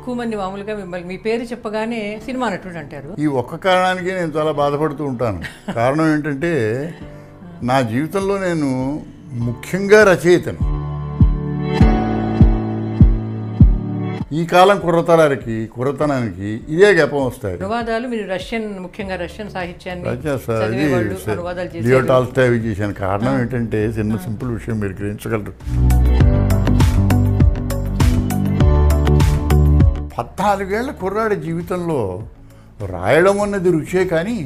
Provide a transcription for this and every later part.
ఎక్కువ మంది మామూలుగా మిమ్మల్ని మీ పేరు చెప్పగానే సినిమా నటుడు అంటారు ఈ ఒక్క కారణానికి నేను చాలా బాధపడుతూ ఉంటాను కారణం ఏంటంటే నా జీవితంలో నేను ముఖ్యంగా రచయితను ఈ కాలం కుర్రతరానికి కుర్రతనానికి ఇదే గెపం వస్తాయి అనువాదాలు మీరు రష్యన్ ముఖ్యంగా రష్యన్ సాహిత్యాన్ని రచయిత చదివేవాళ్ళు అనువాదాలు లియో చేసేవాళ్ళు టాల్స్టాయ్ అవి చేశాను కారణం ఏంటంటే చిన్న సింపుల్ విషయం మీరు గ్రహించగలరు పద్నాలుగేళ్ల కుర్రాడి జీవితంలో రాయడం అన్నది రుచే కానీ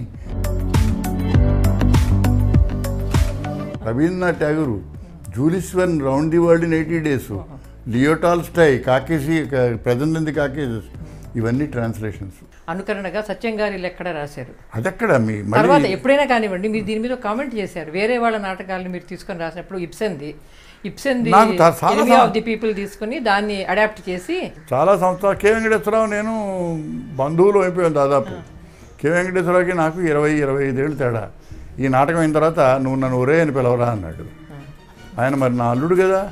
Rabindranath Tagore Jules one round the world in eighty days Leo Tolstoy కాకేసి ప్రజెంట్ ఇన్ ది కాకేజెస్ ఇవన్నీ ట్రాన్స్లేషన్స్ అనుకరణగా సత్యం గారి ఎక్కడ రాశారు అదెక్కడ మీ తర్వాత మళ్ళీ ఎప్పుడైనా కానివ్వండి మీరు దీని మీద కామెంట్ చేశారు వేరే వాళ్ళ నాటకాలను మీరు తీసుకొని రాసినప్పుడు ఇప్సెన్ది ఇప్సెన్ది నాకు తా- చాలా ఎనిమీ సా- ఆఫ్ ది పీపుల్ తీసుకొని దాన్ని అడాప్ట్ చేసి చాలా సంవత్సరాలు కె వెంకటేశ్వరరావు నేను బంధువులు అయిపోయాం దాదాపు కె వెంకటేశ్వరరావుకి నాకు ఇరవై ఇరవై ఐదేళ్ళు తేడా ఈ నాటకం అయిన తర్వాత నువ్వు నన్ను ఒరే అని పిలవరా అన్నాడు ఆయన మరి నా అల్లుడు కదా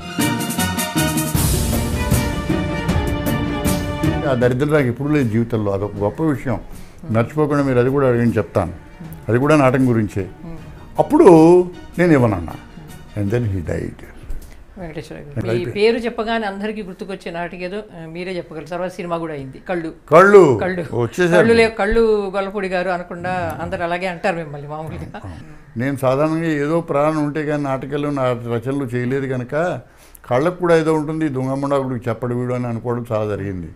ఆ దరిద్రం నాకు ఎప్పుడు లేదు జీవితంలో అదొక గొప్ప విషయం మర్చిపోకుండా మీరు అది కూడా అడిగిన చెప్తాను అది కూడా నాటకం గురించే అప్పుడు నేను ఇవ్వనన్నా and then he died Venkateswara గారు మీ పేరు చెప్పగానే అందరికీ గుర్తుకొచ్చే నాటిక ఏదో ఆ, మీరే చెప్పగలరు తర్వాత సినిమా కూడా అయింది కళ్ళు కళ్ళు కళ్ళు వచ్చేసారు కళ్ళు లే కళ్ళు గొల్లపూడి గారు అనకుండా అందరు అలాగే అంటారు మిమ్మల్ని మామూలుగా నేను సాధారణంగా ఏదో ప్రాణం ఉంటే కానీ నాటకాలు నా రచనలు చేయలేదు కనుక కళ్ళకు కూడా ఏదో ఉంటుంది దొంగమండాకుడికి చెప్పడు వీడు అని అనుకోవడం చాలా జరిగింది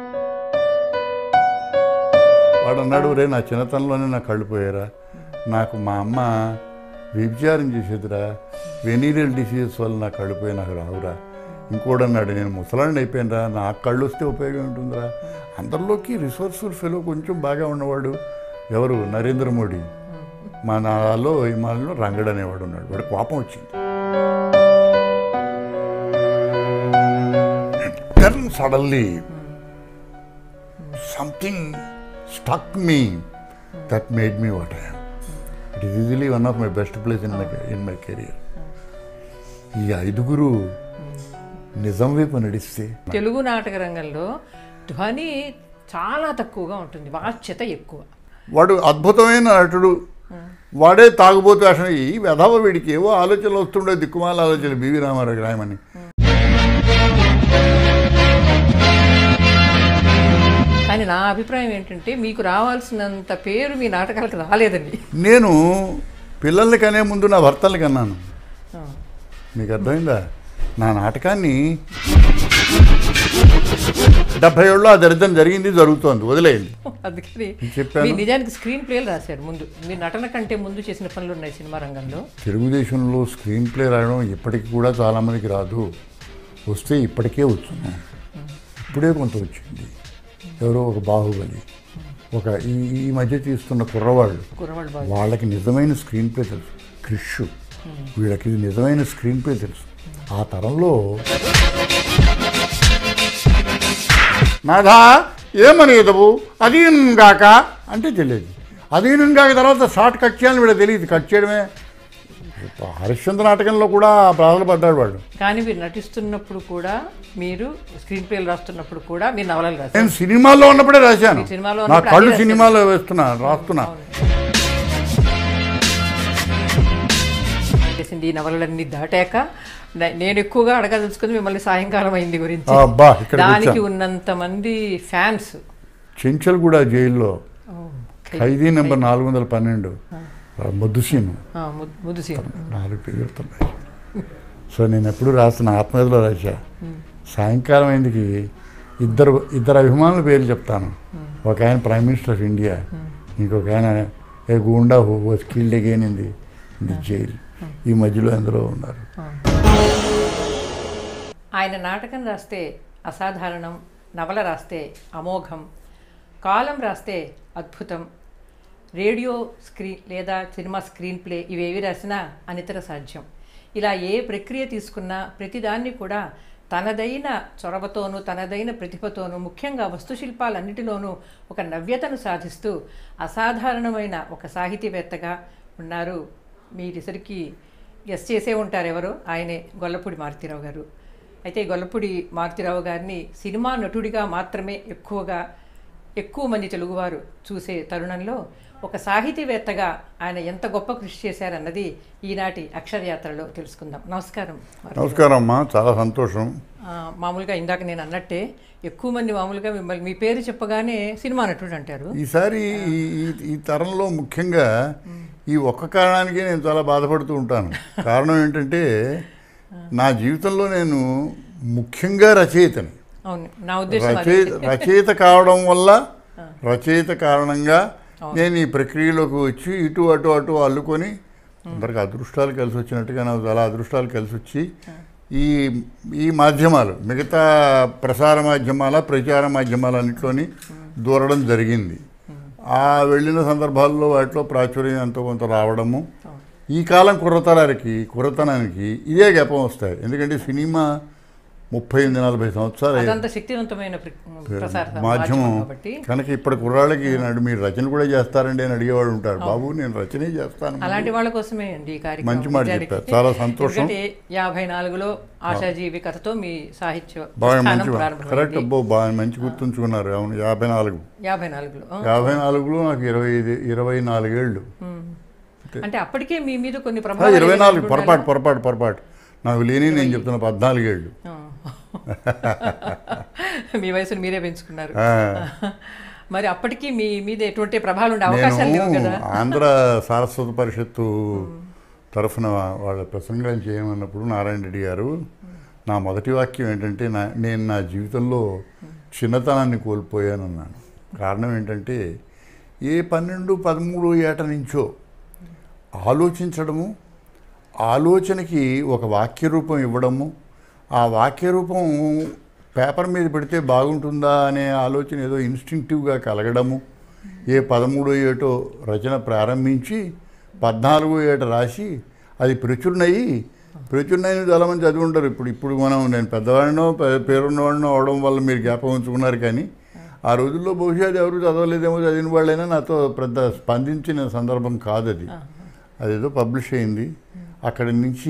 వాడు అన్నాడు రే నా చిన్నతనంలోనే నా కళ్ళు పోయారా నాకు మా అమ్మ వ్యభిచారం చేసేదిరా వెనీరియల్ డిసీజెస్ వల్ల నా కళ్ళు పోయి నాకు రావురా ఇంకోడు అన్నాడు నేను ముసలాండి అయిపోయినరా నాకు కళ్ళు వస్తే ఉపయోగం ఉంటుందిరా అందరిలోకి రిసోర్స్ఫుల్ ఫెలో కొంచెం బాగా ఉన్నవాడు ఎవరు నరేంద్ర మోడీ మా నాలో హిమాలయంలో రంగడు అనేవాడు ఉన్నాడు వాడు కోపం వచ్చింది then suddenly something stuck me that made me what I it is easily one of my best place in my in my career ఈ ఐదుగురు నిజం వైపు నడిస్తే తెలుగు నాటక రంగంలో ధ్వని చాలా తక్కువగా ఉంటుంది వాచ్యత ఎక్కువ వాడు అద్భుతమైన నటుడు వాడే తాగుబోతు వేషం ఈ వెధవ వీడికి ఏవో ఆలోచనలు వస్తుండే దిక్కుమాల ఆలోచనలు బివి రామారావు రాయమని కానీ నా అభిప్రాయం ఏంటంటే మీకు రావాల్సినంత పేరు మీ నాటకాలకు రాలేదండి నేను పిల్లల్ని కనే ముందు నా భర్తల్ని కన్నాను ఆ. మీకు అర్థమైందా నా నాటకాన్ని డెబ్బై ఏళ్ళు ఆ దరిద్రం జరిగింది జరుగుతోంది వదిలేయండి అందుకని చెప్పాను. మీ నిజానికి స్క్రీన్ ప్లేలు రాశారు ముందు మీ నటన కంటే ముందు చేసిన పనులు ఉన్నాయి సినిమా రంగంలో తెలుగుదేశంలో స్క్రీన్ ప్లే రాయడం ఇప్పటికి కూడా చాలామందికి రాదు వస్తే ఇప్పటికే వచ్చును ఇప్పుడే కొంత వచ్చింది ఎవరో ఒక బాహుబలి ఒక ఈ ఈ మధ్య తీస్తున్న కుర్రవాళ్ళు కుర్రవాళ్ళు బాగా వాళ్ళకి నిజమైన స్క్రీన్ ప్లే తెలుసు క్రిష్ వీళ్ళకి ఇది నిజమైన స్క్రీన్ ప్లే తెలుసు ఆ తరంలో నాథా ఏమని ఎదవు అధీనంగాక అంటే తెలియదు అధీనంగాక తర్వాత షార్ట్ కట్ చేయాలని వీళ్ళకి తెలియదు కట్ చేయడమే హరిశ్చంద్ర నాటకంలో కూడా బాధలు పడ్డాడు వాడు కానీ మీరు నటిస్తున్నప్పుడు కూడా మీరు స్క్రీన్ ప్లేలు రాస్తున్నప్పుడు కూడా మీరు నవలలు రాశారు నేను సినిమాల్లో ఉన్నప్పుడే రాశాను మీ సినిమాలో నా ఉన్నప్పుడు కళ్ళు అదే సినిమాలో వేస్తున్నా రాస్తున్నా చేసింది ఈ నవలలన్నీ దాటాక నే- నేను ఎక్కువగా అడగదలుచుకుంది మిమ్మల్ని సాయంకాలం అయింది గురించి అబ్బా ఇక్కడికి దానికి వచ్చాను ఉన్నంత మంది ఫ్యాన్స్ చెంచల్గూడ జైల్లో ఖైదీ నెంబర్ నాలుగు వందల పన్నెండు ముద్దుసీను ముద్దు సీన్ నాలుగు పేరుతున్నాయి సో నేను ఎప్పుడు రాస్తున్న ఆత్మకథలో రాశా సాయంకాలం అయిందికి ఇద్దరు ఇద్దరు అభిమానుల పేర్లు చెప్తాను ఒక ఆయన ప్రైమ్ మినిస్టర్ ఆఫ్ ఇండియా ఇంకొక ఆయన a goonda who was killed again in the in the jail ఈ మధ్యలో ఎందరో ఉన్నారు ఆయన నాటకం రాస్తే అసాధారణం నవల రాస్తే అమోఘం కాలం రాస్తే అద్భుతం రేడియో స్క్రీన్ లేదా సినిమా స్క్రీన్ ప్లే ఇవేవి రాసినా అనితర సాధ్యం ఇలా ఏ ప్రక్రియ తీసుకున్నా ప్రతిదాన్ని కూడా తనదైన చొరవతోనూ తనదైన ప్రతిభతోనూ ముఖ్యంగా వస్తుశిల్పాలన్నిటిలోనూ ఒక నవ్యతను సాధిస్తూ అసాధారణమైన ఒక సాహితీవేత్తగా ఉన్నారు మీరిసరికి గెస్ చేసే ఉంటారు ఎవరు ఆయనే గొల్లపూడి మారుతీరావు గారు అయితే గొల్లపూడి మారుతిరావు గారిని సినిమా నటుడిగా మాత్రమే ఎక్కువగా ఎక్కువ మంది తెలుగువారు చూసే తరుణంలో ఒక సాహితీవేత్తగా ఆయన ఎంత గొప్ప కృషి చేశారన్నది ఈనాటి అక్షరయాత్రలో తెలుసుకుందాం నమస్కారం నమస్కారం అమ్మా చాలా సంతోషం ఆ, మామూలుగా ఇందాక నేను అన్నట్టే ఎక్కువ మంది మామూలుగా మిమ్మల్ని మీ పేరు చెప్పగానే సినిమా నటుడు అంటారు ఈసారి ఈ ఈ- ఈ తరంలో ముఖ్యంగా ఈ ఒక్క కారణానికే నేను చాలా బాధపడుతూ ఉంటాను కారణం ఏంటంటే నా జీవితంలో నేను ముఖ్యంగా రచయితని అవును నా ఉద్దేశం అదే. రచయిత రచయిత కావడం వల్ల రచయిత కారణంగా నేను ఈ ప్రక్రియలోకి వచ్చి ఇటు అటు అటు అల్లుకొని అందరికి అదృష్టాలు కలిసి వచ్చినట్టుగా నాకు చాలా అదృష్టాలు కలిసి వచ్చి ఈ ఈ మాధ్యమాలు మిగతా ప్రసార మాధ్యమాల ప్రచార మాధ్యమాలన్నింటిలోని దూరడం జరిగింది ఆ వెళ్ళిన సందర్భాల్లో వాటిలో ప్రాచుర్యం ఎంతో కొంత రావడము ఈ కాలం కుర్రతరానికి కుర్రతనానికి ఇదే జ్ఞాపం వస్తాయి ఎందుకంటే సినిమా ముప్పై ఎనిమిది నలభై సంవత్సరాలు అయ్యాయి. అదంత శక్తివంతమైన ప్ర- ప్రసార మాధ్యమం మాధ్యమం కాబట్టి కనుక ఇప్పటి కుర్రాళ్ళకి నాడు మీరు రచన కూడా చేస్తారండి అని అడిగేవాడు ఉంటారు బాబు నేను రచనే చేస్తాను అలాంటి వాళ్ళ కోసమే అండి ఈ కార్యక్రమం మంచి మాట నిజానికి. చెప్పారు. చాలా సంతోషం. ఎందుకంటే యాభై నాలుగులో ఆశాజీవి కథతో మీ సాహిత్య బాగా ప్రస్థానం మంచి ప్రారంభమైంది. కరెక్ట్ అబ్బో బాగా మంచి గుర్తుంచుకున్నారు అవును యాభై నాలుగు యాభై నాలుగులో ఆ. యాభై నాలుగులో నాకు ఇరవై ఐదు ఇరవై నాలుగేళ్ళు అంటే అప్పటికే మీ మీద కొన్ని ఆ, ప్రభావాలు ఇరవై నాలుగు ఏర్పడి పొరపాటు పొరపాటు పొరపాటు నాకు లేని నేను చెప్తున్నా పద్నాలుగేళ్ళు ఆ. మీ వయసును మీరే పెంచుకున్నారు ఆ. మరి అప్పటికి మీ మీద ఎటువంటి ప్రభావాలు ఉండే అవకాశాలు లేవు నేను కదా ఆంధ్ర సారస్వత పరిషత్తు తరఫున వాళ్ళ ప్రసంగం చేయమన్నప్పుడు నారాయణ రెడ్డి గారు నా మొదటి వాక్యం ఏంటంటే నా నేను నా జీవితంలో చిన్నతనాన్ని కోల్పోయానన్నాను కారణం ఏంటంటే ఏ పన్నెండు పదమూడు ఏట నుంచో ఆలోచించడము ఆలోచనకి ఒక వాక్య రూపం ఇవ్వడము ఆ వాక్య రూపం పేపర్ మీద పెడితే బాగుంటుందా అనే ఆలోచన ఏదో ఇన్స్టింక్టివ్గా కలగడము ఏ పదమూడో ఏటో రచన ప్రారంభించి పద్నాలుగో ఏట రాసి అది ప్రచురణయి ప్రచురణైన చాలామంది చదివి ఉంటారు ఇప్పుడు ఇప్పుడు మనం నేను పెద్దవాడినో పే- పేరున్నవాడినో అవడం వల్ల మీరు జ్ఞాపకం ఉంచుకున్నారు కానీ ఆ రోజుల్లో బహుశా అది ఎవరు చదవలేదేమో చదివిన వాళ్ళైనా నాతో పెద్ద స్పందించిన సందర్భం కాదు అది అదేదో పబ్లిష్ అయింది అక్కడి నుంచి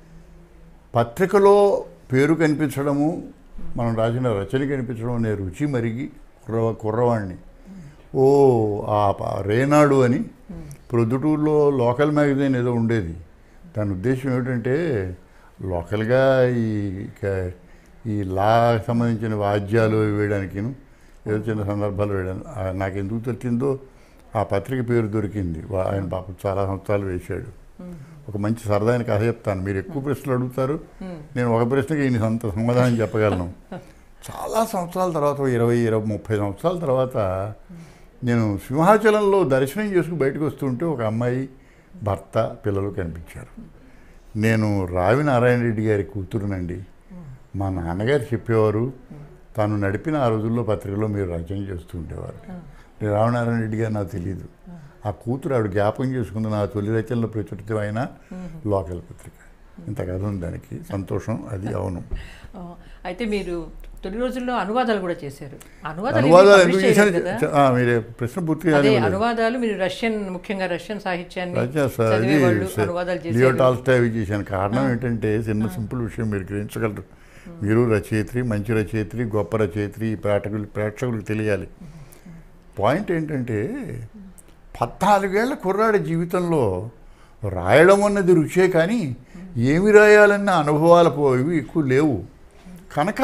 పత్రికలో పేరు కనిపించడము మనం రాసిన రచన కనిపించడం అనే రుచి మరిగి కుర్ర కుర్రవాణ్ణి ఓ ఆ ప- రేనాడు అని ప్రొద్దుటూరులో లోకల్ మ్యాగజైన్ ఏదో ఉండేది దాని ఉద్దేశం ఏమిటంటే లోకల్గా ఈ క- ఈ లా సంబంధించిన వాద్యాలు వేయడానికిను ఏదో చిన్న సందర్భాలు వేయడానికి ఆ, నాకు ఎందుకు తెలిసిందో ఆ పత్రిక పేరు దొరికింది వా- ఆయన పాపం చాలా సంవత్సరాలు వేశాడు ఒక మంచి సరదాని కథ చెప్తాను మీరు ఎక్కువ ప్రశ్నలు అడుగుతారు నేను ఒక ప్రశ్నకి ఈయన సొంత సమాధానం చెప్పగలను చాలా సంవత్సరాల తర్వాత ఓ ఇరవై ఇరవై ముప్పై సంవత్సరాల తర్వాత నేను సింహాచలంలో దర్శనం చేసుకుని బయటకు వస్తుంటే ఒక అమ్మాయి భర్త పిల్లలు కనిపించారు నేను రావి నారాయణ రెడ్డి గారి కూతురునండి మా నాన్నగారు చెప్పేవారు తాను నడిపిన ఆ రోజుల్లో పత్రికలో మీరు రచన చేస్తూ ఉండేవారు నేను రామనారాయణ రెడ్డి గారు నాకు తెలియదు ఆ కూతురు ఆవిడ జ్ఞాపకం చేసుకుంది నా తొలి రచనలో ప్రచురితమైన లోకల్ పత్రిక ఇంత కథ ఉంది దానికి సంతోషం అది అవును ఆ, అయితే మీరు తొలి రోజుల్లో అనువాదాలు కూడా చేశారు అనువాదాలు అనువాదాలు ఏమీ ఎందుకు publish చేశాను చేయలేదు కదా? ఆ, మీరే ప్రశ్న పూర్తిగా అదే అడగలేదు. అనువాదాలు మీరు రష్యన్ ముఖ్యంగా రష్యన్ సాహిత్యాన్ని రచన సార్, అది చదివేవాళ్ళు స- అనువాదాలు లియో చేశారు టాల్స్టాయ్ అవి చేశాను కారణం ఏంటంటే చిన్న సింపుల్ విషయం మీరు గ్రహించగలరు మీరు రచయిత్రి మంచి రచయిత్రి గొప్ప రచయిత్రి ఈ ప్రేక్షకులు ప్రేక్షకులకు తెలియాలి పాయింట్ ఏంటంటే పద్నాలుగేళ్ల కుర్రాడి జీవితంలో రాయడం అన్నది రుచే కానీ ఏమి రాయాలన్న అనుభవాలు పోయి ఎక్కువ లేవు కనుక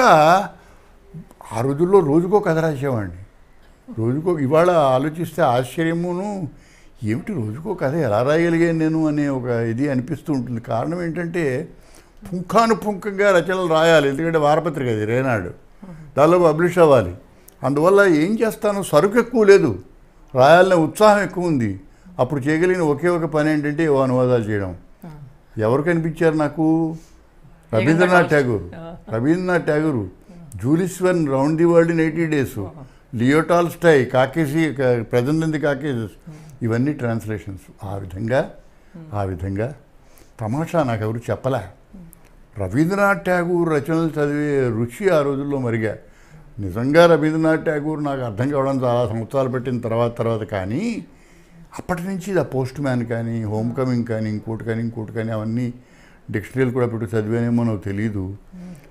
ఆ రోజుల్లో రోజుకో కథ రాసేవాడిని రోజుకో ఇవాళ ఆలోచిస్తే ఆశ్చర్యమును ఏమిటి రోజుకో కథ ఎలా రాయగలిగాను నేను అనే ఒక ఇది అనిపిస్తూ ఉంటుంది కారణం ఏంటంటే పుంఖానుపుంఖంగా రచనలు రాయాలి ఎందుకంటే వారపత్రిక అది రేనాడు దానిలో పబ్లిష్ అవ్వాలి అందువల్ల ఏం చేస్తాను సరుకు ఎక్కువ లేదు రాయాలనే ఉత్సాహం ఎక్కువ ఉంది అప్పుడు చేయగలిగిన ఒకే ఒక పని ఏంటంటే ఓ అనువాదాలు చేయడం ఎవరు కనిపించారు నాకు Rabindranath Tagore Rabindranath Tagore Jules one round the world in eighty days Leo Tolstoy కాకేసి ప్రజెంట్ కాకేసెస్ ఇవన్నీ ట్రాన్స్లేషన్స్ ఆ విధంగా ఆ విధంగా తమాషా నాకు ఎవరు చెప్పలే రవీంద్రనాథ్ ట్యాగూర్ రచనలు చదివే రుచి ఆ రోజుల్లో మరిగా నిజంగా రవీంద్రనాథ్ ట్యాగూర్ నాకు అర్థం కావడం చాలా సంవత్సరాలు పెట్టిన తర్వాత తర్వాత కానీ అప్పటి నుంచి ద పోస్ట్ మ్యాన్ కానీ హోమ్ కమింగ్ కానీ ఇంకోటి కానీ ఇంకోటి కానీ అవన్నీ డిక్షనరీలు కూడా పెట్టి చదివానేమో నాకు తెలియదు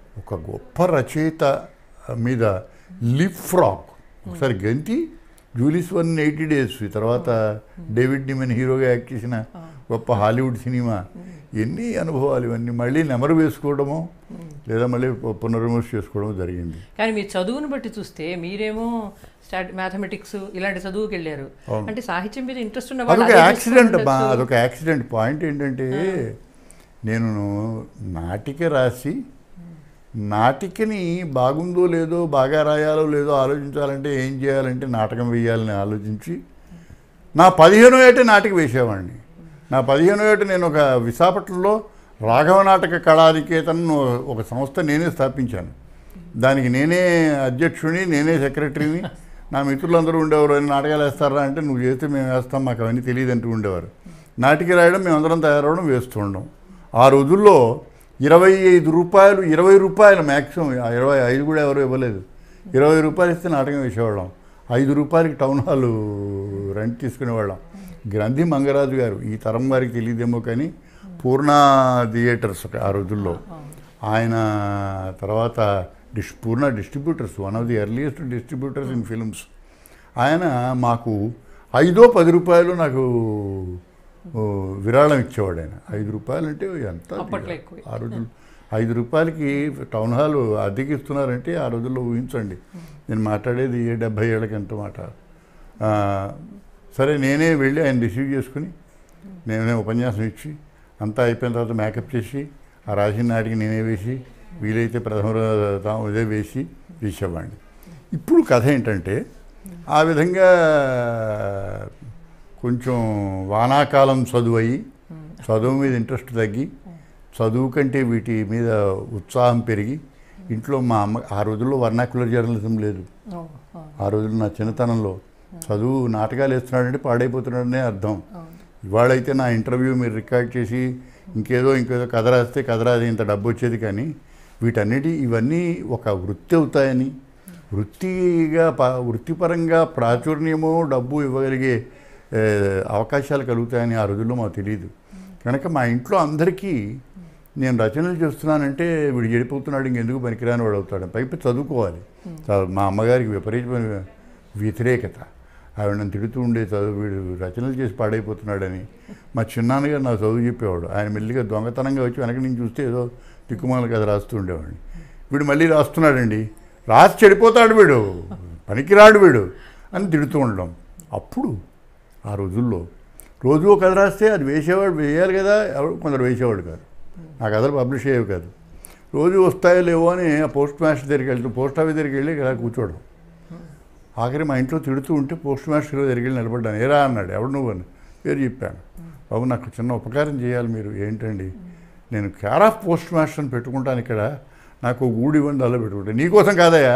ఒక గొప్ప రచయిత మీద లిప్ ఫ్రాక్ ఒకసారి గంతి జూలిస్ వన్ ఎయిటీ డేస్ తర్వాత డేవిడ్ డిమెన్ హీరోగా యాక్ట్ చేసిన గొప్ప హాలీవుడ్ సినిమా ఎన్ని అనుభవాలు ఇవన్నీ మళ్ళీ నెమరు వేసుకోవడము లేదా మళ్ళీ పు- పునర్విమర్శ చేసుకోవడం జరిగింది కానీ మీ చదువును బట్టి చూస్తే మీరేమో స్టాట్ మ్యాథమెటిక్స్ ఇలాంటి చదువుకి వెళ్ళారు అవును. అంటే సాహిత్యం మీద ఇంట్రెస్ట్ ఉన్న వాళ్ళు అదొక అదే యాక్సిడెంట్ తీసుకొని బా ఉండొచ్చు. అదొక యాక్సిడెంట్ పాయింట్ ఏంటంటే నేను నాటిక రాసి నాటికని బాగుందో లేదో బాగా రాయాలో లేదో ఆలోచించాలంటే ఏం చేయాలంటే నాటకం వేయాలని ఆలోచించి నా పదిహేనో ఏట నాటిక వేసేవాడిని నా పదిహేనో ఏట నేను ఒక విశాఖపట్నంలో రాఘవ నాటక కళానికేతన్ ఒక సంస్థ నేనే స్థాపించాను దానికి నేనే అధ్యక్షుడిని నేనే సెక్రటరీని నా మిత్రులందరూ ఉండేవారు "అని నాటకాలు వేస్తారా అంటే నువ్వు చేస్తే మేము వేస్తాం మాకు అవన్నీ తెలియదు అంటూ ఉండేవారు నాటిక రాయడం మేమందరం తయారవడం వేస్తూ ఉండం ఆ రోజుల్లో ఇరవై ఐదు రూపాయలు ఇరవై రూపాయలు మ్యాక్సిమం ఇరవై ఐదు కూడా ఎవరు ఇవ్వలేదు ఇరవై రూపాయలు ఇస్తే నాటకం వేసేవాళ్ళం ఐదు రూపాయలకి టౌన్ హాల్ రెంట్ తీసుకునేవాళ్ళం గ్రంథి మంగరాజు గారు ఈ తరం వారికి తెలియదేమో కానీ పూర్ణ థియేటర్స్ ఒక ఆ రోజుల్లో ఆయన తర్వాత dis Purna distributors one of the earliest distributors in films ఆయన మాకు ఐదో పది రూపాయలు నాకు ఓ, విరాళం ఇచ్చేవాడు ఆయన ఐదు రూపాయలు అంటే ఎంత అప్పట్లో ఎక్కువే. ఆ రోజుల్లో ఐదు రూపాయలకి టౌన్ హాల్ అద్దెకి ఇస్తున్నారంటే ఆ రోజుల్లో ఊహించండి నేను మాట్లాడేది ఏ డెబ్భై ఏళ్ళకి ఎంత మాట ఆ, సరే నేనే వెళ్ళి ఆయన రిసీవ్ చేసుకుని నేనే ఉపన్యాసం ఇచ్చి అంతా అయిపోయిన తర్వాత మేకప్ చేసి ఆ రాసిన నాటికి నేనే వేసి వీలైతే ప్రథమ రా- తాము ఇదే వేసి వేసేవాడిని ఇప్పుడు కథ ఏంటంటే ఆ విధంగా కొంచెం వానాకాలం చదువు అయ్యి చదువు మీద ఇంట్రెస్ట్ తగ్గి చదువు కంటే వీటి మీద ఉత్సాహం పెరిగి ఇంట్లో మా అమ్మ ఆ రోజుల్లో వర్నాక్యులర్ జర్నలిజం లేదు ఓ, ఓ, ఆ రోజుల్లో నా చిన్నతనంలో చదువు నాటకాలు వేస్తున్నాడంటే పాడైపోతున్నాడనే అర్థం అవును. ఇవాళైతే నా ఇంటర్వ్యూ మీరు రికార్డ్ చేసి ఇంకేదో ఇంకేదో కథ రాస్తే కథ రాసి ఇంత డబ్బు వచ్చేది కానీ వీటన్నిటి ఇవన్నీ ఒక వృత్తి అవుతాయని వృత్తిగా ప- వృత్తిపరంగా ప్రాచుర్యము డబ్బు ఇవ్వగలిగే ఏ, అవకాశాలు కలుగుతాయని ఆ రోజుల్లో మాకు తెలియదు కనుక మా ఇంట్లో అందరికీ నేను రచనలు చేస్తున్నానంటే వీడు చెడిపోతున్నాడు ఇంకెందుకు పనికిరాని వాడు అవుతాడు పైపు చదువుకోవాలి చ- మా అమ్మగారికి విపరీతమైన వ్యతిరేకత ఆవిడ నన్ను తిడుతూ ఉండే చదువు వీడు రచనలు చేసి పాడైపోతున్నాడని మా చిన్నాన్నగారు నాకు చదువు చెప్పేవాడు ఆయన మెల్లిగా దొంగతనంగా వచ్చి వెనక నుంచి చూస్తే ఏదో తిక్కుమాల కథ రాస్తూ ఉండేవాడిని వీడు మళ్ళీ రాస్తున్నాడండి రాసి చెడిపోతాడు వీడు పనికిరాడు వీడు అని తిడుతూ ఉండడం అప్పుడు ఆ రోజుల్లో రోజు ఒక కథ రాస్తే అది వేసేవాడు వేయాలి కదా ఎవరు కొందరు వేసేవాడు కాదు ఆ కథలు పబ్లిష్ అయ్యేవి కాదు రోజు వస్తాయో లేవో అని ఆ పోస్ట్ మాస్టర్ దగ్గరికి వెళ్తూ పోస్ట్ ఆఫీస్ దగ్గరికి వెళ్ళి ఇలా కూర్చోవడం ఆఖరి మా ఇంట్లో తిడుతూ ఉంటే పోస్ట్ మాస్టర్ దగ్గరికి వెళ్ళి నిలబడ్డాను ఏరా అన్నాడు ఎవడు నువ్వు అని పేరు చెప్పాను బాబు నాకు చిన్న ఉపకారం చేయాలి మీరు ఏంటండి నేను కేర్ ఆఫ్ పోస్ట్ మాస్టర్ అని పెట్టుకుంటాను ఇక్కడ నాకు ఒక గూడు ఇవ్వండి అలా పెట్టుకుంటాను నీకోసం కాదయా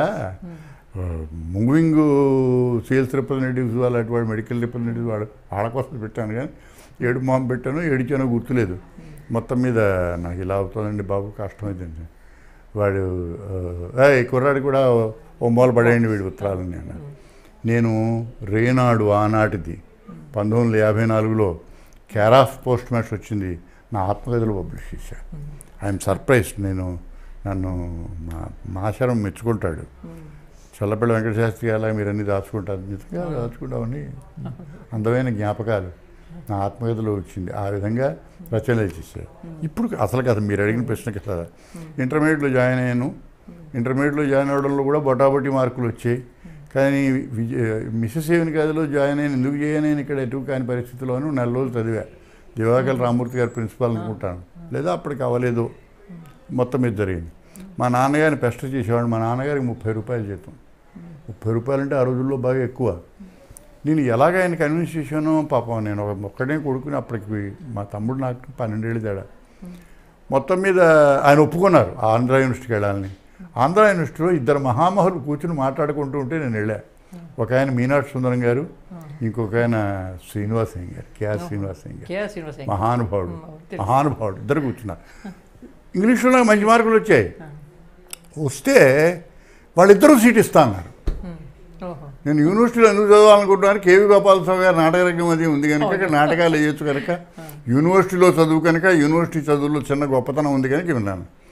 మూవింగ్ సేల్స్ రిప్రజెంటేటివ్స్ అలాంటి వాడు మెడికల్ రిప్రజెంటేటివ్స్ వాడు వాళ్ళ కోసం పెట్టాను కానీ ఏడు మామ పెట్టాను ఏడిచానో గుర్తులేదు మొత్తం మీద నాకు ఇలా అవుతుందండి బాబు కష్టమైందండి వాడు "ఆ, ఈ కుర్రాడు కూడా ఓ మూల పడేయండి వీడి ఉత్తరాలని అన్నారు నేను రేనాడు ఆనాటిది పంతొమ్మిది వందల యాభై నాలుగులో కేర్ ఆఫ్ పోస్ట్ మాస్టర్ వచ్చింది నా ఆత్మకథలు పబ్లిష్ చేశాను ఐఎమ్ సర్ప్రైజ్ నేను నన్ను మా మాశారం మెచ్చుకుంటాడు చల్లపల్లి వెంకటశాస్త్రి అలా మీరు అన్ని దాచుకుంటారు నిజంగా దాచుకుంటామని అందమైన జ్ఞాపకాలు నా ఆత్మకథలో వచ్చింది ఆ విధంగా రచనలు చేశారు ఇప్పుడు అసలు కథ మీరు అడిగిన ప్రశ్న కదా ఇంటర్మీడియట్లో జాయిన్ అయ్యాను ఇంటర్మీడియట్లో జాయిన్ అవ్వడంలో కూడా బొటాబొటి మార్కులు వచ్చాయి కానీ విజయ మిసెస్ ఏవిని కథలో జాయిన్ అయిన ఎందుకు జాయిన్ అయిన ఇక్కడ ఎటు కాని పరిస్థితిలోనూ నెల రోజులు చదివా దివాకర్ రామూర్తి గారు ప్రిన్సిపాల్ అనుకుంటాను లేదా అప్పటికి అవ్వలేదు మొత్తం మీద జరిగింది మా నాన్నగారిని పెస్ట్ చేసేవాడు మా నాన్నగారికి ముప్పై రూపాయలు జీతం ముప్పై రూపాయలు అంటే ఆ రోజుల్లో బాగా ఎక్కువ నేను ఎలాగ ఆయన కన్విన్స్ చేశానో పాపం నేను ఒక ఒక్కడే కొడుకుని అప్పటికి మా తమ్ముడు నాకు పన్నెండేళ్ళు తేడా మొత్తం మీద ఆయన ఒప్పుకున్నారు ఆంధ్ర యూనివర్సిటీకి వెళ్ళాలని ఆంధ్ర యూనివర్సిటీలో ఇద్దరు మహామహులు కూర్చుని మాట్లాడుకుంటూ ఉంటే నేను వెళ్ళా ఒక ఆయన మీనాటి సుందరం గారు ఇంకొక ఆయన శ్రీనివాస్ అయ్య గారు కేఆర్ శ్రీనివాస్ అయ్య గారు కేఆర్ శ్రీనివాస్ అయ్య. మహానుభావుడు ఉమ్, తెలుసు. మహానుభావుడు ఇద్దరు కూర్చున్నారు ఇంగ్లీష్లో నాకు మంచి మార్కులు వచ్చాయి వస్తే వాళ్ళిద్దరూ సీట్ ఇస్తా అన్నారు ఉమ్, ఓహో నేను యూనివర్సిటీలో ఎందుకు చదవాలనుకుంటున్నాను కేవీ గోపాలస్వామి గారు నాటకరంగం అది ఉంది కనుక ఇక్కడ నాటకాలు వేయచ్చు కనుక యూనివర్సిటీలో చదువు కనుక యూనివర్సిటీ చదువులో చిన్న గొప్పతనం ఉంది కనుక విన్నాను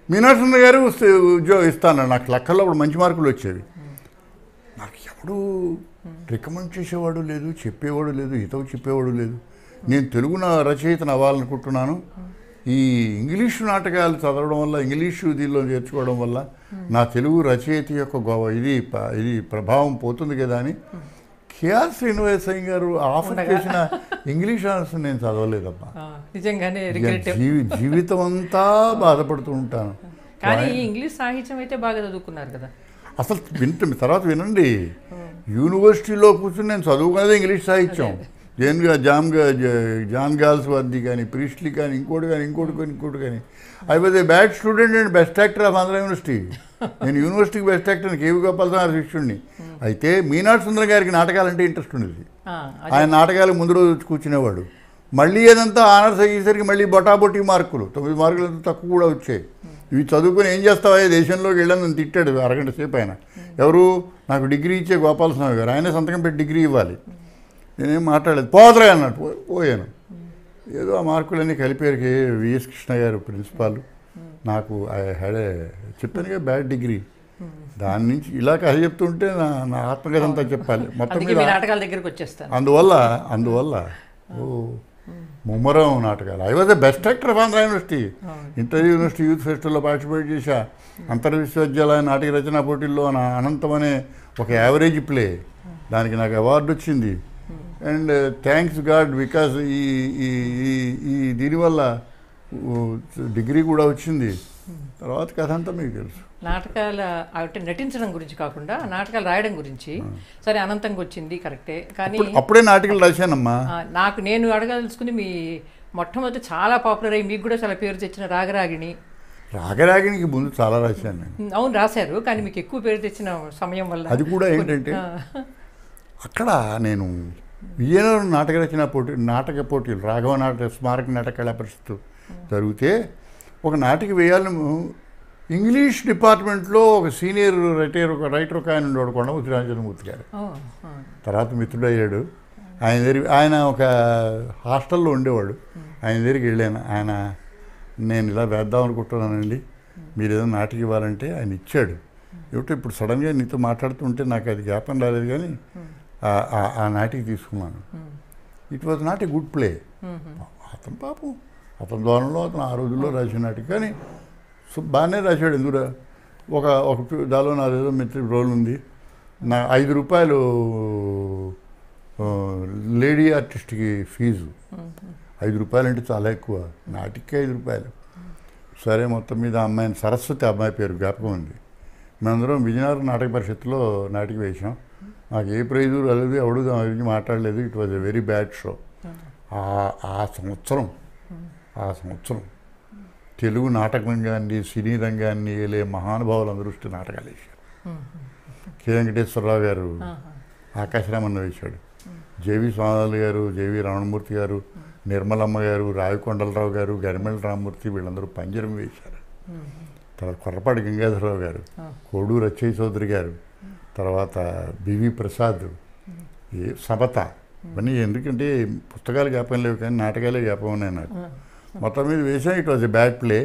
మీనాక్షి గారు ఉస్- ఉద్యోగం ఇస్తాను నాకు లెక్కల్లో అప్పుడు మంచి మార్కులు వచ్చేవి నాకు ఎవడు రికమెండ్ చేసేవాడు లేదు చెప్పేవాడు లేదు హితవు చెప్పేవాడు లేదు నేను తెలుగు నా రచయితను అవ్వాలనుకుంటున్నాను ఈ ఇంగ్లీషు నాటకాలు చదవడం వల్ల ఇంగ్లీషు దీనిలో చేర్చుకోవడం వల్ల నా తెలుగు రచయిత యొక్క గొప్ప ఇది ప- ఇది ప్రభావం పోతుంది కదా అని కేఆర్ శ్రీనివాస అయ్య గారు ఆఫర్ చేసిన ఇంగ్లీష్ ఆనర్స్ నేను చదవలేదమ్మా ఆ, నిజంగానే ఇక రిగ్రెట్ జీవి జీవితం అంతా బాధపడుతూ ఉంటాను కానీ ఈ ఇంగ్లీష్ సాహిత్యం అయితే బాగా చదువుకున్నారు కదా అసలు వింట తర్వాత వినండి యూనివర్సిటీలో కూర్చుని నేను చదువుకున్నది ఇంగ్లీష్ సాహిత్యం జైన్గా జామ్ జాన్ గాల్స్ వర్ది కానీ ప్రీస్ట్లీ కానీ ఇంకోటి కానీ ఇంకోటి కానీ ఇంకోటి కానీ I was a bad student and best actor of Andhra university నేను యూనివర్సిటీకి best actor K V Gopal sir శిష్యుడిని అయితే మీనాడు సుందరం గారికి నాటకాలంటే ఇంట్రెస్ట్ ఉండేది ఆ, ఆయన నాటకాలకు ముందు రోజు వచ్చి కూర్చునేవాడు మళ్ళీ ఏదంతా ఆనర్స్ అయ్యేసరికి మళ్ళీ బొటాబొట్టి మార్కులు తొమ్మిది మార్కులు అంతా తక్కువ కూడా వచ్చాయి ఇవి చదువుకొని ఏం చేస్తావా ఈ దేశంలోకి వెళ్ళని నన్ను తిట్టాడు అరగంట సేపు ఆయన ఎవరు నాకు డిగ్రీ ఇచ్చే గోపాలస్వామి గారు ఆయనే సంతకం పెట్టి డిగ్రీ ఇవ్వాలి నేనేం మాట్లాడలేదు పోదరా అన్నట్టు పో- పోయాను ఏదో ఆ మార్కులన్నీ కలిపారు విఎస్ కృష్ణ గారు ప్రిన్సిపాల్ నాకు ఐ హ్యాడ్ ఏ చెప్పానుగా బ్యాడ్ డిగ్రీ దాని నుంచి ఇలా కథ చెప్తుంటే నా నా ఆత్మకథ అంతా చెప్పాలి మొత్తం అందుకే మీద మీ నాటకాల దగ్గరికి వచ్చేస్తాను అందువల్ల అందువల్ల ఓ ముమ్మరం నాటకాలు I was the best actor of Andhra university inter university youth ఫెస్టివల్లో పార్టిసిపేట్ చేశా అంతర్ విశ్వవిద్యాలయ నాటక రచనా పోటీల్లో నా అనంతం అనే ఒక యావరేజ్ ప్లే దానికి నాకు అవార్డు వచ్చింది అండ్ థ్యాంక్స్ గాడ్ బికాస్ ఈ ఈ ఈ- ఈ దీనివల్ల డిగ్రీ కూడా వచ్చింది తర్వాత కథ అంతా మీకు తెలుసు నాటకాల అంటే నటించడం గురించి కాకుండా నాటకాలు రాయడం గురించి సరే అనంతంగా వచ్చింది కరెక్టే కానీ అప్పుడు- అప్పుడే నాటికలు రాశానమ్మా ఆ, నాకు నేను అడగదలుచుకుంది మీ మొట్టమొదటి చాలా పాపులర్ అయ్యి మీకు కూడా చాలా పేరు తెచ్చిన రాగరాగిణి రాగరాగినికి ముందు చాలా రాశాను నేను ఉమ్, అవును రాశారు కానీ మీకు ఎక్కువ పేరు తెచ్చిన సమయం వల్ల అది కూడా ఏంటంటే ఆ, అక్కడ నేను విజయనగరం నాటక రచన పోటీ నాటక పోటీలు రాఘవ నాటక స్మారక నాటక కళా పరిషత్తు జరిగితే ఒక నాటిక వేయాలని ఇంగ్లీష్ డిపార్ట్మెంట్లో ఒక సీనియర్ రైటర్ ఒక రైటర్ ఒక ఆయన ఉండేవాడు కొండమూర్తి రామచంద్రమూర్తి గారు ఓ, ఆ, తర్వాత మిత్రుడయ్యాడు ఆయన దగ్గర ఆయన ఒక హాస్టల్లో ఉండేవాడు ఆయన దగ్గరికి వెళ్ళాను ఆయన నేను ఇలా వేద్దాం అనుకుంటున్నానండి మీరు ఏదో నాటికి ఇవ్వాలంటే ఆయన ఇచ్చాడు ఏమిటో ఇప్పుడు సడన్గా నీతో మాట్లాడుతుంటే నాకు అది జ్ఞాపకం రాలేదు కానీ ఆ- ఆ- ఆ నాటికి తీసుకున్నాను it was not a good play అతను పాపం అతని ద్వారంలో అతను ఆ రోజుల్లో రాసిన నాటికి కానీ సు- బాగానే రాశాడు ఎందుకురా ఒక ఒక పి- దానిలో నాదేదో మిత్రుడి రోల్ ఉంది నా ఐదు రూపాయలు ఆ, లేడీ ఆర్టిస్ట్కి ఫీజు ఐదు రూపాయలు అంటే చాలా ఎక్కువ నాటికి ఐదు రూపాయలు సరే మొత్తం మీద ఆ అమ్మాయిని సరస్వతి అమ్మాయి పేరు జ్ఞాపకం ఉంది మేమందరం విజయనగరం నాటక పరిషత్తులో నాటిక వేశాం నాకు ఏ ప్రైజు రాలేదు ఎవడు దాని గురించి మాట్లాడలేదు it was a very bad show ఆ ఆ సంవత్సరం ఆ సంవత్సరం తెలుగు నాటక రంగాన్ని సినీ రంగాన్ని వెళ్ళే మహానుభావులు అందరూ వచ్చి నాటకాలు వేశారు కె వెంకటేశ్వరరావు గారు ఆకాశరామన్న వేశాడు జేవి స్వామి గారు జేవి రమణమూర్తి గారు నిర్మలమ్మ గారు రావికొండలరావు గారు గరిమెళ్ళ రామమూర్తి వీళ్ళందరూ పంజరం వేశారు తర్వాత కొర్రపాటి గంగాధరరావు గారు కోడూరు అచ్చయ్య చౌదరి గారు తర్వాత బివి ప్రసాద్ ఏ సమత ఇవన్నీ ఎందుకంటే పుస్తకాలు జ్ఞాపకం లేవు కానీ నాటకాలే జ్ఞాపకం ఉన్నాయి నాకు మొత్తం మీద వేసాం it was a bad play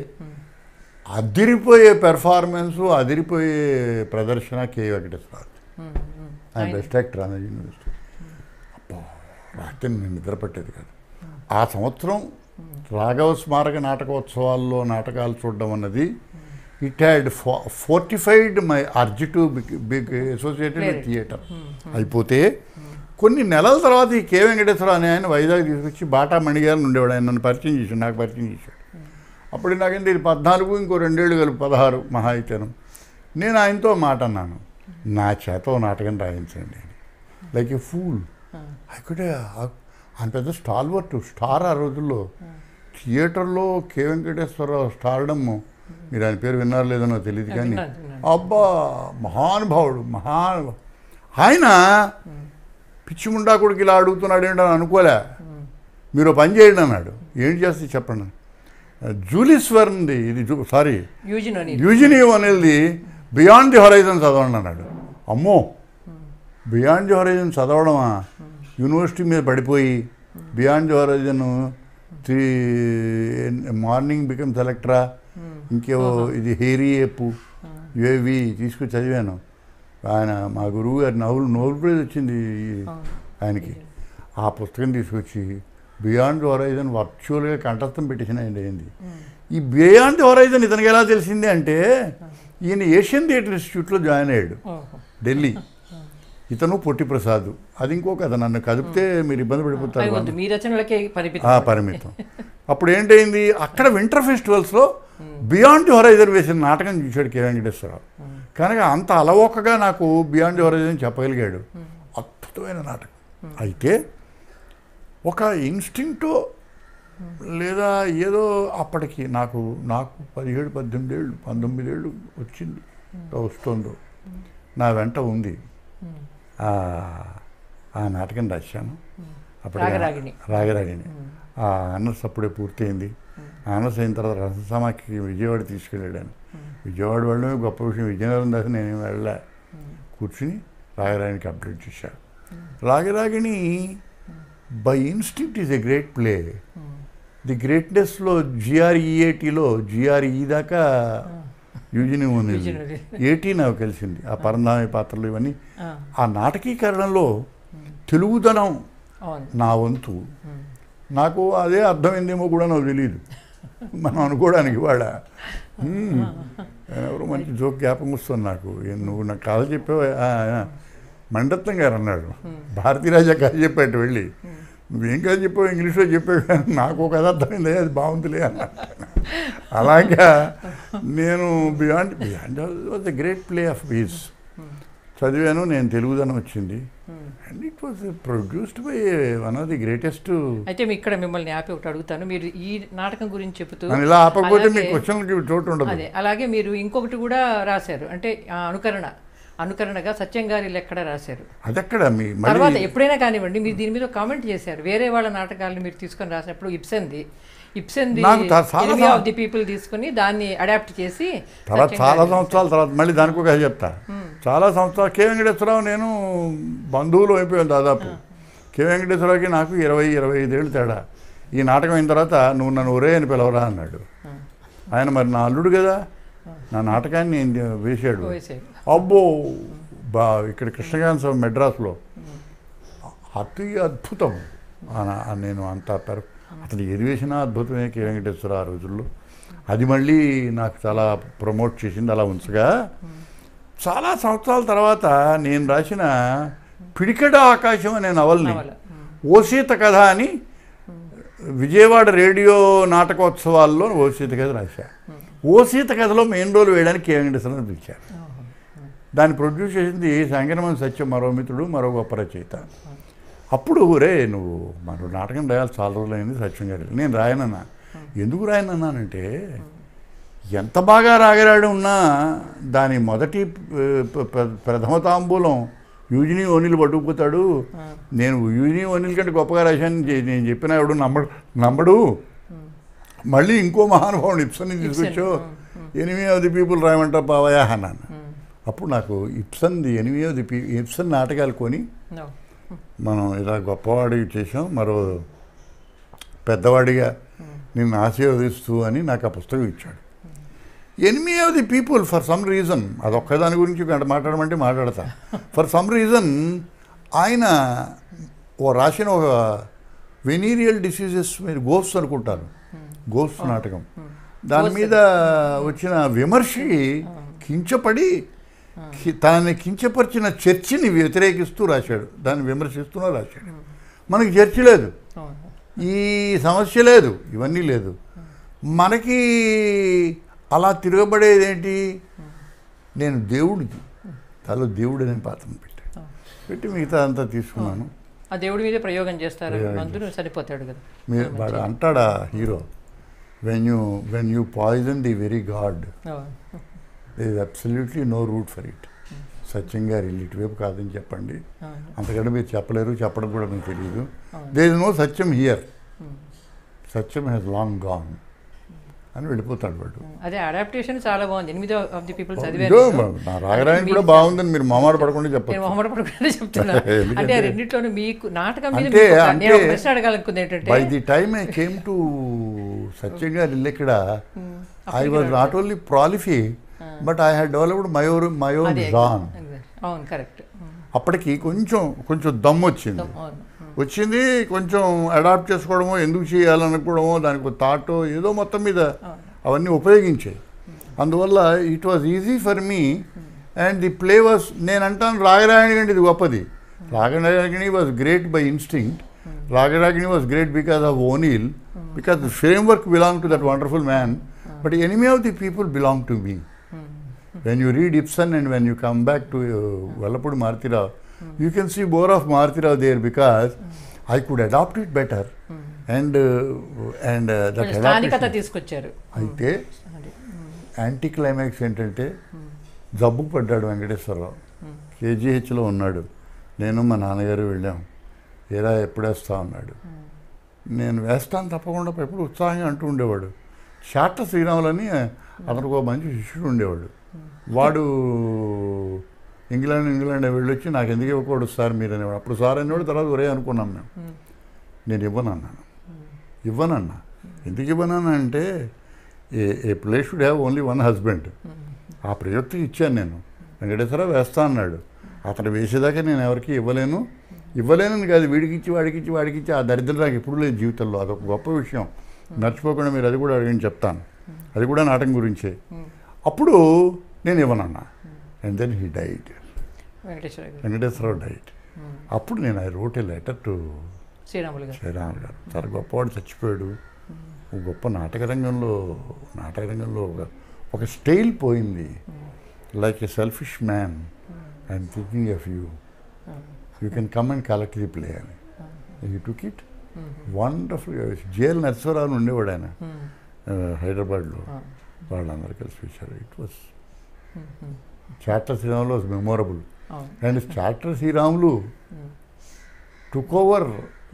అదిరిపోయే పెర్ఫార్మెన్స్ అదిరిపోయే ప్రదర్శన కే వెంకటేశ్వర ఉమ్, ఉమ్. ఆయన బెస్ట్ యాక్టర్ ఆంధ్ర యూనివర్సిటీ అబ్బో రాత్రి నేను నిద్ర పట్టేది కాదు ఆ సంవత్సరం రాఘవ స్మారక నాటకోత్సవాల్లో నాటకాలు చూడడం అన్నది it had fortified my urge to big associated with theatre అయిపోతే కొన్ని నెలల తర్వాత ఈ కే వెంకటేశ్వర అనే ఆయన వైజాగ్ తీసుకొచ్చి బాటా మణిగారిని ఉండేవాడు ఆయన నన్ను పరిచయం చేశాడు నాకు పరిచయం చేశాడు అప్పుడు నాకంటే ఇది పద్నాలుగు ఇంకో రెండేళ్ళు కలిపి పదహారు మహా అయితేను నేను ఆయనతో మాట అన్నాను నా చేత ఓ నాటకం రాయించండి అని లైక్ ఏ ఫూల్ అక్కడే ఆయన పెద్ద స్టాల్ వర్ట్ స్టార్ ఆ రోజుల్లో థియేటర్లో కే వెంకటేశ్వరరావు స్టార్డమ్ మీరు ఆయన పేరు విన్నారో లేదో నాకు తెలియదు కానీ విన్నాను, విన్నాను. అబ్బా మహానుభావుడు మహాను ఆయన పిచ్చిముండా కొడుకు ఇలా అడుగుతున్నాడు ఏంటని అనుకోలే మీరు ఓ పని చేయండి అన్నాడు ఏంటి చేస్తే చెప్పండి జూలిస్ వర్న్ది ఇది జూ సారీ యూజిన్ అని యూజినియం అనేది బియాండ్ ది హొరైజన్ చదవండి అన్నాడు అమ్మో బియాండ్ ది హొరైజన్ చదవడమా యూనివర్సిటీ మీద పడిపోయి beyond the horizon three mourning become Electra ఇంకేవో ఇది హేరీ ఏపు ఇవేవి తీసుకుని చదివాను ఆయన మా గురువు గారి నవ్వులు నోబెల్ ప్రైజ్ వచ్చింది ఈ- ఆయనకి ఆ పుస్తకం తీసుకొచ్చి బియాండ్ హొరైజన్ వర్చువల్గా కంఠస్థం పెట్టేసిన ఆయన అయింది ఈ బియాండ్ హొరైజన్ ఇతనికి ఎలా తెలిసింది అంటే ఈయన ఏషియన్ థియేటర్ ఇన్స్టిట్యూట్లో జాయిన్ అయ్యాడు ఓహో ఢిల్లీ ఇతను పొట్టి ప్రసాద్ అది ఇంకో కథ నన్ను కదిపితే మీరు ఇబ్బంది అది పడిపోతారు వద్దు మీ రచనలకే పరిమితం ఆ పరిమితం అప్పుడు ఏంటైంది అక్కడ వింటర్ ఫెస్టివల్స్లో బియాండ్ హొరైజన్ వేసిన నాటకం చూశాడు కే వెంకటేశ్వరరావు కనుక అంత అలవోకగా నాకు బియాండ్ హొరైజన్ చెప్పగలిగాడు అద్భుతమైన నాటకం అయితే ఒక ఇన్స్టింక్టో లేదా ఏదో అప్పటికి నాకు నాకు పదిహేడు పద్దెనిమిది ఏళ్ళు పంతొమ్మిది ఏళ్ళు వచ్చింది వస్తుందో నా వెంట ఉంది ఆ ఆ నాటకం రాశాను అప్పటికి రాగరాగిణి. రాగరాగిణి ఆ అనర్స్ అప్పుడే పూర్తయింది ఆ అనర్స్ అయిన తర్వాత రససమాకి విజయవాడ తీసుకెళ్ళాను విజయవాడ వెళ్ళడమే గొప్ప విషయం విజయనగరం దాకా నేను వెళ్ళా కూర్చుని రాగరాగిణికి అప్డేట్ చేశాను Ragaragini by instinct is a great play the గ్రేట్నెస్లో జిఆర్ఈఏటీలో జిఆర్ఈ దాకా యూజిని ఉంది యూజిని. ఏటీ నాకు కలిసింది ఆ పరంధామి పాత్రలు ఇవన్నీ ఆ, ఆ నాటకీకరణలో తెలుగుదనం అవును నా వంతు నాకు అదే అర్థమైందేమో కూడా నాకు తెలియదు మనం అనుకోవడానికి వాళ్ళ "హ్మ్, ఎవరో మంచి జోక్ జ్ఞాపకం వస్తుంది నాకు ఏ నువ్వు నాకు కథ చెప్పావు మండత్నం గారు అన్నాడు భారతీరాజా కథ చెప్పాడు వెళ్ళి నువ్వేం కథ చెప్పావు ఇంగ్లీష్లో చెప్పావు కానీ నాకు ఒక కథ అర్థమైంది అది బాగుందిలే అన్నాడు అలాగా నేను beyond beyond was the great play of బీస్ చదివాను నేను తెలుగుదనం వచ్చింది and it was produced by one of the greatest అయితే మీ ఇక్కడ మిమ్మల్ని ఆపి ఒకటి అడుగుతాను మీరు ఈ నాటకం గురించి చెబుతూ నన్ను ఇలా ఆపకపోతే మీ అలాగే- క్వశ్చన్లకి చోటు ఉండదు అదే అలాగే మీరు ఇంకొకటి కూడా రాశారు అంటే ఆ అనుకరణ అనుకరణగా సత్యం గారి లెక్కడ రాశారు అదెక్కడ మీ తర్వాత మళ్ళీ ఎప్పుడైనా కానివ్వండి మీరు దీని మీద కామెంట్ చేశారు వేరే వాళ్ళ నాటకాలను మీరు తీసుకొని రాసినప్పుడు ఇప్సెన్ది ఇప్సెన్ది నాకు తా- చాలా ఎనిమీ సం- ఆఫ్ ది పీపుల్ తీసుకొని దాన్ని అడాప్ట్ చేసి తర్వాత సత్యం చాలా గారి- సంవత్సరాల తర్వాత మళ్ళీ దానికి ఒక చెప్తా చాలా సంవత్సరాలు కె వెంకటేశ్వరరావు నేను బంధువులు అయిపోయాను దాదాపు కె వెంకటేశ్వరరావుకి నాకు ఇరవై ఇరవై ఐదేళ్ళు తేడా ఈ నాటకం అయిన తర్వాత నువ్వు నన్ను ఒరే అని పిలవరా అన్నాడు ఆయన మరి నా అల్లుడు కదా నా నాటకాన్ని నేను వేశాడు వేశాడు. అబ్బో బా ఇక్కడ కృష్ణకాంత్ స్వామి మెడ్రాస్లో అతి అద్భుతం ఆ నా- ఆ నేను అంత పెర అతను ఏది వేసినా అద్భుతమే కే వెంకటేశ్వర ఆ రోజుల్లో అది మళ్ళీ నాకు చాలా ప్రమోట్ చేసింది అలా ఉంచగా చాలా సంవత్సరాల తర్వాత నేను రాసిన పిడికెడ ఆకాశం అనే నవల్ని నవల. ఓసీత కథ అని విజయవాడ రేడియో నాటకోత్సవాల్లో ఓసీత కథ రాశా ఓసీత కథలో మెయిన్ రోల్ వేయడానికి కే వెంకటేశ్వరని పిలిచారు దాన్ని ప్రొడ్యూస్ చేసింది సంగనమన్ సత్యం మరో మిత్రుడు మరో గొప్ప రచయిత అప్పుడు రే నువ్వు మరో నాటకం రాయాలి చాలా రోజులైంది సత్యం గారు నేను రాయనన్నా ఎందుకు రాయనన్నానంటే ఎంత బాగా రాగరాడు ఉన్నా దాని మొదటి ప- ప- ప్రథమ తాంబూలం యూజిని ఓనిల్ పట్టుకుపోతాడు నేను యూజిని ఓనిల్ కంటే గొప్పగా రాశాను చె- నేను చెప్పిన ఎవడు నమ్మడు నమ్మడు మళ్ళీ ఇంకో మహానుభావుడు ఇప్సన్ని తీసుకొచ్చో ఎనిమి ఆఫ్ ది పీపుల్ రాయమంటారు బావయా అన్నాను అప్పుడు నాకు Ibsen the enemy of the పీ ఇప్సన్ నాటకాలు కొని No. మనం ఇలా గొప్పవాడికి చేసాం మరో పెద్దవాడిగా నిన్ను ఆశీర్వదిస్తూ అని నాకు ఆ పుస్తకం ఇచ్చాడు enemy of the people for some reason అదొక్క దాని గురించి గంట మాట్లాడమంటే మాట్లాడతా ఫర్ సమ్ రీజన్ ఆయన ఓ రాసిన ఒక వెనీరియల్ డిసీజెస్ మీద గోఫ్స్ అనుకుంటారు గోఫ్స్ నాటకం దాని మీద వచ్చిన విమర్శకి కించపడి కి- తనని కించపరిచిన చర్చిని వ్యతిరేకిస్తూ రాశాడు దాన్ని విమర్శిస్తూనే రాశాడు మనకి చర్చి లేదు అవును. ఈ సమస్య లేదు ఇవన్నీ లేదు మనకి అలా తిరగబడేది ఏంటి నేను దేవుడికి తలో దేవుడు అనే పాత్రను పెట్టాను పెట్టి మిగతా అంతా తీసుకున్నాను ఆ దేవుడి మీదే ప్రయోగం చేస్తారు ప్రయోగం అందులో సరిపోతాడు కదా మీరు వాడు అంటాడా hero when you when you poison the very god అవును. There is absolutely no root for it Satyam garu ఇల్లు ఇటువైపు కాదని చెప్పండి అవును. అంతకంటే మీరు చెప్పలేరు చెప్పడం కూడా మీకు తెలియదు there is no Satyam here Satyam has long gone అని వెళ్ళిపోతాడు వాడు అదే అడాప్టేషన్ చాలా బాగుంది ఎనిమిది ఆఫ్ ది పీపుల్ ఇదో చదివారు నా రాగరాయని కూడా బాగుందని మీరు మామాట పడకుండా నేను చెప్పచ్చు మొహమాట పడకుండా చెప్తున్నా ఎందుకంటే- అంటే ఆ రెండిట్లోనూ మీకు నాటకం మీద అంటే- మీకు ఒక- నేను ఒక అంటే- ప్రశ్న అడగాలనుకుంది ఏంటంటే by the time I came to Satyam గారి ఇల్లు ఇక్కడ I was not only prolific but I had developed my own my own అదే జాన్ అవును కరెక్ట్ అప్పటికి కొంచెం కొంచెం దమ్ వచ్చింది అవును వచ్చింది కొంచెం అడాప్ట్ చేసుకోవడమో ఎందుకు చేయాలనుకోవడమో దానికి ఒక థాట్ ఏదో మొత్తం మీద అవన్నీ ఉపయోగించాయి అందువల్ల it was easy for me and the play was నేను అంటాను రాగరాగిణి కంటే ఇది గొప్పది Ragaragini was great by instinct Ragaragini was great because of O'Neill because the framework belong to that wonderful man but enemy of the people belong to me when you read Ibsen and when you come back to uh, Vallapudi Martirao, you can see more of Martirao there because I could adopt it better. And uh, and uh, that కొంచెం స్థానికత adaptation. తీసుకొచ్చారు అయితే అది anti climax ఏంటంటే జబ్బుకు పడ్డాడు వెంకటేశ్వరరావు కేజీహెచ్లో ఉన్నాడు నేను మా నాన్నగారు వెళ్ళాం ఏరా ఎప్పుడు వేస్తా ఉన్నాడు నేను వేస్తాను తప్పకుండా ఎప్పుడు ఉత్సాహంగా అంటూ ఉండేవాడు శాట శ్రీరాములని అతనికి ఒక మంచి శిష్యుడు ఉండేవాడు వాడు ఇంగ్లాండ్ ఇంగ్లాండ్ వెళ్ళొచ్చి నాకు ఎందుకు ఇవ్వకూడదు సార్ మీరు అనేవాడు అప్పుడు సార్ అనేవాడు తర్వాత ఒరే అనుకున్నాం మేము నేను ఇవ్వను అన్నాను ఇవ్వనన్నా ఎందుకు ఇవ్వనన్నా అంటే a a plays should have only one husband ఆ ప్రయుక్తి ఇచ్చాను నేను వెంకటేశ్వర వేస్తా అన్నాడు అతను వేసేదాకా నేను ఎవరికి ఇవ్వలేను ఇవ్వలేనని కాదు వీడికిచ్చి వాడికిచ్చి వాడికిచ్చి ఆ దరిద్రం నాకు ఎప్పుడు లేదు జీవితంలో అదొక గొప్ప విషయం మర్చిపోకుండా మీరు అది కూడా అడిగిన చెప్తాను అది కూడా నాటకం గురించే అప్పుడు నేను ఇవ్వనన్నా and then he died Venkateswara garu Venkateswararao died అప్పుడు నేను I wrote a letter to Sriramulu garu Sriramulu గారు చాలా గొప్పవాడు చచ్చిపోయాడు ఒక గొప్ప నాటక రంగంలో నాటక రంగంలో ఒక ఒక స్టైల్ పోయింది like a selfish man I'm thinking of you you can come and collect the play అని you took it wonderful J L Narasimharao ఉండేవాడు ఆయన ఆ, హైదరాబాద్లో వాళ్ళందరూ కలిసి వచ్చారు it was Chatla Sriramulu was memorable అవును and Chatla Sriramulu took over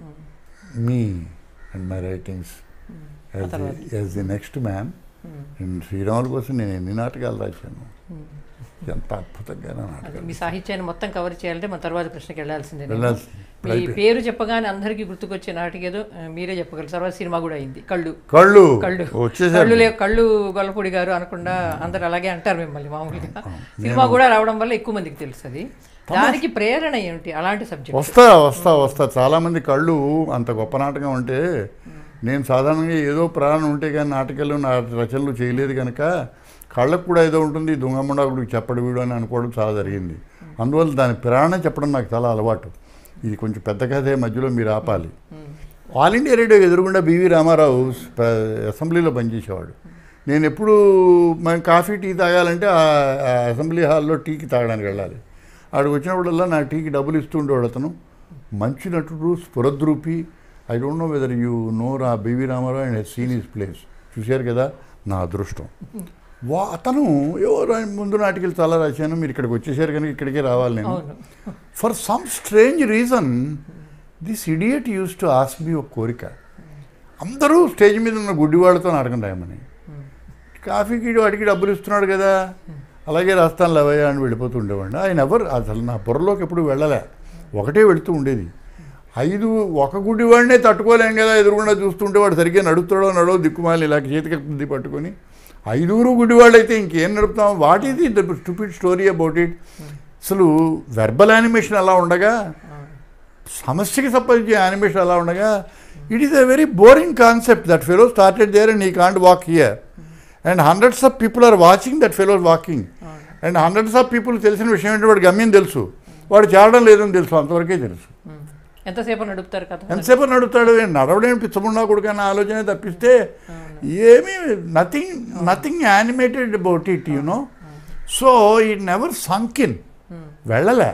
me and my writings ఆ తర్వాత. As the next man and శ్రీరాముల కోసం నేను ఎన్ని నాటకాలు రాశాను ఎంత అద్భుతంగా నా అది నాటకాలు మీ సాహిత్యాన్ని మొత్తం కవర్ చేయాలంటే మన తర్వాత ప్రశ్నకి వెళ్ళాల్సిందే వెళ్ళాల్సి మీ అయితే పేరు చెప్పగానే అందరికీ గుర్తుకొచ్చే నాటిక ఏదో ఆ, మీరే చెప్పగలరు తర్వాత సినిమా కూడా అయింది కళ్ళు కళ్ళు కళ్ళు వచ్చేసారు కళ్ళు లే కళ్ళు గొల్లపూడి గారు అనకుండా అందరు అలాగే అంటారు మిమ్మల్ని మామూలుగా సినిమా కూడా రావడం వల్ల ఎక్కువ మందికి తెలుసు అది దానికి ప్రేరణ ఏమిటి అలాంటి సబ్జెక్ట్ వస్తా వస్తా వస్తా చాలామంది కళ్ళు అంత గొప్ప నాటకం అంటే నేను సాధారణంగా ఏదో ప్రాణం ఉంటే కానీ నాటకాలు నా రచనలు చేయలేదు కనుక కళ్ళకు కూడా ఏదో ఉంటుంది దొంగముండాకుడికి చెప్పడు వీడు అని అనుకోవడం చాలా జరిగింది అందువల్ల దాని ప్రాణం చెప్పడం నాకు చాలా అలవాటు ఇది కొంచెం పెద్ద కథే మధ్యలో మీరు ఆపాలి ఆల్ ఇండియా రేడియో ఎదురుగుండా బివి రామారావు ప- అసెంబ్లీలో పనిచేసేవాడు నేను ఎప్పుడు మనం కాఫీ టీ తాగాలంటే ఆ ఆ అసెంబ్లీ హాల్లో టీకి తాగడానికి వెళ్ళాలి ఆడికి వచ్చినప్పుడల్లా నా టీకి డబ్బులు ఇస్తూ ఉండేవాడు అతను మంచి నటుడు స్ఫురద్రూపి I don't know whether you know రా B V Ramarao and seen his plays చూశారు కదా నా అదృష్టం వా అతను ఎవరు ముందు నాటికలు చాలా రాశాను మీరు ఇక్కడికి వచ్చేసారు కనుక ఇక్కడికే రావాలి నేను అవును for some strange reason this idiot used to ask me ఒక కోరిక అందరూ స్టేజ్ మీద ఉన్న గుడ్డివాళ్ళతో నాటకం రాయమని కాఫీకి వాడికి డబ్బులు ఇస్తున్నాడు కదా అలాగే రాస్తాను లేవయ్యా అని వెళ్ళిపోతూ ఉండేవాడిని ఆయన ఎవరు అసలు నా బుర్రలోకి ఎప్పుడు వెళ్ళలే ఒకటే వెళుతూ ఉండేది ఐదు ఒక గుడ్డివాడినే తట్టుకోలేం కదా ఎదురుగుండా చూస్తుంటే వాడు సరిగ్గా నడుస్తాడో నడో దిక్కుమాలి ఇలా చేతికి పట్టుకొని ఐదుగురు గుడ్డివాళ్ళు అయితే ఇంకేం నడుపుతాం what is the stupid story about it అసలు వెర్బల్ యానిమేషన్ అలా ఉండగా సమస్యకి సంబంధించి యానిమేషన్ అలా ఉండగా it is a very boring concept that fellow started there and he can't walk here and hundreds of people are watching that fellow walking and hundreds of people తెలిసిన విషయం ఏంటంటే వాడు గమ్యం తెలుసు వాడు చేరడం లేదని తెలుసు అంతవరకే తెలుసు ఉమ్. ఎంతసేపు నడుపుతారు కథ ఎంతసేపు నడుస్తాడు నడవడం పిచ్చమున్నా కొడుకన్న ఆలోచన తప్పిస్తే ఏమీ nothing nothing animated about it you know so it never sunk in వెళ్ళలే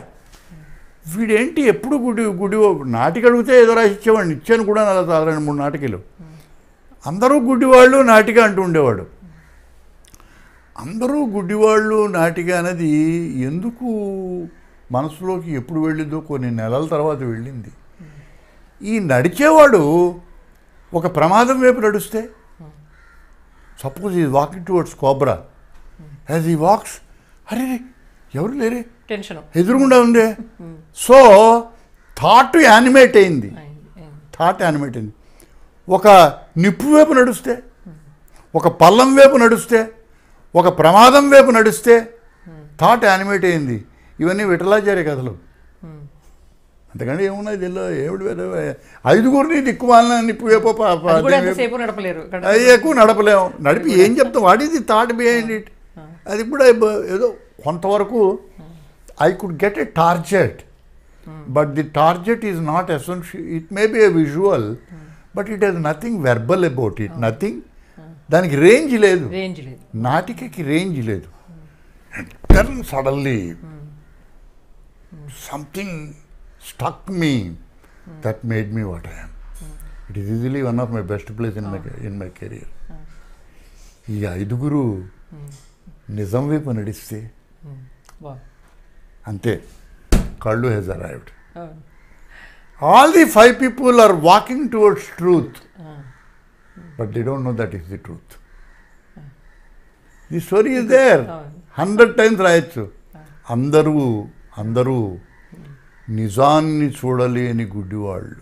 వీడేంటి ఎప్పుడు గుడి గుడి నాటికి అడిగితే ఏదో రాసి ఇచ్చేవాడిని ఇచ్చాను కూడా అలా చాలా రెండు మూడు నాటికలు అందరూ గుడ్డివాళ్ళు నాటిక అంటూ ఉండేవాడు అందరూ గుడ్డివాళ్ళు నాటిక అనేది ఎందుకు మనసులోకి ఎప్పుడు వెళ్ళిందో కొన్ని నెలల తర్వాత వెళ్ళింది ఈ నడిచేవాడు ఒక ప్రమాదం వైపు నడుస్తే suppose he walking towards cobra as he walks అరే రే, ఎవరు లేరే టెన్షన్ ఎదురుగుండా ఉందే సో థాట్ యానిమేట్ అయింది థాట్ యానిమేట్ అయింది ఒక నిప్పు వైపు నడుస్తే ఒక పల్లం వైపు నడుస్తే ఒక ప్రమాదం వైపు నడిస్తే థాట్ యానిమేట్ అయింది ఇవన్నీ విఠలాచార్య కథలు ఉమ్. అంతకంటే ఏమున్నాయి దీనిలో ఏమిటి వేరే ఐదుగురిని దిక్కుమాలిన నిప్పు వేపో పా- పా- అది కూడా దీని ఎంతసేపు నడపలేరు ఇక్కడ అది ఎక్కువ నడపలేము నడిపి ఏం చెప్తాం what is the thought behind it అది కూడా ఏబ- ఏదో కొంతవరకు I could get a target but the target is not essential it may be a visual but it has nothing verbal about it nothing దానికి రేంజ్ లేదు range లేదు నాటికకి range లేదు then suddenly something stuck me that made me what I'm it is easily one of my best place in my in my career ఈ ఐదుగురు నిజం వైపు నడిస్తే వా అంతే కళ్ళు హెజ్ అరైవ్డ్ అవును. All the five people are walking towards truth ఆ. But they don't know that is the truth the story is there అవును. హండ్రెడ్ టైమ్స్ రాయొచ్చు అందరూ అందరూ నిజాన్ని చూడలేని గుడ్డివాళ్ళు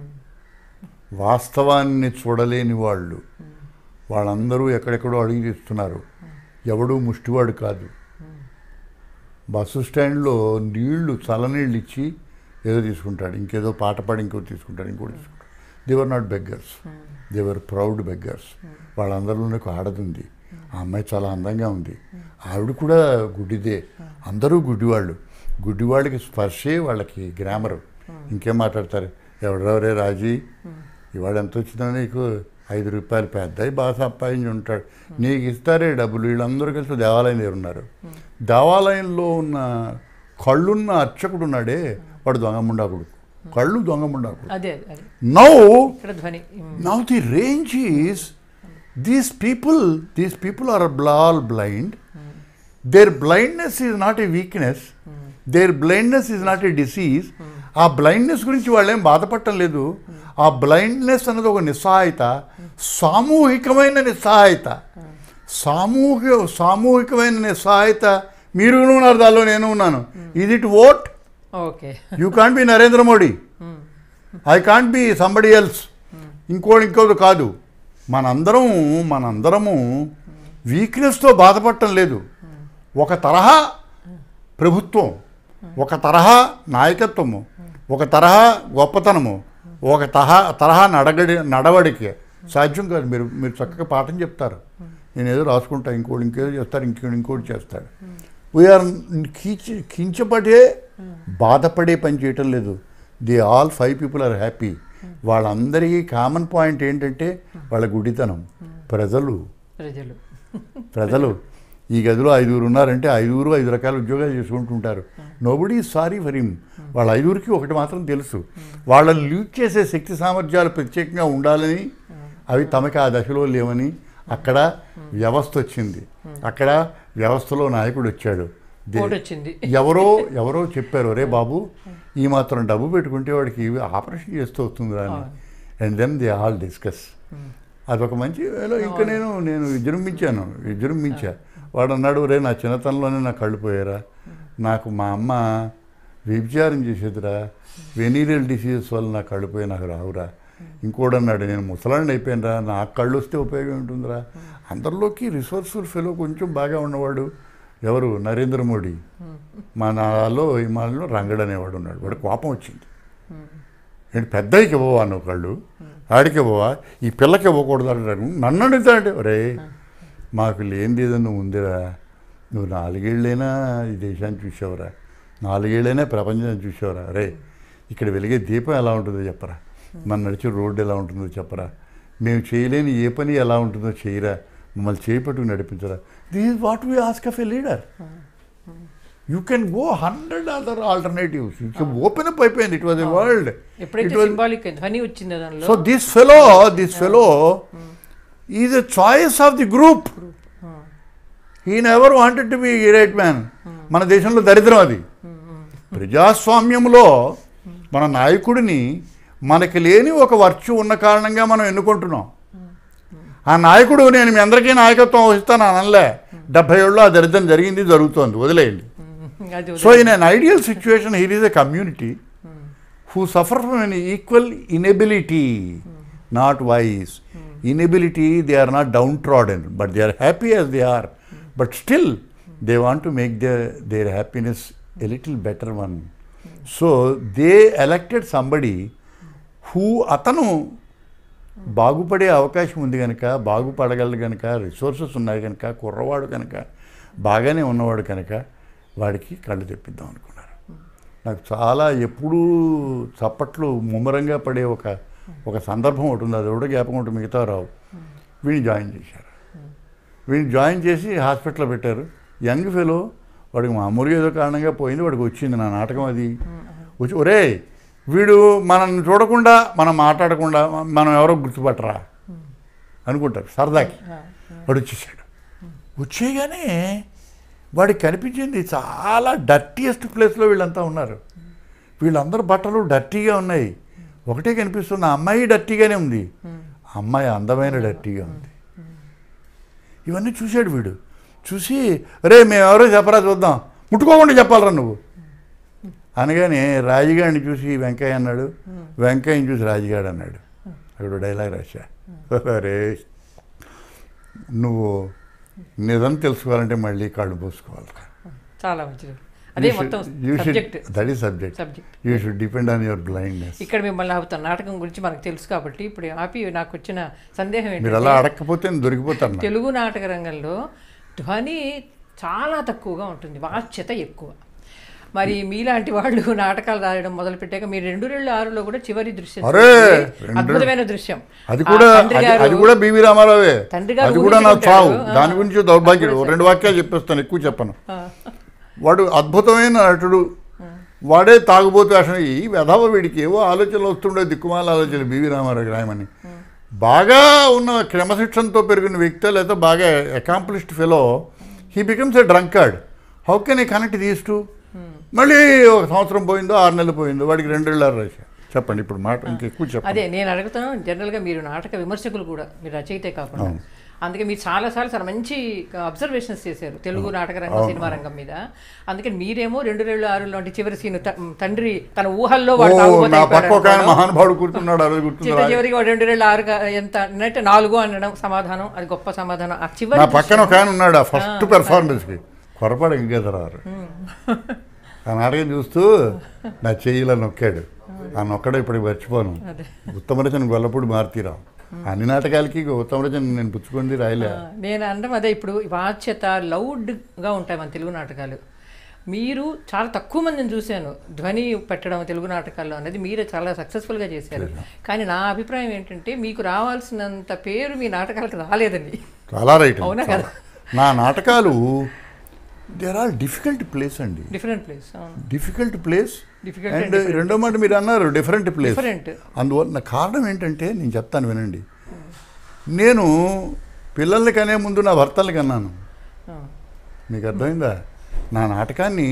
వాస్తవాన్ని చూడలేని వాళ్ళు వాళ్ళందరూ ఎక్కడెక్కడో అడిగి తీస్తున్నారు ఎవడూ ముష్టివాడు కాదు బస్సు స్టాండ్లో నీళ్లు చల్లనీళ్ళు ఇచ్చి ఏదో తీసుకుంటాడు ఇంకేదో పాట పాడి ఇంకో తీసుకుంటాడు ఇంకోటి తీసుకుంటాడు they were not beggars they were proud beggars వాళ్ళందరిలోనే ఒక ఆడదుంది ఆ అమ్మాయి చాలా అందంగా ఉంది ఆవిడ కూడా గుడ్డిదే అందరూ గుడ్డివాళ్ళు గుడ్డివాళ్ళకి స్పర్శే వాళ్ళకి గ్రామర్ ఇంకేం మాట్లాడతారు ఎవడెవరే రాజీ ఇవాళ ఎంత వచ్చిందో నీకు ఐదు రూపాయలు పెద్ద బాగా సంపాదించి ఉంటాడు నీకు ఇస్తారే డబ్బులు వీళ్ళందరూ కలిసి దేవాలయం దగ్గర ఉన్నారు దేవాలయంలో ఉన్న కళ్ళున్న అర్చకుడు ఉన్నాడే వాడు దొంగముండాకుడు కళ్ళు దొంగముండాకుడు అదే అదే నౌ ఇక్కడ ధ్వని um. Now the range is these people, these people are all blind. Their blindness is not a weakness. Their blindness is not a disease. ఆ బ్లైండ్నెస్ గురించి వాళ్ళేం బాధపడటం లేదు ఆ బ్లైండ్నెస్ అన్నది ఒక నిస్సహాయత సామూహికమైన నిస్సహాయత సామూహిక సామూహికమైన నిస్సహాయత మీరు ఉన్నారు దానిలో నేను ఉన్నాను ఇది it ought okay you can't be Narendra Modi I can't be somebody else ఇంకోటి ఇంకోటి కాదు మనందరం మనందరము వీక్నెస్తో బాధపడటం లేదు ఒక తరహా ప్రభుత్వం ఒక తరహా నాయకత్వము ఒక తరహా గొప్పతనము ఒక తరహా తరహా నడగడి నడవడికి సాధ్యం కాదు మీరు మీరు చక్కగా పాఠం చెప్తారు నేను ఏదో రాసుకుంటా ఇంకోటి ఇంకేదో చేస్తారు ఇంకోటి ఇంకోటి చేస్తాడు వీఆర్ కించ కించపడే బాధపడే పని చేయటం లేదు they all five people are happy వాళ్ళందరికీ కామన్ పాయింట్ ఏంటంటే వాళ్ళ గుడితనం ప్రజలు ప్రజలు ప్రజలు ఈ గదిలో ఐదుగురు ఉన్నారంటే ఐదుగురు ఐదు రకాల ఉద్యోగాలు చేసుకుంటుంటారు నోబడీ సారీ ఫర్ హిమ్ వాళ్ళ ఐదుగురికి ఒకటి మాత్రం తెలుసు వాళ్ళని లీడ్ చేసే శక్తి సామర్థ్యాలు ప్రత్యేకంగా ఉండాలని అవి తమకి ఆ దశలో లేవని అక్కడ వ్యవస్థ వచ్చింది అక్కడ వ్యవస్థలో నాయకుడు వచ్చాడు దే- ఓటు వచ్చింది ఎవరో ఎవరో చెప్పారు రే బాబు ఈ మాత్రం డబ్బు పెట్టుకుంటే వాడికి ఆపరేషన్ చేస్తూ వస్తుంది అని and then they all discuss అదొక మంచి వేలో ఇంకా నేను నేను విజృంభించాను విజృంభించా వాడు అన్నాడు రే నా చిన్నతనంలోనే నా కళ్ళు పోయారా నాకు మా అమ్మ వ్యభిచారం చేసేదిరా వెనీరియల్ డిసీజెస్ వల్ల నా కళ్ళు పోయి నాకు రావురా ఇంకోటి అన్నాడు నేను ముసలాండి అయిపోయినరా నాకు కళ్ళు వస్తే ఉపయోగం ఉంటుందిరా అందరిలోకి రిసోర్స్ఫుల్ ఫెలో కొంచెం బాగా ఉన్నవాడు ఎవరు నరేంద్ర మోడీ మా నాలో హిమాలయంలో రంగడు అనేవాడు ఉన్నాడు వాడు కోపం వచ్చింది ఏంటి పెద్దయికి ఇవ్వవా నువ్వు కళ్ళు ఆడికి ఇవ్వవా ఈ పిల్లకి ఇవ్వకూడదు అంటారు నన్ను అడుగుతాడు రే మాకు లేనిది ఏదన్నా ఉందిరా నువ్వు నాలుగేళ్ళైనా ఈ దేశాన్ని చూసావురా నాలుగేళ్ళైనా ప్రపంచాన్ని చూసావురా రే ఇక్కడ వెలిగే దీపం ఎలా ఉంటుందో చెప్పరా మన నడిచే రోడ్డు ఎలా ఉంటుందో చెప్పరా మేము చేయలేని ఏ పని ఎలా ఉంటుందో చేయరా మమ్మల్ని చేపట్టుకు నడిపించరా this is what we ask of a leader you can go hundred other alternatives you open up అయిపోయింది ఇట్ వాజ్ ఎ వరల్డ్ ఎప్పుడైతే It was- సింబాలిక్ ధ్వని వచ్చిందో దానిలో so this fellow this fellow is a choice of the group he never wanted to be right man మన దేశంలో దరిద్రం అది ప్రజాస్వామ్యంలో మన నాయకుడిని మనకి లేని ఒక వర్చు ఉన్న కారణంగా మనం ఎన్నుకుంటున్నాం ఆ నాయకుడు నేను మీ అందరికీ నాయకత్వం వహిస్తాను అనలే డెబ్బై ఏళ్ళు ఆ దరిద్రం జరిగింది జరుగుతోంది వదిలేయండి ఉమ్, అది so in an ideal situation here is a community who suffer from an equal inability, not wise. Inability they are not downtrodden but they are happy as they are but still they want to make the their happiness a little better one so they elected somebody who అతను బాగుపడే అవకాశం ఉంది కనుక బాగుపడగలడు కనుక resources ఉన్నాయి కనుక కుర్రవాడు కనుక బాగానే ఉన్నవాడు కనుక వాడికి కళ్ళు తెప్పిద్దాం అనుకున్నారు నాకు చాలా ఎప్పుడూ చప్పట్లు ముమ్మరంగా పడే ఒక ఒక సందర్భం ఒకటి ఉంది అది ఒకటి జ్ఞాపకం ఉంటుంది మిగతా రావు వీడిని జాయిన్ చేశారు వీడిని జాయిన్ చేసి హాస్పిటల్లో పెట్టారు యంగ్ ఫెలో వాడికి మామూలుగా ఏదో కారణంగా పోయింది వాడికి వచ్చింది నా నాటకం అది వచ్చి ఒరే వీడు మనం చూడకుండా మనం మాట్లాడకుండా మనం ఎవరో గుర్తుపట్టరా అనుకుంటారు సరదాకి వాడు వచ్చేసాడు వచ్చేయగానే వాడికి కనిపించింది చాలా డర్టీయెస్ట్ ప్లేస్లో వీళ్ళంతా ఉన్నారు వీళ్ళందరూ బట్టలు డర్టీగా ఉన్నాయి ఒకటే కనిపిస్తుంది ఆ అమ్మాయి డర్టీగానే ఉంది ఆ అమ్మాయి అందమైన డర్టీగా ఉంది ఇవన్నీ చూశాడు వీడు చూసి రే మేము ఎవరో చెప్పరా చూద్దాం ముట్టుకోకుండా చెప్పాలరా నువ్వు అనగానే రాజుగాడిని చూసి వెంకయ్య అన్నాడు వెంకయ్యని చూసి రాజుగాడు అన్నాడు అక్కడ డైలాగ్ రాశా రే నువ్వు నిజం తెలుసుకోవాలంటే మళ్ళీ కళ్ళు పోసుకోవాలి చాలా మంచిది అదే మొత్తం subject that is subject subject you should depend on your blindness ఇక్కడ మిమ్మల్ని ఆపుతాను నాటకం గురించి మనకు తెలుసు కాబట్టి ఇప్పుడు ఆపి నాకు వచ్చిన సందేహం మీరు ఏంటంటే అలా అడగకపోతే నేను దొరికిపోతాను నాకు. తెలుగు నాటక రంగంలో ధ్వని చాలా తక్కువగా ఉంటుంది వాచ్యత ఎక్కువ మరి మీలాంటి వాళ్ళు నాటకాలు రాయడం మొదలుపెట్టాక మీరు రెండు రెండు ఆరులో కూడా చివరి దృశ్యం అరే, చూస్తే రెండు- అద్భుతమైన దృశ్యం అది ఆ కూడా తండ్రి అది- గారు అది కూడా బీవీ రామారావే తండ్రి గారు అది కూడా నా చావు ఊహించుకుంటాడు. దాని గురించి దౌర్భాగ్యుడు ఓ రెండు వాక్యాలు చెప్పేస్తాను ఎక్కువ చెప్పను వాడు అద్భుతమైన నటుడు వాడే తాగుబోతు వేషం ఈ వెధవ వీడికి ఏవో ఆలోచనలు వస్తుండే దిక్కుమాల ఆలోచనలు బీవీ రామారావు రాయమని బాగా ఉన్న క్రమశిక్షణతో పెరిగిన వ్యక్తి లేదా బాగా accomplished fellow he becomes a drunkard how can I connect these to మళ్ళీ ఒక సంవత్సరం పోయిందో ఆరు నెలలు పోయిందో వాడికి రెండు ఏళ్ళారు రాశా చెప్పండి ఇప్పుడు మాట ఇంకెక్కువ చెప్పండి అదే నేను అడుగుతాను జనరల్గా మీరు నాటక విమర్శకులు కూడా మీరు రచయితే కాకుండా అందుకే మీరు చాలాసార్లు చాలా మంచి అబ్జర్వేషన్స్ చేశారు తెలుగు నాటక రంగం సినిమా రంగం మీద అందుకని మీరేమో రెండు రెండు ఆరు లాంటి చివరి సీన్ తండ్రి తన ఊహల్లో ఓ వాడు తాగుబోతు నా అయిపోయాడు పక్క ఒక ఆయన అనుకోవడం. మహానుభావుడు కూర్చున్నాడు ఆ రోజు చిట్ట గుర్తుందా చివరికి వాడు రెండు రెండు ఆరు గా- ఎంత అంటే నాలుగు అనడం సమాధానం అది గొప్ప సమాధానం ఆ చివరి నా పక్కన ఒక ఆయన ఉన్నాడు ఆ ఫస్ట్ పెర్ఫార్మెన్స్కి పొరపాటు ఇంకా రారు ఆ నాటకం చూస్తూ నా చెయ్యిలో నొక్కాడు ఆ నొక్కడం ఇప్పుడు మర్చిపోను అదే. ఉత్తమరచన గొల్లపూడి మారుతీరావు అన్ని నాటకాలకి ఉత్తమరచన నేను పుచ్చుకుంది రాయలే ఆ, నేను అనడం అదే ఇప్పుడు వాచ్యత లౌడ్గా ఉంటాయి మన తెలుగు నాటకాలు మీరు చాలా తక్కువ మందిని చూశాను ధ్వని పెట్టడం తెలుగు నాటకాల్లో అనేది మీరే చాలా సక్సెస్ఫుల్గా చేశారు కానీ నా అభిప్రాయం ఏంటంటే మీకు రావాల్సినంత పేరు మీ నాటకాలకు రాలేదండి చాలా రైట్ అవునా కదా? నా నాటకాలు దేర్ ఆర్ డిఫికల్ట్ ప్లేస్ అండి different plays difficult plays Difficult and and different. రెండో మాట మీరు అన్నారు డిఫరెంట్ ప్లేస్ డిఫరెంట్ అందువల్ల కారణం ఏంటంటే నేను చెప్తాను వినండి నేను పిల్లల్ని కనే ముందు నా భర్తల్ని కన్నాను మీకు అర్థమైందా నా నాటకాన్ని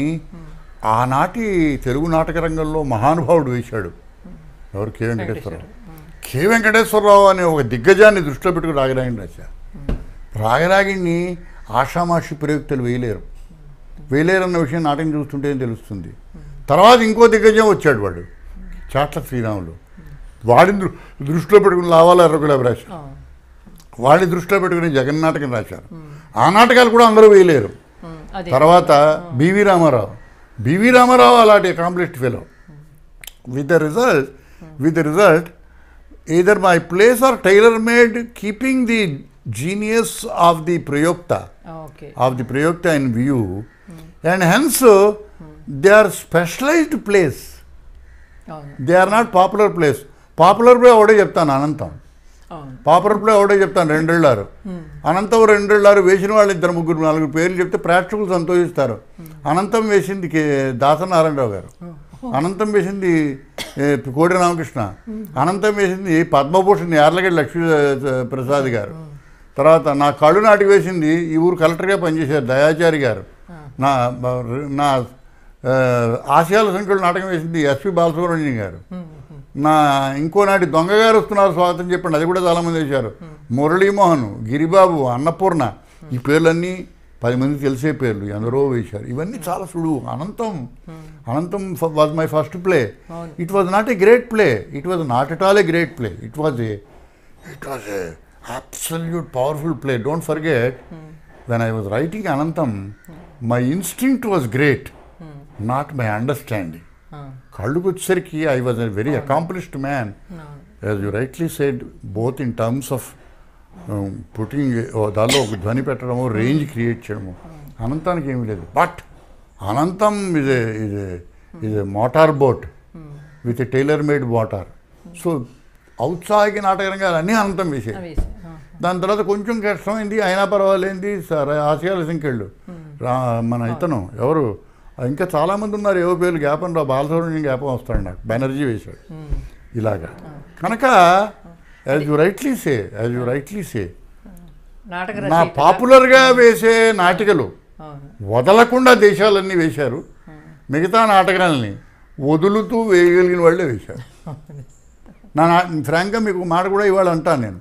ఆనాటి తెలుగు నాటక రంగంలో మహానుభావుడు వేశాడు ఎవరు కె వెంకటేశ్వరరావు కె వెంకటేశ్వరరావు అనే ఒక దిగ్గజాన్ని దృష్టిలో పెట్టుకుని రాగరాగిని రాశా రాగరాగిణ్ణి ఆషామాషి ప్రయుక్తలు వేయలేరు వేయలేరన్న విషయం నాటకం చూస్తుంటే తెలుస్తుంది తర్వాత ఇంకో దిగ్గజం వచ్చాడు వాడు చాట్ల శ్రీరాములు వాడిని దృ- దృష్టిలో పెట్టుకుని లావాల ఎర్రగులాబి రాశారు వాడిని దృష్టిలో పెట్టుకుని జగన్నాటకం రాశారు ఆ నాటకాలు కూడా అందరూ వేయలేరు అదే తర్వాత బివి రామారావు బివి రామారావు అలాంటి accomplished fellow with the result with the result either my plays are tailor made keeping the genius of the prayokta okay of the prayokta in view and hence uh, they are specialized plays అవును they are not popular plays popular play ఒకటే చెప్తాను అనంతం అవును popular play ఒకటే చెప్తాను రెండేళ్ళారు అనంతం రెండేళ్ళారు వేసిన వాళ్ళు ఇద్దరు ముగ్గురు నాలుగు పేర్లు చెప్తే ప్రేక్షకులు సంతోషిస్తారు అనంతం వేసింది కే దాసనారాయణరావు గారు అనంతం వేసింది ఏ, కోడి రామకృష్ణ అనంతం వేసింది పద్మభూషణ్ యార్లగడ్డ లక్ష్మీ ఆ, ప్రసాద్ గారు తర్వాత నా కళ్ళు నాటికి వేసింది ఈ ఊరు కలెక్టర్గా పనిచేశారు దయాచారి గారు నా నా ఆ, ఆశయాల సంఖ్యలో నాటకం వేసింది ఎస్పి బాలసుబ్రహ్మణ్యం గారు నా ఇంకో నాటి దొంగగారు వస్తున్నారు స్వాగతం చెప్పండి అది కూడా చాలామంది వేశారు మురళీమోహన్ గిరిబాబు అన్నపూర్ణ ఈ పేర్లన్నీ పది మంది తెలిసే పేర్లు ఎందరో వేశారు ఇవన్నీ చాలా సులువు Anantham Anantham was my first play it was not a great play it was not at all a great play it was a it was a absolute powerful play. Don't forget, when I was writing Anantam, my instinct was great, not my understanding. కళ్ళుకు వచ్చేసరికి I was a very accomplished man as you rightly said both in terms of putting దానిలో ఒక ధ్వని పెట్టడము range create చేయడము అనంతానికి ఏమీ లేదు but అనంతం ఇది ఇది ఇది motor boat with tailor made motor so ఔత్సాహిక నాటకరంగా అన్నీ అనంతం వేసేది అవి దాని తర్వాత కొంచెం కష్టమైంది అయినా పర్వాలేంది సరే ఆశయాల సంఖ్యళ్ళు రా మన ఇతను ఎవరు ఇంకా చాలామంది ఉన్నారు ఏవో పేర్లు జ్ఞాపం రా బాలసుబ్రహ్మణ్యం జ్ఞాపం వస్తాడు నాకు బెనర్జీ వేశాడు ఇలాగా కనుక as you rightly say as you rightly say నాటక నా రచయితగా- పాపులర్గా వేసే నాటికలు అవును వదలకుండా దేశాలన్నీ వేశారు మిగతా నాటకాలని వదులుతూ వేయగలిగిన వాళ్ళే వేశారు నా నా ఫ్రాంక్గా మీకు ఒక మాట కూడా ఇవాళ అంటాను నేను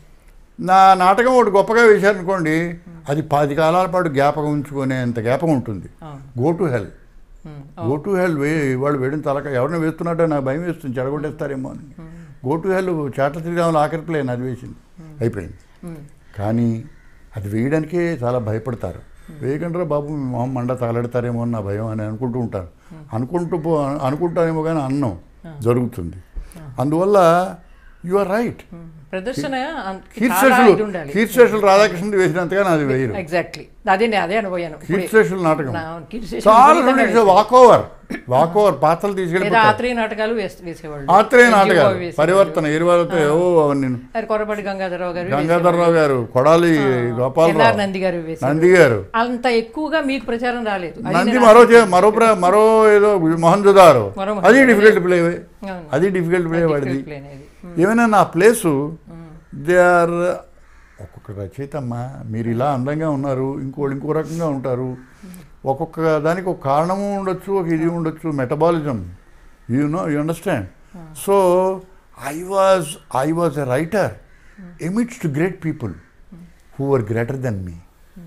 నా నాటకం ఒకటి గొప్పగా వేశారనుకోండి అది పది కాలాల పాటు జ్ఞాపకం ఉంచుకునేంత జ్ఞాపకం ఉంటుంది అవును go to hell um, go to hell వే వాళ్ళు వేడిన తలక ఎవరిని వేస్తున్నట్టే నాకు భయం వేస్తుంది చెడగొట్టేస్తారేమో అని గో టు హెల్ చేటల శ్రీరాములు ఆఖరి ప్లేన్ అది వేసింది అయిపోయింది ఉమ్, కానీ అది వేయడానికే చాలా భయపడతారు వేయకుండా బాబు మీ మొహం మండ తగలెడతారేమో అని నా భయం అని అనుకుంటూ ఉంటాను అనుకుంటూ పో అనుకుంటానేమో కానీ అన్నం జరుగుతుంది అందువల్ల యు ఆర్ రైట్ ఉమ్. ప్రదర్శన అన్- చాలా కీర్తిశేషులు ఇది ఉండాలి కీర్తిశేషులు రాధాకృష్ణ వేసినంతగా నాది వేయరు ఎగ్జాక్ట్లీ అదే నే- అదే అనుభవాను కీర్తిశేషులు నాటకం నా- కీర్తిశేషులు చాలా విపరీతంగా వేసేవారు. వాక్ ఓవర్ వాక్ ఓవర్ పాత్రలు లేదా తీసుకెళ్ళిపోతారు ఆత్రేయ నాటకాలు వేస్- వేసేవాళ్ళు ఆత్రేయ ఎన్జిఓ నాటకాలు వేసేవాళ్ళు. పరివర్తన ఇరువాలతో ఏవో నేను మరి కొరపాటి గంగాధరరావు గారు గంగాధరరావు గారు కొడాలి ఎన్ఆర్ గోపాలరావు నంది గారు వేసేవారు నంది గారు అంత ఎక్కువగా మీకు ప్రచారం రాలేదు అది నంది నేను మరో చే- మరో ప్ర- మరో ఏదో మోహన్జుదారు మరో అది డిఫికల్ట్ ప్లే అవును. అది డిఫికల్ట్ ప్లే వాడిది difficult play అనేది. ఏమైనా నా ప్లేసు దే ఆర్ ఒక్కొక్క రచయిత అమ్మా మీరు ఇలా అందంగా ఉన్నారు ఇంకోళ్ళు ఇంకో రకంగా ఉంటారు ఒక్కొక్క దానికి ఒక కారణము ఉండొచ్చు ఒక ఇది ఉండొచ్చు metabolism you know you understand so I was I was a writer amidst two great people who are greater than me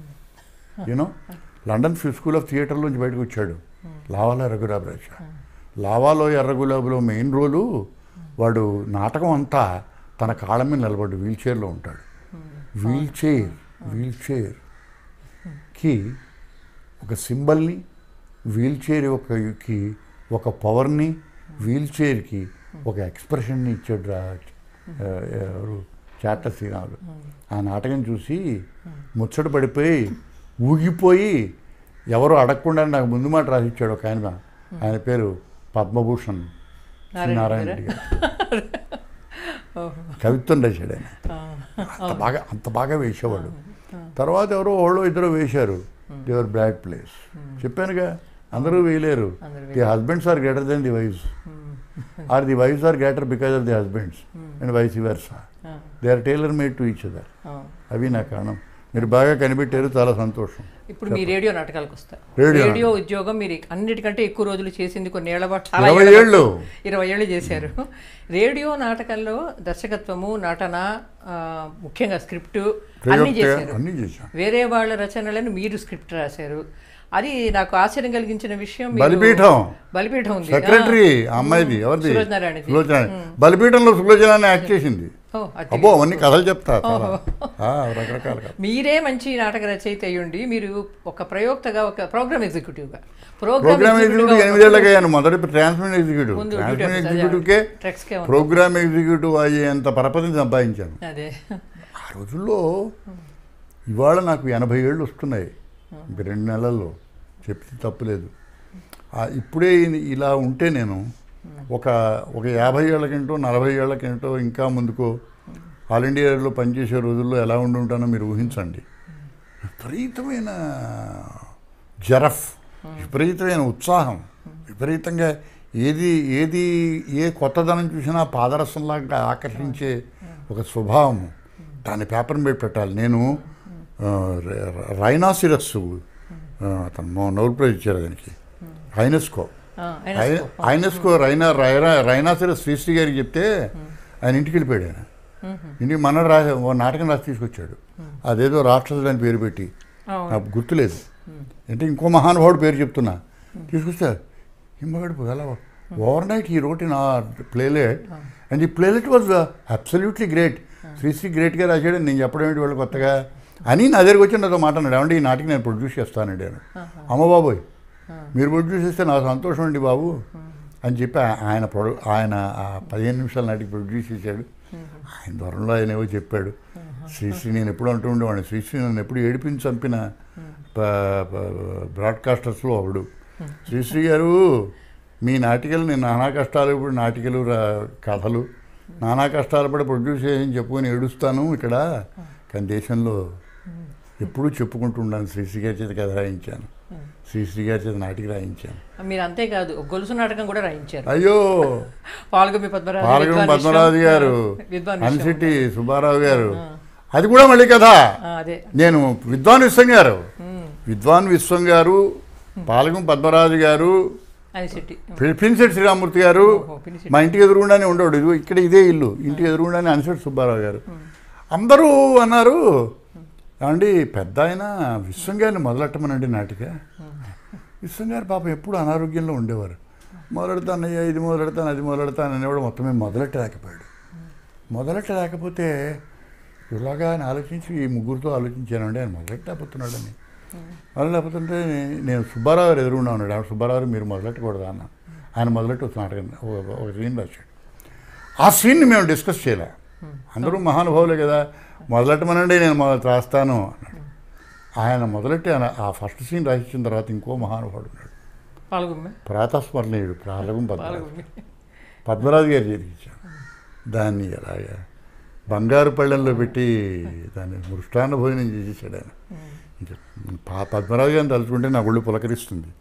you know London ఫి- స్కూల్ ఆఫ్ థియేటర్లోంచి బయటకు వచ్చాడు లావాలో రఘురాబ్ రాజా లావాలో ఎర్ర గులాబీలో మెయిన్ రోలు వాడు నాటకం అంతా తన కాళ్ళ మీద నిలబడ్డు వీల్ చైర్లో ఉంటాడు వీల్ చైర్ వీల్ చైర్ కి ఒక సింబల్ని వీల్ చైర్ ఒకకి ఒక పవర్ని వీల్ చైర్కి ఒక ఎక్స్ప్రెషన్ని ఇచ్చాడు రా ఆ, ఎవరు చాట శ్రీరాములు ఆ నాటకం చూసి ముచ్చట పడిపోయి ఊగిపోయి ఎవరు అడగకుండా నాకు ముందు మాట రాసిచ్చాడు ఒక ఆయన ఆయన పేరు పద్మభూషణ్ నారాయణ నారాయణ రెడ్డి గారు కవిత్వం రాశాడు ఆయన అంత బాగా అంత బాగా వేసేవాడు తర్వాత ఎవరో వాళ్ళు ఇద్దరు వేశారు దేవర్ బ్లాక్ ప్లేస్ చెప్పానుగా అందరూ వేయలేరు అందరూ the husbands are greater than the wives are the wives are greater because of the husbands and vice versa they are tailor made to each other అవి నా కారణం మీరు బాగా కనిపెట్టారు చాలా సంతోషం ఇప్పుడు మీ రేడియో నాటకాలకు వస్తారు రేడియో రేడియో ఉద్యోగం మీరు అన్నిటికంటే ఎక్కువ రోజులు చేసింది కొన్ని ఏళ్ల పాటు చాలా ఇరవై ఏళ్ల పాటు- ఏళ్ళు. ఇరవై ఏళ్ళు చేశారు రేడియో నాటకాల్లో దర్శకత్వము నటన ఆ, ముఖ్యంగా స్క్రిప్ట్ అన్ని ప్రయోక్త చేశారు అన్నీ చేశాం వేరే వాళ్ళ రచనలను మీరు స్క్రిప్ట్ రాశారు అది నాకు ఆశ్చర్యం కలిగించిన విషయం మీరు- బలిపీఠం బలిపీఠం ఉంది సెక్రటరీ ఆ అమ్మాయిది ఎవరిది సులోచనారాయణది. సులోచన బలిపీఠంలో సులోచన యాక్ట్ చేసింది ఓ, అది అబ్బో అవన్నీ కథలు చెప్తా చాలా ఆ, రకరకాల కథలు మీరే మంచి నాటక రచయిత అయ్యుండి మీరు ఒక ప్రయోక్తగా ఒక ప్రోగ్రామ్ ఎగ్జిక్యూటివ్గా ప్రోగ్రామ్ ఎగ్జిక్యూటివ్ ఎనిమిదేళ్ళకి అయ్యాను మొదటి ట్రాన్స్మిట్ ఎగ్జిక్యూటివ్ ముందు ట్రాన్స్మిట్ డ్యూటీ ఎగ్జిక్యూటివ్కే ట్రెక్స్కే ఉంది ప్రోగ్రామ్ ఎగ్జిక్యూటివ్ అయ్యేంత పరపతిని సంపాదించాను అదే ఆ రోజుల్లో ఇవాళ నాకు ఎనభై ఏళ్ళు వస్తున్నాయి ఇంక రెండు నెలల్లో చెప్తే తప్పులేదు ఆ, ఇప్పుడే ఇ- ఇలా ఉంటే నేను ఒక ఒక యాభై ఏళ్ళకేంటో నలభై ఏళ్ళకేంటో ఇంకా ముందుకో ఆల్ ఇండియాలో పనిచేసే రోజుల్లో ఎలా ఉండి ఉంటానో మీరు ఊహించండి విపరీతమైన జరఫ్ విపరీతమైన ఉత్సాహం విపరీతంగా ఏది ఏది ఏ కొత్తదనం చూసినా పాదరసంలాగా ఆకర్షించే ఒక స్వభావం దాని పేపర్ మీద పెట్టాలి నేను ఆ, ర- రైనాసిరస్ ఆ, అతను మో- నోబెల్ ప్రైజ్ ఇచ్చారు దానికి హైనెస్కో ఆ, ఆయన ఐ- ఐనెస్కో రైనా రైనా రైనాసిరస్ శ్రీశ్రీ గారికి చెప్తే ఆయన ఇంటికి వెళ్ళిపోయాడు ఆయన ఇంటికి మన రా ఓ నాటకం రాసి తీసుకొచ్చాడు అదేదో రాక్షసుడు అని పేరు పెట్టి అవును నాకు గుర్తులేదు అంటే ఇంకో మహానుభావుడు పేరు చెప్తున్నా తీసుకొస్తే హిమ్మగడు ఎలా overnight he wrote in a playlet and the playlet was absolutely great Sri గ్రేట్గా రాశాడు నేను చెప్పడం ఏంటి వాళ్ళు కొత్తగా అని నా దగ్గరికి వచ్చి నాతో మాట అన్నాడు ఏమంటే ఈ నాటికి నేను ప్రొడ్యూస్ చేస్తానండి అని అమ్మ బాబోయ్ మీరు ప్రొడ్యూస్ చేస్తే నాకు సంతోషం అండి బాబు అని చెప్పి ఆ- ఆయన ప్రొడు ఆయన ఆ పదిహేను నిమిషాల నాటికి ప్రొడ్యూస్ చేశాడు ఆయన దూరంలో ఆయన ఏవో చెప్పాడు శ్రీశ్రీ నేను ఎప్పుడు అంటూ ఉండేవాడిని శ్రీశ్రీ నన్ను ఎప్పుడు ఏడిపించి చంపిన ప- ప- బ్రాడ్కాస్టర్స్లో ఒకడు శ్రీశ్రీ గారు మీ నాటికలు నేను నానా కష్టాలు ఇప్పుడు నాటికలు రా- కథలు నానా కష్టాలు పడి ప్రొడ్యూస్ చేయని చెప్పుకొని ఏడుస్తాను ఇక్కడ కానీ దేశంలో ఎప్పుడూ చెప్పుకుంటూ ఉన్నాను శ్రీశ్రీ గారి చేత కథ రాయించాను శ్రీశ్రీ గారి చేత నాటిక రాయించాను మీరు అంతేకాదు ఒక గొలుసు నాటకం కూడా రాయించారు అయ్యో పాల్గొమి పద్మరాజు పాలగం విద్వాన్ పద్మరాజు విశ్వం, గారు విద్వాన్ విశ్వం. అన్సిటి సుబ్బారావు గారు అది కూడా మళ్ళీ కథ ఆ, అదే నేను విద్వాన్ విశ్వం గారు ఉమ్, విద్వాన్ విశ్వం గారు పాలగం పద్మరాజు గారు అని సిట్టి పిన్సెట్ శ్రీరామూర్తి గారు ఓహో, పినిశెట్టి. మా ఇంటికి ఎదురుగుండానే ఉండేవాడు ఇదిగో ఇక్కడ ఇదే ఇల్లు ఇంటికి ఎదురుగుండానే అన్సెట్ సుబ్బారావు గారు అందరూ అన్నారు ఏమండి పెద్ద ఆయన విశ్వం గారిని మొదలెట్టమనండి నాటిక విశ్వం గారు పాపం ఎప్పుడు అనారోగ్యంలో ఉండేవారు మొదలెడతాను అయ్యా ఇది మొదలెడతాను అది మొదలెడతాను అనేవాడు మొత్తమే మొదలెట్టలేకపోయాడు మొదలెట్టలేకపోతే ఇలాగా అని ఆలోచించి ఈ ముగ్గురితో ఆలోచించానండి ఆయన మొదలెట్టలేకపోతున్నాడని మొదలెట్టకపోతుంటే నేను సుబ్బారావు గారు ఎదురుగుండా ఉన్నాడు ఆవిడ సుబ్బారావు గారు మీరు మొదలెట్టకూడదా అన్న ఆయన మొదలెట్టి ఒక నాటకం ఒక- ఒక సీన్ రాశాడు ఆ సీన్ని మేము డిస్కస్ చేయలే అందరూ మహానుభావులే కదా మొదలెట్టమనండి నేను మొదలు రాస్తాను అన్నాడు ఆయన మొదలెట్టి ఆయన ఆ ఫస్ట్ సీన్ రాసిచ్చిన తర్వాత ఇంకో మహానుభావుడు ఉన్నాడు పాల్గొమ్మి ప్రాతస్మరణీయుడు ప్రారంభం పద్మరాజు పాల్గొమ్మి పద్మరాజు గారు చేయించాం దాన్ని అలాగా బంగారు పళ్ళెంలో పెట్టి దాన్ని మృష్టాన్న భోజనం చేసేసాడు ఆయన ఇంకా పా- పద్మరాజు గారిని తలుచుకుంటే నా ఒళ్ళు పులకరిస్తుంది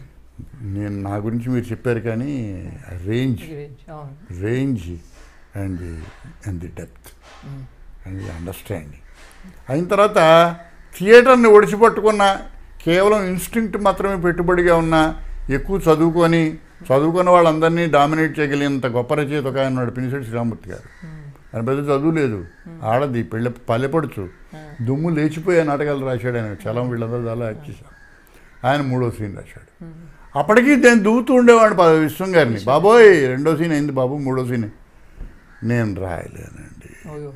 నేను నా గురించి మీరు చెప్పారు కానీ రేంజ్ గురించి, అవును range and and the depth and the understanding అయిన తర్వాత థియేటర్ని ఒడిచిపట్టుకున్న కేవలం ఇన్స్టింక్ట్ మాత్రమే పెట్టుబడిగా ఉన్న ఎక్కువ చదువుకొని చదువుకున్న వాళ్ళందరినీ డామినేట్ చేయగలిగినంత గొప్ప రచయిత ఒక ఆయన ఉన్నాడు పినిశెట్టి శ్రీరామూర్తి గారు ఆయన పెద్ద చదువు లేదు ఆడది పెళ్ళ పల్లెపడుచు దుమ్ము లేచిపోయే నాటకాలు రాశాడు ఆయన చలం వీళ్ళందరూ చాలా యాక్ట్ చేశారు ఆయన మూడో సీన్ రాశాడు అప్పటికి నేను దూతూ ఉండేవాడు ప- విశ్వం గారిని బాబోయ్ రెండో సీన్ అయింది బాబు మూడో సీన్ నేను రాయలేనండి అయ్యో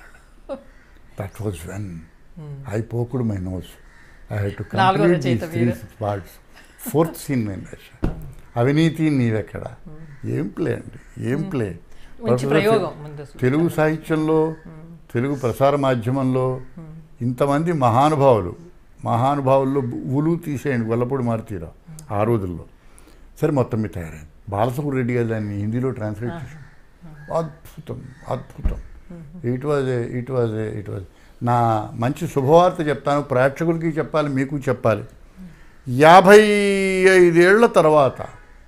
దట్ వాజ్ వెన్ ఐ పోకుడు my nose I had to నాలుగో కంప్లీట్ రచయిత దీస్ త్రీ మీరు. పార్ట్స్ ఫోర్త్ సీన్ నేను రాశా అవినీతి నీవెక్కడ ఏం ప్లే అండి ఏం ప్లే మంచి ప్రయోగం ముందు అసలు. తెలుగు సాహిత్యంలో తెలుగు ప్రసార మాధ్యమంలో ఇంతమంది మహానుభావులు మహానుభావుల్లో ఉలు తీసేయండి గొల్లపూడి మారుతీరావు ఆ రోజుల్లో సరే మొత్తం మీద తయారైంది బాలసుబ్ర రెడ్డి గారు దాన్ని హిందీలో ట్రాన్స్లేట్ చేశారు అద్భుతం అద్భుతం it was it was it was నా మంచి శుభవార్త చెప్తాను ప్రేక్షకులకి చెప్పాలి మీకు చెప్పాలి యాభై ఐదేళ్ల తర్వాత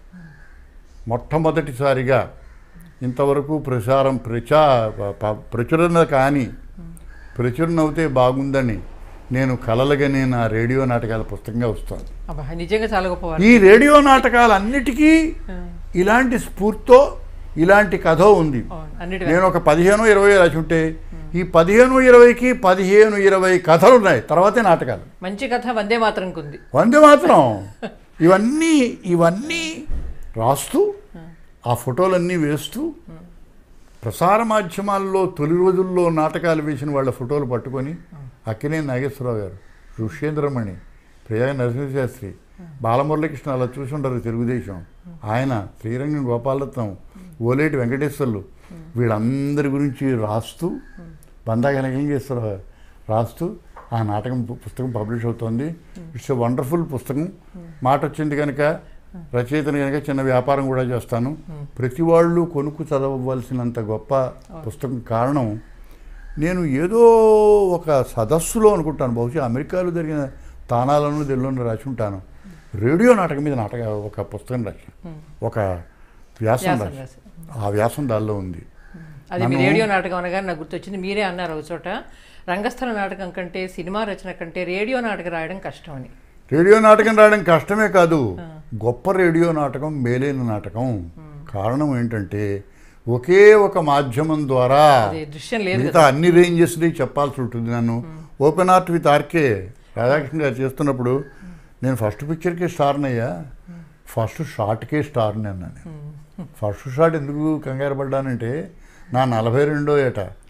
మొట్టమొదటిసారిగా ఇంతవరకు ప్రసారం ప్రచా ప- ప- ప్రచురణ కాని ప్రచురణ అవుతే బాగుందని నేను కలలుగానే నా రేడియో నాటకాల పుస్తకంగా వస్తాను అబ్బా నిజంగా చాలా గొప్పవారు ఈ రేడియో నాటకాలన్నిటికీ ఇలాంటి స్ఫూర్తితో ఇలాంటి కథ ఉంది అవును అన్నిటి నేను ఒక పదిహేను ఇరవై రాసి ఉంటే ఈ పదిహేను ఇరవైకి పదిహేను ఇరవై కథలు ఉన్నాయి తర్వాతే నాటకాలు మంచి కథ వందే మాత్రంకి ఉంది వందే మాత్రం ఇవన్నీ ఇవన్నీ రాస్తూ ఆ ఫోటోలన్నీ వేస్తూ ప్రసార మాధ్యమాల్లో తొలి రోజుల్లో నాటకాలు వేసిన వాళ్ళ ఫోటోలు పట్టుకొని అక్కినే నాగేశ్వరరావు గారు ఋష్యేంద్రమణి ప్రియా నరసింహశాస్త్రి బాలమురళీకృష్ణ అలా చూసుంటారు తెలుగుదేశం ఆయన శ్రీరంగం గోపాలరత్నం ఓలేటి వెంకటేశ్వర్లు వీళ్ళందరి గురించి రాస్తూ బందా కనకేశ్వరరావు గారు రాస్తూ ఆ నాటకం పు- పుస్తకం పబ్లిష్ అవుతోంది ఇట్స్ ఎ వండర్ఫుల్ పుస్తకం మాట వచ్చింది కనుక రచయితని కనుక చిన్న వ్యాపారం కూడా చేస్తాను ప్రతి వాళ్ళు కొనుక్కు చదవవలసినంత గొప్ప పుస్తకం కారణం నేను ఏదో ఒక సదస్సులో అనుకుంటాను బహుశా అమెరికాలో జరిగిన తానాలను దిల్లోనూ రాసి ఉంటాను రేడియో నాటకం మీద నాటక ఒక పుస్తకం రాసి ఒక వ్యాసం వ్యాసం రాసి రాసి. ఆ వ్యాసం దానిలో ఉంది అది మీ నన్ను- రేడియో నాటకం అనగానే నాకు గుర్తొచ్చింది మీరే అన్నారు ఒక చోట రంగస్థల నాటకం కంటే సినిమా రచన కంటే రేడియో నాటకం రాయడం కష్టం అని రేడియో నాటకం రాయడం కష్టమే కాదు గొప్ప రేడియో నాటకం మేలైన నాటకం కారణం ఏంటంటే ఒకే ఒక మాధ్యమం ద్వారా అది దృశ్యం లేదు మిగతా అన్ని రేంజెస్ని చెప్పాల్సి ఉంటుంది నన్ను open art with RK Radhakrishna గారు చేస్తున్నప్పుడు నేను ఫస్ట్ పిక్చర్కే స్టార్ని అయ్యా ఫస్ట్ షార్ట్కే స్టార్ని అన్నాను నేను ఫస్ట్ షాట్ ఎందుకు కంగారు పడ్డానంటే నా నలభై రెండో ఏట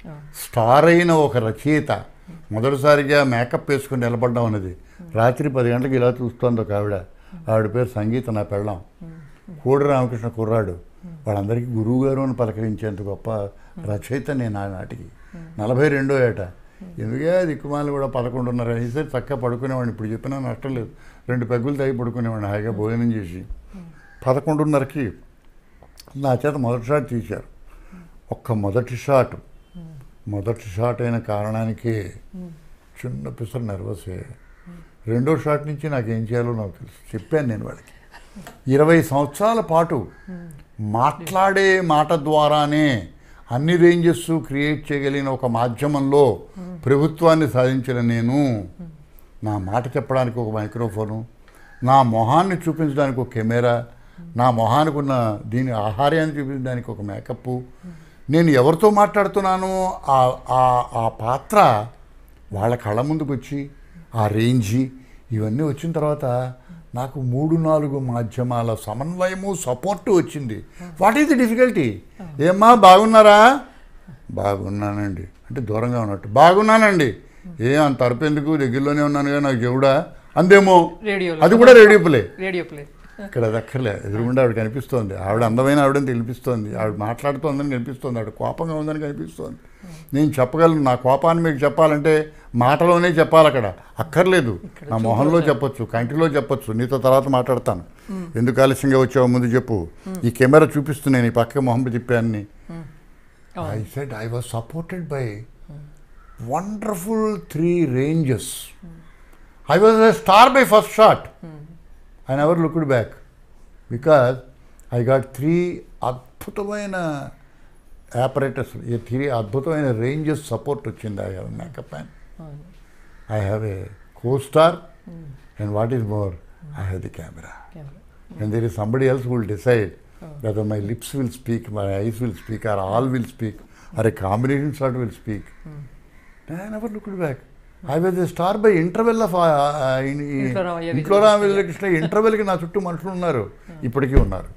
స్టార్ అయిన ఒక రచయిత మొదటిసారిగా మేకప్ వేసుకుని నిలబడడం అనేది రాత్రి పది గంటలకు ఇలా చూస్తోంది ఒక ఆవిడ ఆవిడ పేరు సంగీత నా పెళ్ళాం కోడి రామకృష్ణ కుర్రాడు వాళ్ళందరికీ గురువు గారు అని పలకరించేంత గొప్ప రచయిత నేను ఆనాటికి నలభై రెండో ఏట ఎందుకే దిక్కుమాలు కూడా పదకొండున్నర అయ్యేసరికి చక్కగా పడుకునేవాడిని ఇప్పుడు చెప్పినా నష్టం లేదు రెండు పెగ్గులు తాగి పడుకునేవాడిని హాయిగా భోజనం చేసి పదకొండున్నరకి నా చేత మొదటి షాట్ తీశారు ఒక్క మొదటి షాట్ మొదటి షాట్ అయిన కారణానికి చిన్న పిసర్ నర్వస్ అయ్యాయి రెండో షాట్ నుంచి నాకు ఏం చేయాలో నాకు తెలుసు చెప్పాను నేను వాళ్ళకి ఇరవై సంవత్సరాల పాటు మాట్లాడే మాట ద్వారానే అన్ని రేంజెస్ క్రియేట్ చేయగలిగిన ఒక మాధ్యమంలో ప్రభుత్వాన్ని సాధించిన నేను నా మాట చెప్పడానికి ఒక మైక్రోఫోను నా మొహాన్ని చూపించడానికి ఒక కెమెరా నా మొహానికి ఉన్న దీని ఆహార్యాన్ని చూపించడానికి ఒక మేకప్ నేను ఎవరితో మాట్లాడుతున్నానో ఆ ఆ- ఆ పాత్ర వాళ్ళ కళ్ళ ముందుకు వచ్చి ఆ రేంజి ఇవన్నీ వచ్చిన తర్వాత నాకు మూడు నాలుగు మాధ్యమాల సమన్వయము సపోర్టు వచ్చింది వాట్ ఈస్ ది డిఫికల్టీ ఏమ్మా బాగున్నారా బాగున్నానండి అంటే దూరంగా ఉన్నట్టు బాగున్నానండి ఏ అంత అరుపు ఎందుకు దగ్గరలోనే ఉన్నాను కదా నాకు చెవుడా అందేమో రేడియోలో అది కూడా రేడియో ప్లే రేడియో ప్లే ఇక్కడ అది అక్కర్లే ఎదురుగుండా ఆవిడ కనిపిస్తోంది ఆవిడ అందమైన ఆవిడని తెలిపిస్తోంది ఆవిడ మాట్లాడుతోందని కనిపిస్తోంది ఆవిడ కోపంగా ఉందని కనిపిస్తోంది నేను చెప్పగలను నా కోపాన్ని మీకు చెప్పాలంటే మాటలోనే చెప్పాలి అక్కడ అక్కర్లేదు నా మొహంలో చెప్పొచ్చు కంటిలో చెప్పొచ్చు నీతో తర్వాత మాట్లాడతాను ఎందుకు ఆలస్యంగా వచ్చావో ముందు చెప్పు ఈ కెమెరా చూపిస్తూ నేను ఈ పక్క మొహం చెప్పాను I said I was supported by wonderful three ranges I was a star by first shot I never looked back because I got three అద్భుతమైన ఆపరేటర్స్ ఈ త్రీ అద్భుతమైన రేంజెస్ సపోర్ట్ వచ్చింది I have makeup and I have a co star and what is more I have the camera and there is somebody else who will decide whether my lips will speak, my eyes will speak, or all will speak, or a combination shot will speak. I never looked back. I was a star by interval of uh, uh, in, in, ఇంట్లో రామయ్య ఇంట్లో రామకృష్ణ ఇంటర్వెల్కి నా చుట్టూ మనుషులు ఉన్నారు ఇప్పటికీ ఉన్నారు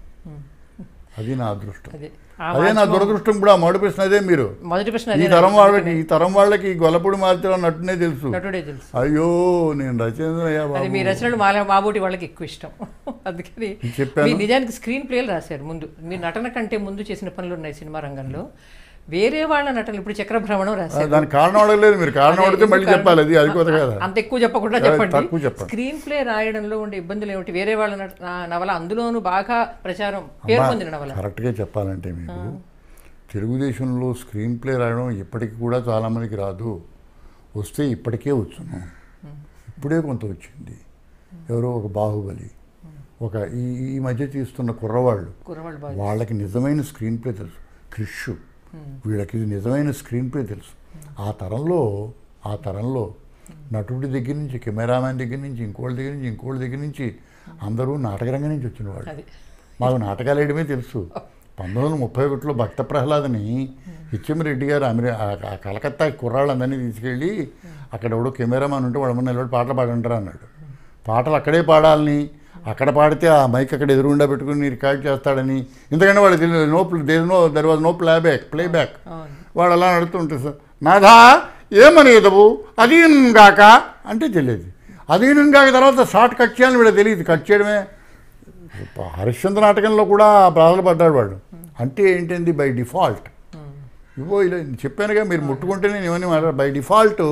అది నా అదృష్టం అదే ఆ అదే నా మాధ్యమం- దురదృష్టం కూడా మొదటి ప్రశ్న అదే మీరు మొదటి ప్రశ్న ఈ అదే తరం వాళ్ళకి ఈ తరం వాళ్ళకి ఈ గొల్లపూడి మార్చిన నటునే తెలుసు నటుడే తెలుసు అయ్యో నేను రచన అది మీ రచనలు మా మాబోటి వాళ్ళకి ఎక్కువ ఇష్టం అందుకని చెప్పాను. మీ నిజానికి స్క్రీన్ ప్లేలు రాశారు ముందు మీ నటన కంటే ముందు చేసిన పనులు ఉన్నాయి సినిమా రంగంలో వేరే వాళ్ళ నటనలు ఇప్పుడు చక్రభ్రమణం రాశారు దానికి కారణం అడగలేదు మీరు కారణం అదే, అడిగితే మళ్ళీ ఎందుకు చెప్పాలి అది అది కొత్త కదా అంత ఎక్కువ చెప్పకుండా అదే, చెప్పండి తక్కువ చెప్పండి. స్క్రీన్ ప్లే రాయడంలో ఉండే ఇబ్బందులు ఏమిటి వేరే వాళ్ళ నట- నా- నవల అందులోనూ బాగా ప్రచారం పేరు పొందిన నవల కరెక్ట్గా చెప్పాలంటే మీకు తెలుగుదేశంలో స్క్రీన్ ప్లే రాయడం ఇప్పటికి కూడా చాలామందికి రాదు వస్తే ఇప్పటికే వచ్చును ఇప్పుడే కొంత వచ్చింది ఎవరో ఒక బాహుబలి ఒక ఈ ఈ మధ్య తీస్తున్న కుర్రవాళ్ళు కుర్రవాళ్ళు బాగా వాళ్ళకి నిజమైన స్క్రీన్ ప్లే తెలుసు క్రిష్ వీళ్ళకి ఇది నిజమైన స్క్రీన్ ప్లే తెలుసు ఆ తరంలో ఆ తరంలో నటుడి దగ్గర నుంచి కెమెరామ్యాన్ దగ్గర నుంచి ఇంకోళ్ళ దగ్గర నుంచి ఇంకోళ్ళ దగ్గర నుంచి అందరూ నాటకరంగం నుంచి వచ్చిన వాళ్ళు అది మాకు నాటకాలు వేయడమే తెలుసు పంతొమ్మిది వందల ముప్పై ఒకటిలో భక్త ప్రహ్లాదని రెడ్డి గారు అమెరి ఆ- ఆ కలకత్తా కుర్రాళ్ళందరినీ తీసుకెళ్ళి అక్కడ ఎవడో కెమెరామాన్ ఉంటే వాడు మన నిలబడి పాటలు పాడంటారు అన్నాడు పాటలు అక్కడే పాడాలని అక్కడ పాడితే ఆ మైక్ అక్కడ ఎదురుగుండా పెట్టుకుని రికార్డ్ చేస్తాడని ఎందుకంటే వాడు తెలియదు no there no there was no playback playback అవును వాడు అలా నడుతుంటారు సార్ నాథా ఏమని ఎదవు అధీనంగాక అంటే తెలియదు అధీనంగాక తర్వాత షార్ట్ కట్ చేయాలని వీడు తెలియదు కట్ చేయడమే హరిశ్చంద్ర నాటకంలో కూడా బాధలు పడ్డాడు వాడు అంటే ఏంటండి బై డిఫాల్ట్ ఇవో ఇలా చెప్పానుగా మీరు ముట్టుకుంటే నేను ఇవన్నీ మాట్లాడ బై డిఫాల్ట్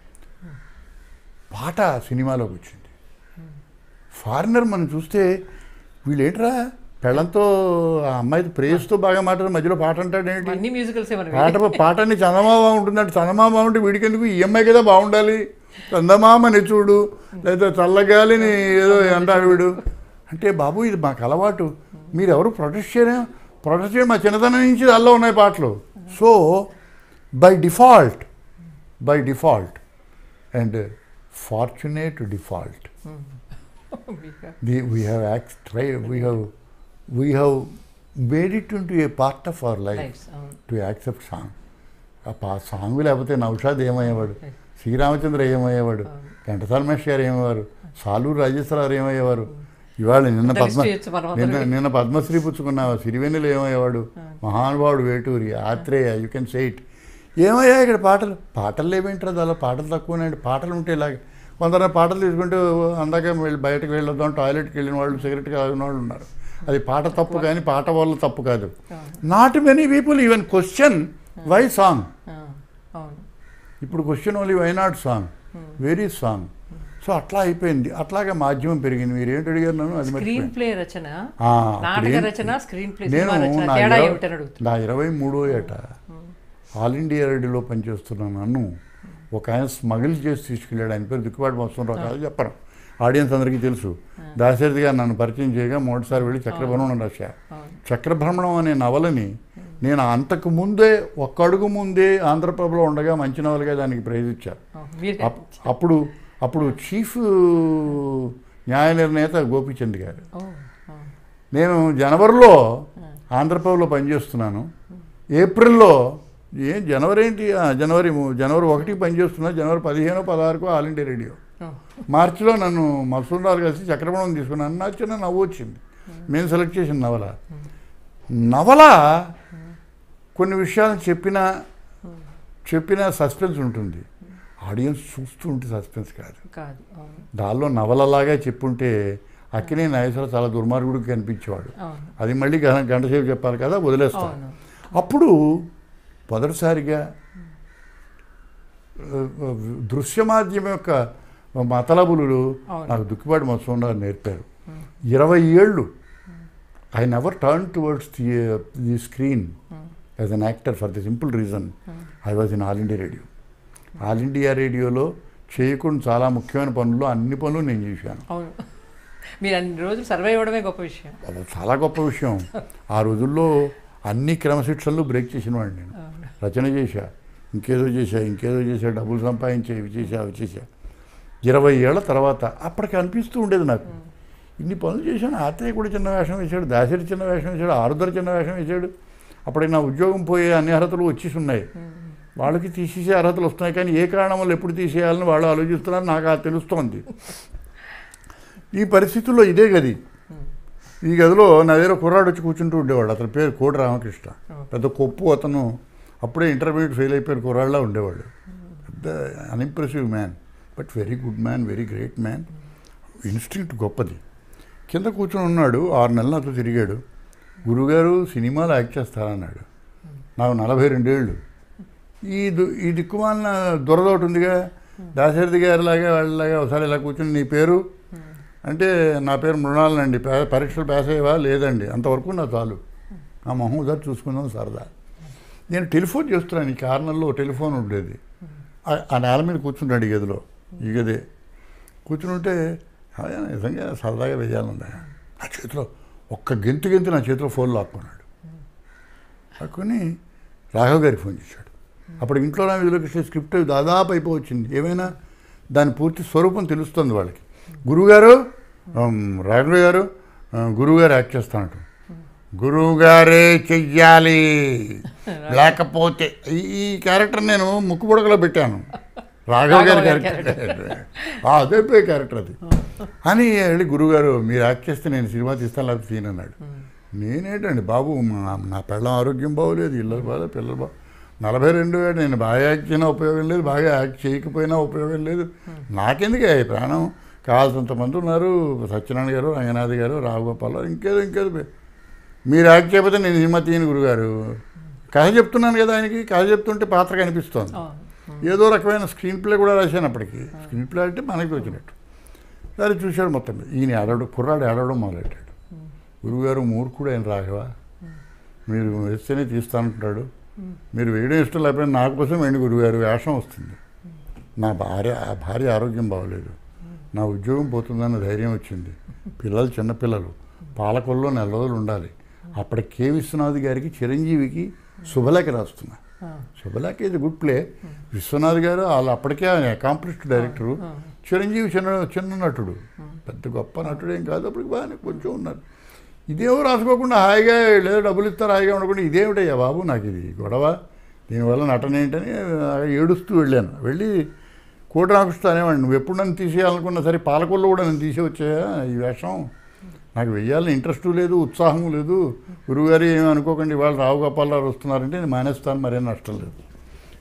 పాట సినిమాలోకి వచ్చింది ఫారినర్ మనం చూస్తే వీళ్ళేంట్రా పెళ్ళంతో ఆ అమ్మాయి ప్రేయస్తో బాగా మాట్లాడు మధ్యలో పాట అంటాడు ఏంటి అన్ని మ్యూజికల్స్ మనకి పాట పాటని చందమామ ఉంటుందంటే చందమామ ఉంటే వీడికి ఎందుకు ఈ అమ్మాయి కదా బాగుండాలి చందమామని చూడు లేదా చల్లగాలిని ఏదో అంటాడు వీడు అంటే బాబు ఇది మాకు అలవాటు మీరు ఎవరు ప్రొటెస్ట్ చేయరా ప్రొటెస్ట్ చేయడం మా చిన్నతనం నుంచి అల్లో ఉన్నాయి పాటలు so by default by default and fortunate default the, we have act, try, we have we have made it into a part of our life Lives, అవును. to accept song. ఆ పా సాంగ్ లేకపోతే నౌషాద్ ఏమయ్యేవాడు శ్రీరామచంద్ర ఏమయ్యేవాడు ఘంటసాల మేష్ గారు ఏమయ్యేవారు సాలూరు రాజేశ్వర గారు ఏమయ్యేవారు ఇవాళ నిన్న అంత పద్మ లిస్ట్ చేయొచ్చు మనం నిన్న అందరికీ. నిన్న పద్మశ్రీ పుచ్చుకున్న సిరివెన్నెలు ఏమయ్యేవాడు మహానుభావుడు Veturi Athreya you can say it ఏమయ్యా ఇక్కడ పాటలు పాటలు ఏమేంటారు అలా పాటలు తక్కువనండి పాటలు ఉంటే ఇలాగే కొందరు పాటలు తీసుకుంటూ అందాక వెళ్ళి బయటకు వెళ్ళొద్దాం టాయిలెట్కి వెళ్ళిన వాళ్ళు సిగరెట్ తాగిన వాళ్ళు ఉన్నారు అది పాట తప్పు కానీ పాట వల్ల తప్పు కాదు not many people even question why song ఆ, అవును ఇప్పుడు question only why not song very song so అట్లా అయిపోయింది అట్లాగే మాధ్యమం పెరిగింది మీరు ఏంటి అడిగారు నన్ను అది స్క్రీన్ మర్చిపోయాను. ప్లే రచన ఆ, నాటక అప్పుడు ఏం- రచన స్క్రీన్ ప్లే నేను సినిమా రచన నా తేడా ఇరవై- ఏమిటని అడుగుతున్నా నా ఇరవై మూడో ఏట ఆల్ ఇండియా రేడియోలో పనిచేస్తున్న నన్ను ఒక ఆయన స్మగిల్ చేసి తీసుకెళ్ళాడు ఆయన పేరు దిక్కుబాటు వస్తుంటారు కాదు చెప్పను ఆడియన్స్ అందరికీ తెలుసు దాశరథి గారు నన్ను పరిచయం చేయగా మొదటిసారి వెళ్ళి చక్రభ్రమణం రాశా అవును చక్రభ్రమణం అనే నవలని నేను అంతకు ముందే ఒక్క అడుగు ముందే ఆంధ్రప్రభలో ఉండగా మంచి నవలగా దానికి ప్రైజ్ ఇచ్చారు అవును. మీరు అప్- అప్పుడు అప్పుడు చీఫ్ న్యాయ నిర్ణేత గోపీచంద్ గారు ఓ, ఆ, నేను జనవరిలో ఆంధ్రప్రభలో పనిచేస్తున్నాను ఏప్రిల్లో ఏం జనవరి ఏంటి ఆ, జనవరి ము- జనవరి ఒకటికి పనిచేస్తున్నా జనవరి పదిహేను పదహారుకు ఆల్ ఇండియా రేడియో ఓ, మార్చిలో నన్ను మసూరాలు కలిసి చక్రమణం తీసుకున్నాను నా చిన్న నవ్వు వచ్చింది మేము సెలెక్ట్ చేసిన నవల నవల కొన్ని విషయాలను చెప్పిన చెప్పిన సస్పెన్స్ ఉంటుంది ఆడియన్స్ చూస్తూ ఉంటే సస్పెన్స్ కాదు కాదు అవును దానిలో నవలలాగా చెప్పుంటే అక్కినే నాగేశ్వర చాలా దుర్మార్గుడికి కనిపించేవాడు అవును అది మళ్ళీ గంట గంట సేపు చెప్పాలి కదా వదిలేస్తాను అవును అప్పుడు మొదటిసారిగా ఆ, ఆ, దృశ్య మాధ్యమం యొక్క మతలబులు అవును. నాకు దుక్కిపాటి మత్స్యం నేర్పారు ఇరవై ఏళ్ళు I never turn towards the the screen as an actor for the simple reason I was in All India Radio All India రేడియోలో చేయకుండా చాలా ముఖ్యమైన పనులు అన్ని పనులు నేను చేశాను అవును మీరు అన్ని రోజులు సర్వే అవ్వడమే గొప్ప విషయం అది చాలా గొప్ప విషయం ఆ రోజుల్లో అన్ని క్రమశిక్షణలు బ్రేక్ చేసిన వాడిని నేను అవును రచన చేశా ఇంకేదో చేశా ఇంకేదో చేశా డబ్బులు సంపాదించా ఇవి చేశా అవి చేశా ఇరవై ఏళ్ల తర్వాత అప్పటికి అనిపిస్తూ ఉండేది నాకు ఇన్ని పనులు చేశాను ఆత్రేయ కూడా చిన్న వేషం వేశాడు దాసరి చిన్న వేషం వేశాడు ఆరుదర చిన్న వేషం వేశాడు అప్పటికి నా ఉద్యోగం పోయే అన్ని అర్హతలు వచ్చేసి ఉన్నాయి వాళ్ళకి తీసేసే అర్హతలు వస్తున్నాయి కానీ ఏ కారణం వల్ల ఎప్పుడు తీసేయాలని వాళ్ళు ఆలోచిస్తున్నారు నాకు అది తెలుస్తోంది ఈ పరిస్థితుల్లో ఇదే గది ఈ గదిలో నా దగ్గర కుర్రాడు వచ్చి కూర్చుంటూ ఉండేవాడు అతని పేరు కోటి రామకృష్ణ పెద్ద కొప్పు అతను అప్పుడే ఇంటర్మీడియట్ ఫెయిల్ అయిపోయిన కుర్రాళ్ళ ఉండేవాడు పెద్ద unimpressive man but very good man very great man instinct గొప్పది కింద కూర్చొని ఉన్నాడు ఆరు నెలలు నాతో తిరిగాడు గురుగారు సినిమాలో యాక్ట్ చేస్తారన్నాడు నాకు నలభై రెండేళ్ళు ఈ దు ఈ దిక్కుమాలిన దురద ఒకటి ఉందిగా దాశరథి గారిలాగా వాళ్ళలాగా ఒకసారి ఇలా కూర్చొని నీ పేరు అంటే నా పేరు మృణాలనండి పే- పరీక్షలు పాస్ అయ్యేవా లేదండి అంతవరకు నా చాలు ఆ మొహం ఉదారు చూసుకుందాం సరదా నేను టెలిఫోన్ చేస్తున్నాను ఈ కార్నర్లో టెలిఫోన్ ఉండేది ఆ- ఆ నేల మీద కూర్చుంటాడు ఈ గదిలో ఈ గదే కూర్చుని ఉంటే "ఆయా, నిజంగా సరదాగా వేయాలందా నా చేతిలో ఒక్క గెంతు గెంతు నా చేతిలో ఫోన్ లాక్కున్నాడు లాక్కుని రాఘవ్ గారికి ఫోన్ చేశాడు అప్పుడు ఇంట్లో నా విధులకృష్ణ స్క్రిప్ట్ దాదాపు అయిపోవచ్చింది ఏమైనా దాని పూర్తి స్వరూపం తెలుస్తుంది వాళ్ళకి గురువుగారు ఆమ్, రాఘవ గారు ఆ, గురువుగారు యాక్ట్ చేస్తానట గురువుగారే చెయ్యాలి లేకపోతే ఈ ఈ క్యారెక్టర్ నేను ముక్కు పొడకలో పెట్టాను రాఘవ్ గారి రాఘవ గారి క్యారెక్టర్ ఆ, అదే పోయే క్యారెక్టర్ అది అని వెళ్ళి గురువుగారు మీరు యాక్ట్ చేస్తే నేను సినిమా తీస్తాను లేకపోతే తీయను అన్నాడు నేనేంటండి బాబు మా నా పిల్లల ఆరోగ్యం బాగోలేదు ఇళ్ళకి బాగా పిల్లలు బాగా నలభై రెండు ఏడు నేను బాగా యాక్ట్ చేసినా ఉపయోగం లేదు బాగా యాక్ట్ చేయకపోయినా ఉపయోగం లేదు నాకెందుకే ఈ ప్రాణం కావాల్సినంత మంది ఉన్నారు సత్యనారాయణ గారు రంగనాథ్ గారు రాఘగోపాల్ ఇంకేదో ఇంకేదో పే- మీరు యాక్ట్ చేయకపోతే నేను సినిమా తీయను గురుగారు కథ చెప్తున్నాను కదా ఆయనకి కథ చెప్తుంటే పాత్ర కనిపిస్తోంది అవును ఏదో రకమైన స్క్రీన్ ప్లే కూడా రాశాను అప్పటికి స్క్రీన్ ప్లే అంటే మనకి వచ్చినట్టు సరే చూశాడు మొత్తం మీద. ఈయన ఆడవడం కుర్రాడు ఆడవడం మొదలెట్టాడు గురువుగారు మూర్ఖుడు ఆయన రాఘవ మీరు వేస్తేనే తీస్తానంటున్నాడు మీరు వేయడం ఇష్టం లేకపోతే నా కోసం వేయండి గురువుగారు వేషం వస్తుంది నా భార్య ఆ భార్య ఆరోగ్యం బాగోలేదు నా ఉద్యోగం పోతుందన్న ధైర్యం వచ్చింది పిల్లలు చిన్నపిల్లలు పాలకొల్లో నెల రోజులు ఉండాలి అప్పటి కె విశ్వనాథ్ గారికి చిరంజీవికి శుభలేఖ రాస్తున్నా ఆ, శుభలేఖ ఇది గుడ్ ప్లే విశ్వనాథ్ గారు వాళ్ళు అప్పటికే ఆయన అకాంప్లిష్డ్ డైరెక్టరు చిరంజీవి చిన్న చిన్న నటుడు పెద్ద గొప్ప నటుడు ఏం కాదు అప్పటికి బాగానే కొంచెం ఉన్నారు ఇదేమో రాసుకోకుండా హాయిగా లేదా డబ్బులు ఇస్తారు హాయిగా ఉండకుండా ఇదేమిటయ్యా బాబు నాకు ఇది గొడవ దీనివల్ల నటన ఏంటని ఆ, ఏడుస్తూ వెళ్ళాను వెళ్ళి కోటి రాకృష్ణ అనేవాడిని నువ్వు ఎప్పుడు నన్ను తీసేయాలనుకున్నా సరే పాలకొల్లో కూడా నన్ను తీసేవచ్చాయా ఈ వేషం నాకు వెయ్యాలని ఇంట్రెస్ట్ లేదు ఉత్సాహం లేదు గురువుగారు ఏమీ అనుకోకండి వాళ్ళు రావు గోపాలరావు వస్తున్నారంటే నేను మానేస్తాను మరేం నష్టం లేదు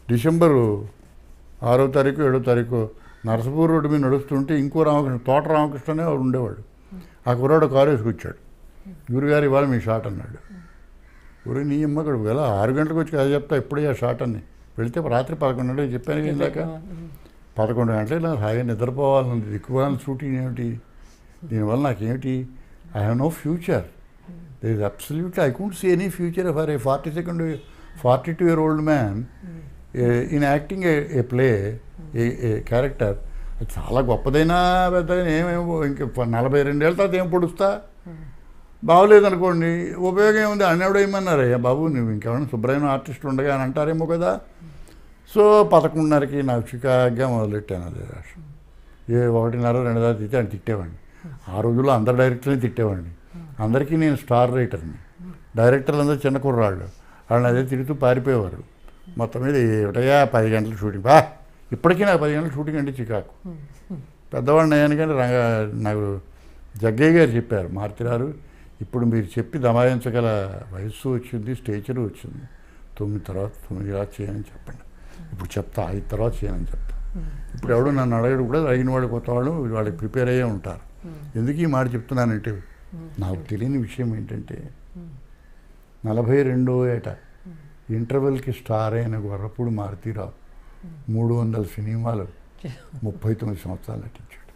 డిసెంబరు ఆరో తారీఖు ఏడో తారీఖు నరసపూర్ రోడ్డు మీద నడుస్తుంటే ఇంకో రామకృష్ణ తోట రామకృష్ణనే వాడు ఉండేవాడు ఆ కుర్రాడు కారు వేసుకొచ్చాడు గురుగారు ఇవాళ మీ షాట్ అన్నాడు గురు నీ అమ్మ ఇక్కడ వేళ ఆరు గంటలకు వచ్చి కదా చెప్తా ఇప్పుడే ఆ షాట్ అని వెళితే రాత్రి పదకొండు గంటలకు చెప్పాను కదా ఇందాక పదకొండు గంటలకు నాకు హాయిగా నిద్రపోవాలని దిక్కువాలని షూటింగ్ ఏమిటి దీనివల్ల నాకేమిటి I have no future there is absolutely I can't see any future for a forty second forty two year old man in acting a play a character అది చాలా గొప్పదైనా పెద్దదైనా ఏమేమో ఇంక నలభై రెండేళ్ళ తర్వాత ఏం పొడుస్తా బాగోలేదనుకోండి ఉపయోగం ఏముంది అన్నెవడో ఏమన్నారయ్యా బాబు నువ్వు ఇంకెవరైనా శుభ్రమైన ఆర్టిస్ట్ ఉండగా అని అంటారేమో కదా సో పదకొండున్నరకి నాకు చికాగ్గా మొదలెట్టాను అది రాష్ట్రం ఏ ఒకటిన్నర రెండు దాకా తిట్టి అని తిట్టేవాడిని ఆ రోజుల్లో అందరు డైరెక్టర్ని తిట్టేవాడిని అందరికీ నేను స్టార్ రైటర్ని డైరెక్టర్లు అందరూ చిన్న కుర్రాళ్ళు వాళ్ళని అదే తిరుగుతూ పారిపోయేవారు మొత్తం మీద ఏమిటయా పది గంటల షూటింగ్ బా ఇప్పటికీ నాకు పది గంటల షూటింగ్ అంటే చికాకు పెద్దవాడిని అయ్యాను కానీ రంగ నాకు జగ్గయ్య గారు చెప్పారు మారుతిరారు ఇప్పుడు మీరు చెప్పి దమాయించగల వయస్సు వచ్చింది స్టేచరు వచ్చింది తొమ్మిది తర్వాత తొమ్మిది తర్వాత చేయని చెప్పండి ఇప్పుడు చెప్తా ఐదు తర్వాత చేయనని చెప్తా ఇప్పుడు ఎవడు నన్ను అడగడు కూడా అడిగిన వాడు కొత్త వాళ్ళు వాళ్ళకి ప్రిపేర్ అయ్యే ఉంటారు ఎందుకు ఈ మాట చెప్తున్నానంటే నాకు తెలియని విషయం ఏంటంటే నలభై రెండో ఏట ఇంటర్వెల్కి స్టార్ అయిన గొర్రప్పుడు మారుతీరావు మూడు వందల సినిమాలు ముప్పై తొమ్మిది సంవత్సరాలు నటించాడు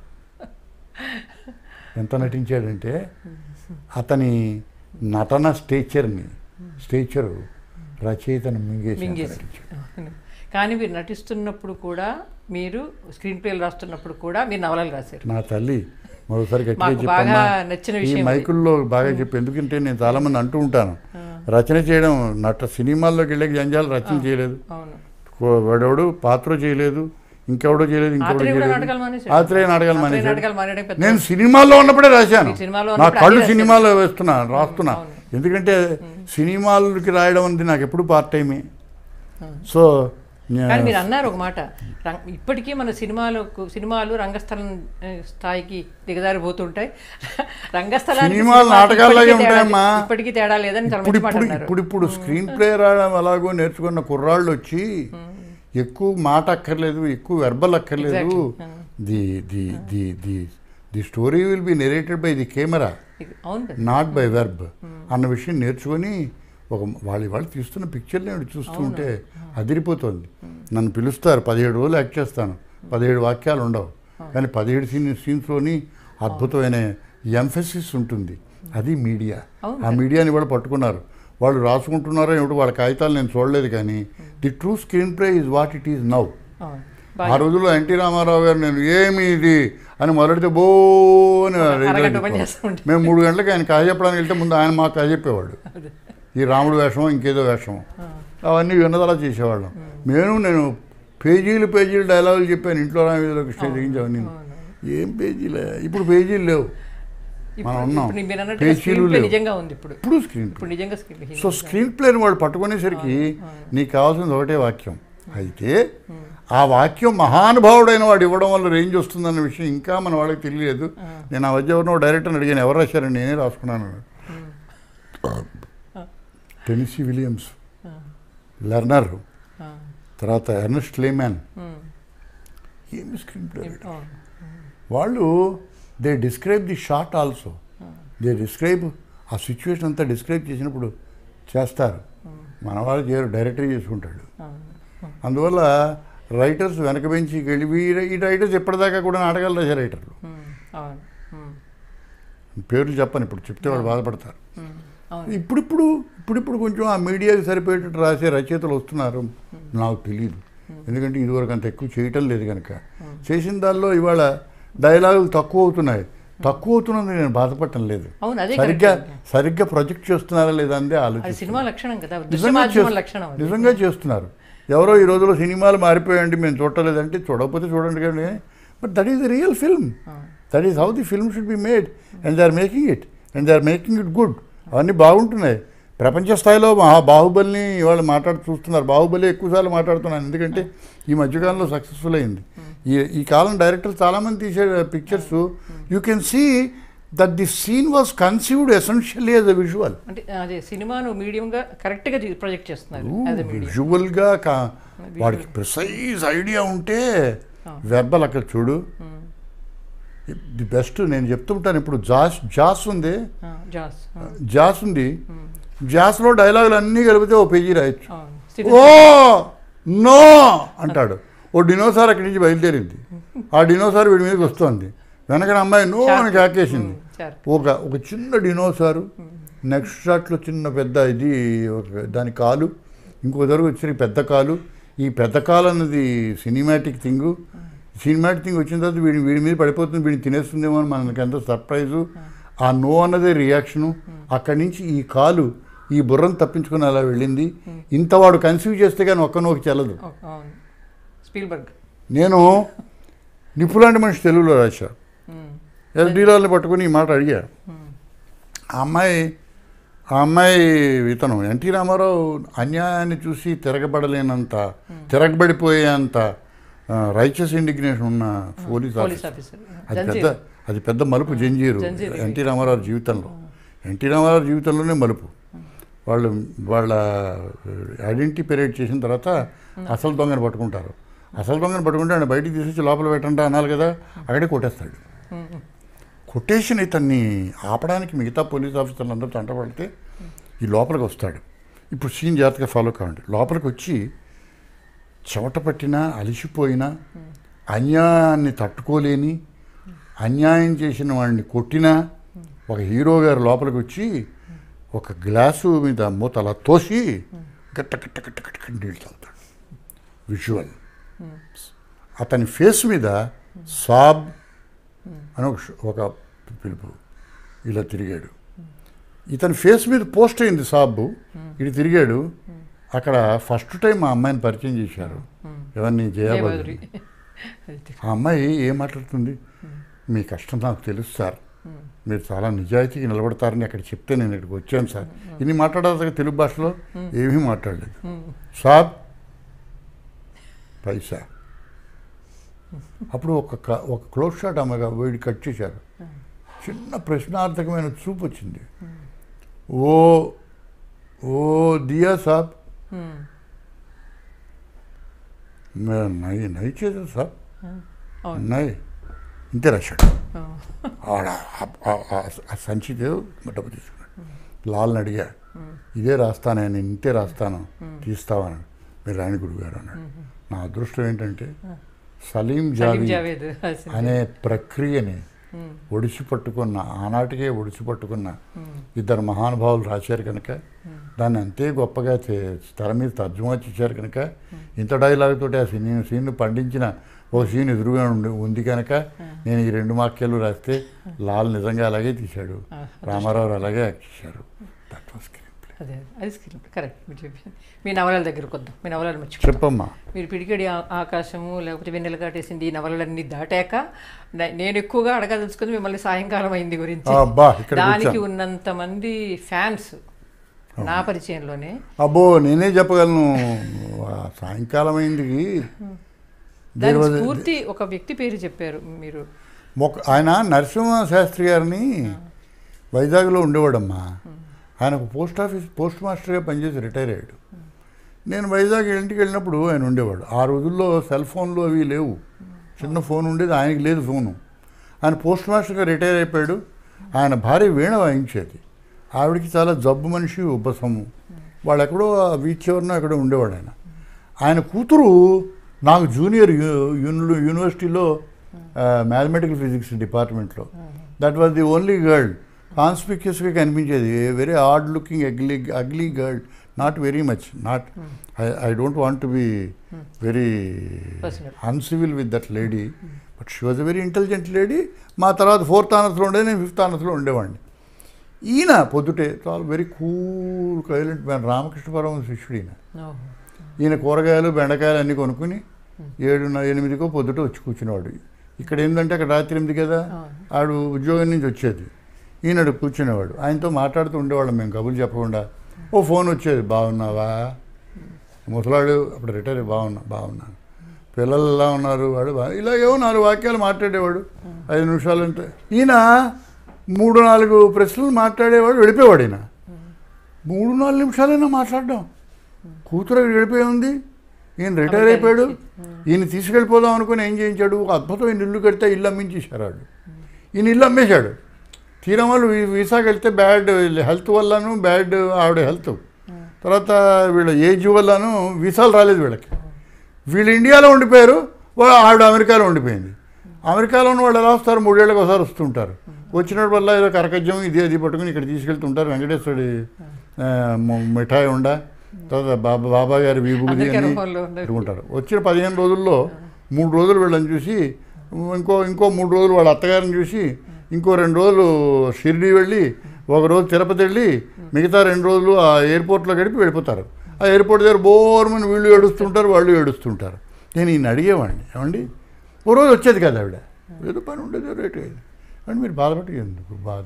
ఎంత నటించాడంటే అతని నటన స్టేచర్ని స్టేచరు రచయితను మింగేసి అంత మింగేసి నటించాడు. అవును. కానీ మీరు నటిస్తున్నప్పుడు కూడా మీరు స్క్రీన్ ప్లేలు రాస్తున్నప్పుడు కూడా మీరు నవలలు రాశారు నా తల్లి మరోసారి గట్టిగా మాకు బాగా చెప్పమ్మా నచ్చిన ఈ విషయం అది. మైకుల్లో బాగా చెప్పు ఎందుకంటే నేను చాలా మంది అంటూ ఉంటాను రచన చేయడం నట సినిమాల్లోకి వెళ్ళే జంజాలు రచన చేయలేదు అవును కో- వాడెవడు పాత్ర చేయలేదు ఇంకెవడో చేయలేదు ఇంకెవడో ఆత్రేయ కూడా చేయలేదు నాటకాలు మానేశాడు. ఆత్రేయ నాటకాలు ఆత్రేయ మానేశాడు నాటకాలు మానేయడం పెద్ద నేను సినిమాల్లో ఉన్నప్పుడే రాశాను మీరు సినిమాలో నా ఉన్నప్పుడు కళ్ళు అదే సినిమాలో వేస్తున్నా రాస్తున్నా అవును. ఎందుకంటే సినిమాలకి రాయడం అనేది నాకు ఎప్పుడు పార్ట్ టైమే సో నే- కానీ మీరు అన్నారు ఒక మాట రం- ఇప్పటికీ మన సినిమాలకు సినిమాలు రంగస్థలం ఆ, స్థాయికి దిగజారిపోతుంటాయి రంగస్థలానికి సినిమాలు సినిమాకి నాటకాల్లాగే ఇప్పటికీ తేడా- ఉంటాయమ్మా. ఇప్పటికీ తేడా లేదని చాలా ఇప్పుడు మంచి మాట ఇప్పుడు అన్నారు ఇప్పుడు ఇప్పుడు స్క్రీన్ ప్లే రాయడం అలాగో నేర్చుకున్న కుర్రాళ్ళు వచ్చి ఎక్కువ మాట అక్కర్లేదు ఎక్కువ వెర్బల్ అక్కర్లేదు Exactly. The the the the the story will be narrated by the camera ఇది- అవును కదా నాట్ బై వెర్బ్ అన్న విషయం నేర్చుకొని ఒక వాళ్ళు వాళ్ళు తీస్తున్న పిక్చర్ని నేను చూస్తూ ఉంటే అదిరిపోతుంది నన్ను పిలుస్తారు పదిహేడు రోజులు యాక్ట్ చేస్తాను పదిహేడు వాక్యాలు ఉండవు కానీ పదిహేడు సీన్ సీన్స్లోని అద్భుతమైన ఎంఫసిస్ ఉంటుంది అది మీడియా అవును ఆ మీడియాని వాళ్ళు పట్టుకున్నారు వాళ్ళు రాసుకుంటున్నారో ఏమిటో వాళ్ళ కాగితాలు నేను చూడలేదు కానీ the true screenplay is what it is now అవును ఆ బాగా రోజుల్లో ఎన్టీ రామారావు గారు నేను ఏమి ఇది అని మొదలెడితే బో అని అరగంట పని చేస్తూ ఉంటే. మేము మూడు గంటలకు ఆయన కథ చెప్పడానికి వెళ్తే ముందు ఆయన మాకు కథ చెప్పేవాడు ఈ రాముడు వేషం ఇంకేదో వేషం అవన్నీ విన్నదలా చేసేవాళ్ళం నేను నేను పేజీలు పేజీలు డైలాగులు చెప్పాను ఇంట్లో రామీదిలో కృష్ణ తెగించి అవన్నీ ఏం పేజీలే ఇప్పుడు పేజీలు లేవు ఇప్పుడు మనం ఉన్నాం. ఇప్పుడు మీరు అన్నట్టుగా పేజీలు స్క్రీన్ ప్లే లేవు. నిజంగా ఉంది ఇప్పుడు ఇప్పుడు స్క్రీన్ ఇప్పుడు నిజంగా స్క్రీన్ సో స్క్రీన్ ప్లేని వాళ్ళు పట్టుకునేసరికి నీకు కావాల్సింది ఒకటే వాక్యం అయితే ఆ వాక్యం మహానుభావుడైన వాడు ఇవ్వడం వల్ల రేంజ్ వస్తుందన్న విషయం ఇంకా మన వాళ్ళకి తెలియలేదు నేను ఆ మధ్య ఎవరినో డైరెక్టర్ని అడిగాను ఎవరు రాశారని నేనే రాసుకున్నాను టెనిసీ విలియమ్స్ లెర్నర్ తర్వాత ఎర్నెస్ట్ లేమ్యాన్ ఏమి స్క్రీన్ ప్లే వాళ్ళు they describe the shot also they describe ఆ సిచ్యువేషన్ అంతా డిస్క్రైబ్ చేసినప్పుడు చేస్తారు మన వాళ్ళు చేయరు డైరెక్టర్ చేసుకుంటాడు అందువల్ల రైటర్స్ వెనక బెంచి వెళ్ళి వీ- ఈ రైటర్స్ ఎప్పటిదాకా కూడా నాటకాలు రాసే రైటర్లు అవును ఉమ్, పేర్లు చెప్పను ఇప్పుడు చెప్తే వాళ్ళు బాధపడతారు ఉమ్, అవును ఇప్పుడిప్పుడు ఇప్పుడిప్పుడు కొంచెం ఆ మీడియాకి సరిపోయేటట్టు రాసే రచయితలు వస్తున్నారు నాకు తెలియదు ఎందుకంటే ఇదివరకు అంత ఎక్కువ చేయటం లేదు కనుక చేసిన దానిలో ఇవాళ డైలాగులు తక్కువ అవుతున్నాయి తక్కువ అవుతున్నది నేను బాధపడటం లేదు అవును అదే సరిగ్గా correct. సరిగ్గా ప్రొజెక్ట్ చేస్తున్నారా లేదా అందే అది ఆలోచన సినిమా లక్షణం కదా దృశ్య నిజంగా మాధ్యమం చేస్తు- లక్షణం అది నిజంగా చేస్తున్నారు ఎవరో ఈ రోజుల్లో సినిమాలు మారిపోయండి మేము చూడలేదంటే చూడకపోతే చూడండి కానీ but that is the real film that is how the film should be made and they are making it and they are making it good అవన్నీ బాగుంటున్నాయి ప్రపంచ స్థాయిలో మహా బాహుబలిని వాళ్ళు మాట్లాడు చూస్తున్నారు బాహుబలి ఎక్కువసార్లు మాట్లాడుతున్నాను ఎందుకంటే ఈ మధ్యకాలంలో సక్సెస్ఫుల్ అయింది ఈ ఈ కాలం డైరెక్టర్స్ చాలామంది తీసే pictures you can see that the scene was conceived essentially as a visual అంటే అదే సినిమాను మీడియంగా కరెక్ట్గా ప్రొజెక్ట్ చేస్తున్నారు యాజ్ ఎ మీడియం విజువల్గా కా వాడికి ప్రిసైజ్ ఐడియా ఉంటే వెర్బల్ అక్కడ చూడు ది బెస్ట్ నేను చెప్తుంటాను ఇప్పుడు జాస్ జాస్ ఉంది జాస్ జాస్ ఉంది జాస్లో డైలాగులు అన్నీ కలిపితే ఓ పేజీ రాయొచ్చు అవును ఓ నో అంటాడు ఓ డినోసార్ అక్కడి నుంచి బయలుదేరింది ఆ డినోసార్ వీడి మీదకి వస్తుంది వెనకన అమ్మాయి నో అని కాకేసింది సార్ ఒక ఒక చిన్న డినోసారు నెక్స్ట్ షాట్లో చిన్న పెద్ద ఇది ఒక దాని కాలు ఇంకో దగ్గర వచ్చిన పెద్ద కాలు ఈ పెద్ద కాలు అన్నది సినిమాటిక్ థింగ్ సినిమాటిక్ థింగ్ వచ్చిన తర్వాత వీడి వీడి మీద పడిపోతుంది వీడిని తినేస్తుందేమో అని మనకి ఎంత సర్ప్రైజు ఆ నో అన్నదే రియాక్షను అక్కడి నుంచి ఈ కాలు ఈ బుర్రను తప్పించుకుని అలా వెళ్ళింది ఇంత వాడు కన్సీవ్ చేస్తే కానీ ఒక్క నోకి చెల్లదు అవును స్పీల్బర్గ్ నేను నిప్పులాంటి మనిషి తెలుగులో రాశా ఎస్డీలాల్ని పట్టుకుని ఈ మాట అడిగా ఆ అమ్మాయి ఆ అమ్మాయి ఇతను ఎన్టీ రామారావు అన్యాయాన్ని చూసి తిరగబడలేనంత తిరగబడిపోయేంత రైచస్ ఇండిగ్నేషన్ ఉన్న పోలీస్ పోలీస్ ఆఫీసర్ ఆఫీసర్ అది పెద్ద అది పెద్ద మలుపు జంజీరు జంజీరు. ఎన్టీ రామారావు జీవితంలో ఎన్టీ రామారావు జీవితంలోనే మలుపు వాళ్ళు వాళ్ళ ఐడెంటిటీ పెరేడ్ చేసిన తర్వాత అసలు దొంగను పట్టుకుంటారు అసలు దొంగను పట్టుకుంటే ఆయన బయటికి తీసుకొచ్చి లోపల పెట్టండి అనాలి కదా అక్కడే కొట్టేస్తాడు కొట్టేసిన ఇతన్ని ఆపడానికి మిగతా పోలీస్ ఆఫీసర్లు అందరూ తంటపడితే ఈ లోపలికి వస్తాడు ఇప్పుడు సీన్ జాగ్రత్తగా ఫాలో కావండి లోపలికి వచ్చి చెమట పట్టినా అలిసిపోయినా అన్యాయాన్ని తట్టుకోలేని అన్యాయం చేసిన వాడిని కొట్టినా ఒక హీరో గారు లోపలికి వచ్చి ఒక గ్లాసు మీద మూత అలా తోసి గట్ట గట్ట గట్ట గట్ట గట్ట నీళ్ళు తాగుతాడు విజువల్ అతని ఫేస్ మీద సాబ్ అని ఒక ష- ఒక పిలుపు ఇలా తిరిగాడు ఇతని ఫేస్ మీద పోస్ట్ అయింది సాబు ఇటు తిరిగాడు అక్కడ ఫస్ట్ టైం మా అమ్మాయిని పరిచయం చేశారు ఎవరిని జయాబాద్రి జయబాద్రి ఆ అమ్మాయి ఏం మాట్లాడుతుంది మీ కష్టం నాకు తెలుసు సార్ మీరు చాలా నిజాయితీగా నిలబడతారని అక్కడ చెప్తే నేను ఇక్కడికి వచ్చాను సార్ ఇన్ని మాట్లాడాలి తెలుగు భాషలో ఏమీ మాట్లాడలేదు సాబ్ పైసా అప్పుడు ఒక క- ఒక క్లోజ్ షాట్ అమ్మగా వీడి కట్ చేశారు చిన్న ప్రశ్నార్థకమైన చూపు వచ్చింది ఓ ఓ దియా సాబ్ मैं नहीं नहीं चाहिए साहब అవును नहीं ఇంతే రాశాడు ఆ. ఆడ ఆ- ఆ- ఆ- ఆ సంచి దేవు డబ్బు తీసుకున్నాడు లాల్ని అడిగా ఇదే రాస్తాను నేను ఇంతే రాస్తాను తీస్తావని మీరు రాయని గురువు గారు అన్నాడు నా అదృష్టం ఏంటంటే సలీం సలీం జావీ జావేద్ రాసింది. అనే ప్రక్రియని ఉమ్, ఒడిసి పట్టుకున్న ఆనాటికే ఒడిసి పట్టుకున్న ఇద్దరు మహానుభావులు రాశారు కనుక దాన్ని అంతే గొప్పగా చే- తెర మీద తర్జుమా చేశారు కనుక ఇంత డైలాగ్ తోటి ఆ సీన్ సీన్ పండించిన ఓ సీన్ ఎదురుగా ఉండి ఉంది కనుక నేను ఈ రెండు వాక్యాలు రాస్తే లాల్ నిజంగా అలాగే తీశాడు ఆ, రామారావు అలాగే యాక్ట్ చేశారు దట్ వాస్ స్క్రీన్ ప్లే అదే అది స్క్రీన్ కరెక్ట్ మీరు చెప్పింది మీ నవలల దగ్గరకు వద్దాం మీ నవలలు మర్చిపో చెప్పమ్మా మీరు పిడికడి ఆ- ఆకాశము లేకపోతే వెన్నెల కాటేసింది ఈ నవలలన్నీ దాటాక నే- నేను ఎక్కువగా అడగదలుచుకుంది మిమ్మల్ని సాయంకాలం అయింది గురించి ఆ, అబ్బా ఇక్కడ దానికి ఉన్నంత మంది ఫ్యాన్స్ నా పరిచయంలోనే అబ్బో నేనే చెప్పగలను ఆ సాయంకాలం అయింది దాని స్ఫూర్తి ఒక వ్యక్తి పేరు చెప్పారు మీరు మొక్క ఆయన నరసింహ శాస్త్రి గారిని వైజాగ్లో ఉండేవాడమ్మా ఆయన ఒక పోస్ట్ ఆఫీస్ పోస్ట్ మాస్టర్గా పనిచేసి రిటైర్ అయ్యాడు నేను వైజాగ్ ఇంటికి వెళ్ళినప్పుడు ఆయన ఉండేవాడు ఆ రోజుల్లో సెల్ ఫోన్లు అవి లేవు చిన్న ఫోన్ ఉండేది ఆయనకి లేదు ఫోను ఆయన పోస్ట్ మాస్టర్గా రిటైర్ అయిపోయాడు ఆయన భార్య వీణ వాయించేది ఆవిడకి చాలా జబ్బు మనిషి ఉబ్బసము వాళ్ళు ఎక్కడో వీచ్ చివరినో ఎక్కడో ఉండేవాడు ఆయన ఆయన కూతురు నాకు జూనియర్ యూ- యూని యూనివర్సిటీలో మ్యాథమెటికల్ ఫిజిక్స్ డిపార్ట్మెంట్లో that was the only girl కాన్స్పిక్యూస్గా కనిపించేది very hard looking ugly ugly girl not very much not I I don't want to be very Personal. Uncivil with that lady but she was a very intelligent lady మా తర్వాత fourth ఆనర్స్లో ఉండేది నేను fifth ఆనర్స్లో ఉండేవాడిని ఈయన పొద్దుటే చాలా very cool silent man Ramakrishna పరమ శిష్యుడు ఈయన ఓహో. ఈయన కూరగాయలు బెండకాయలు అన్నీ కొనుక్కుని ఏడున్నర ఎనిమిదికో పొద్దుట వచ్చి కూర్చునేవాడు ఇక్కడ ఏంటంటే అక్కడ రాత్రి ఎనిమిది కదా ఆడు ఉద్యోగం నుంచి వచ్చేది ఈయనడు కూర్చునేవాడు ఆయనతో మాట్లాడుతూ ఉండేవాళ్ళం మేము కబుర్లు చెప్పకుండా ఓ ఫోన్ వచ్చేది బాగున్నావా ముసలాడు అప్పుడు రిటైర్ అయ్యి బాగున్నా బాగున్నాను పిల్లలు ఎలా ఉన్నారు వాడు బా ఇలాగేవో నాలుగు వాక్యాలు మాట్లాడేవాడు ఐదు నిమిషాలు అంటే ఈయన మూడు నాలుగు ప్రశ్నలు మాట్లాడేవాడు వెళ్ళిపోయేవాడు ఈయన మూడు నాలుగు నిమిషాలైనా మాట్లాడడం కూతురు అక్కడ వెళ్ళిపోయి ఉంది ఈయన రిటైర్ అయిపోయాడు ఈయన తీసుకెళ్ళిపోదాం అనుకుని ఏం చేయించాడు ఒక అద్భుతమైన ఇల్లు కడితే ఇల్లు అమ్మించేశారు వాడు ఈయన ఇల్లు అమ్మేశాడు తీరం వాళ్ళు వీ- వీసాకి వెళ్తే బ్యాడ్ హెల్త్ వల్లను బ్యాడ్ ఆవిడ హెల్త్ తర్వాత వీళ్ళ ఏజ్ వల్లను వీసాలు రాలేదు వీళ్ళకి వీళ్ళు ఇండియాలో ఉండిపోయారు వా- ఆవిడ అమెరికాలో ఉండిపోయింది అమెరికాలో ఉన్న వాళ్ళు ఎలా వస్తారు మూడేళ్ళకి ఒకసారి వస్తుంటారు వచ్చినప్పుడు వల్ల ఏదో కరకజ్జం ఇది అది పట్టుకుని ఇక్కడ తీసుకెళ్తుంటారు వెంకటేశ్వరుడి ఆ, మ- మిఠాయి ఉండ తర్వాత బాబా బాబా గారి విభూది అందరికీ అని అనుభవంలో ఉన్నది. పెట్టుకుంటారు వచ్చిన పదిహేను రోజుల్లో మూడు రోజులు వీళ్ళని చూసి ఇంకో ఇంకో మూడు రోజులు వాళ్ళ అత్తగారిని చూసి ఇంకో రెండు రోజులు షిరిడి వెళ్ళి ఒక రోజు తిరుపతి వెళ్ళి మిగతా రెండు రోజులు ఆ ఎయిర్పోర్ట్లో గడిపి వెళ్ళిపోతారు ఆ ఎయిర్పోర్ట్ దగ్గర బోర్మని వీళ్ళు ఏడుస్తుంటారు వాళ్ళు ఏడుస్తుంటారు నేను ఈయన అడిగేవాడిని ఏమండి ఓ రోజు వచ్చేది కదా ఆవిడ ఏదో పని ఉండేది రేటు అయ్యేది అంటే మీరు బాధపడి ఎందుకు బాధ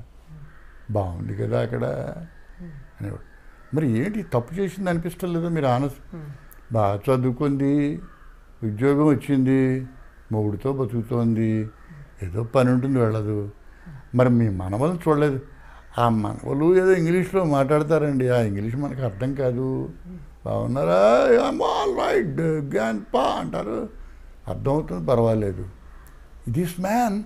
బాగుంది కదా అక్కడ అనేవాడు మరి ఏంటి తప్పు చేసింది అనిపిస్తుంది లేదా మీరు ఆనస్ బాగా చదువుకుంది ఉద్యోగం వచ్చింది మొగుడితో బతుకుతోంది ఏదో పని ఉంటుంది వెళ్ళదు మరి మీ మనవలను చూడలేదు ఆ మనవలు ఏదో ఇంగ్లీష్లో మాట్లాడతారండి ఆ ఇంగ్లీష్ మనకు అర్థం కాదు బాగున్నారా ఆల్ రైట్ గ్యాన్ పా అంటారు అర్థమవుతుంది పర్వాలేదు this man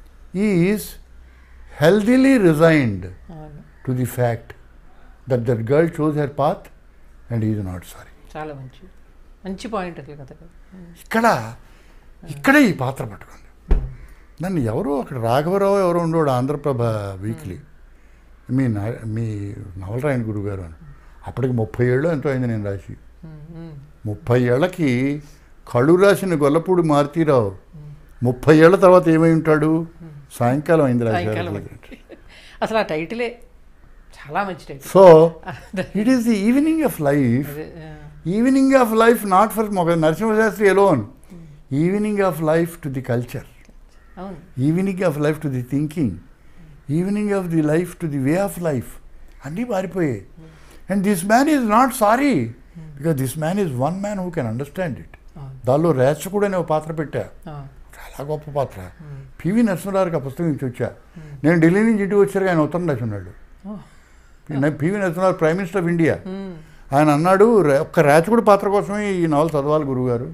is healthily resigned అవును. To the fact that that girl chose her path and is not sorry చాలా మంచి మంచి పాయింట్ అసలు కథ ఇక్కడ ఇక్కడే ఈ పాత్ర పట్టుకుంది నన్ను ఎవరో అక్కడ రాఘవరావు ఎవరో ఉండేవాడు ఆంధ్రప్రభ వీక్లీ మీ నా- మీ నవలరాయణ గురువు గారు అని అప్పటికి ముప్పై ఏళ్ళు ఎంతో అయింది నేను రాసి ముప్పై ఏళ్ళకి కళ్ళు రాసిన గొల్లపూడి మారుతీరావు ముప్పై ఏళ్ళ తర్వాత ఏమై ఉంటాడు సాయంకాలం అయింది సాయంకాలం రాశారు అసలు ఆ టైటిలే చాలా మంచి title so it is the evening of life అదే, ఆ, evening of life not for ఒక Narasimhasastri alone evening of life to the culture అవును evening of life to the thinking evening of the life to the way of life అన్నీ మారిపోయాయి and this man is not sorry because this man is one man who can understand it అవును దానిలో రేచకుడు అనే ఒక పాత్ర పెట్టా ఆ, చాలా గొప్ప పాత్ర పివి నరసింహారావుకి ఆ పుస్తకం నుంచి వచ్చా నేను ఢిల్లీ నుంచి ఇంటికి వచ్చారు ఆయన ఉత్తరం రాసి ఉన్నాడు ఓ, P V Narasimha Rao prime minister of India um, ఆయన అన్నాడు "రే- ఒక్క రేచకుడి పాత్ర కోసమే ఈ నవల చదవాలి గురువుగారు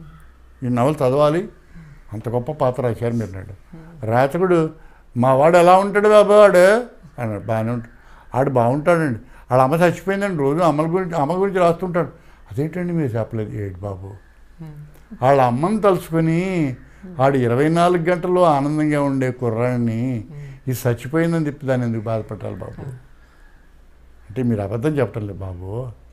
ఈ నవల చదవాలి అంత గొప్ప పాత్ర రాశారు మీరు అన్నాడు రేచకుడు మా వాడు ఎలా ఉంటాడు బాబా వాడు అన్నాడు బాగానే ఉంటాడు ఆడు బాగుంటాడండి ఆడ అమ్మ చచ్చిపోయిందండి రోజు అమ్మల గురించి అమ్మ గురించి రాస్తుంటాడు అదేంటండి మీరు చెప్పలేదు ఏంటి బాబు ఉమ్, వాళ్ళ అమ్మని తలుచుకొని ఆడు ఇరవై నాలుగు గంటలు ఆనందంగా ఉండే కుర్రాడిని ఇది చచ్చిపోయిందని చెప్పి దాన్ని ఎందుకు బాధపడాలి బాబు అంటే మీరు అబద్ధం చెప్పటం బాబు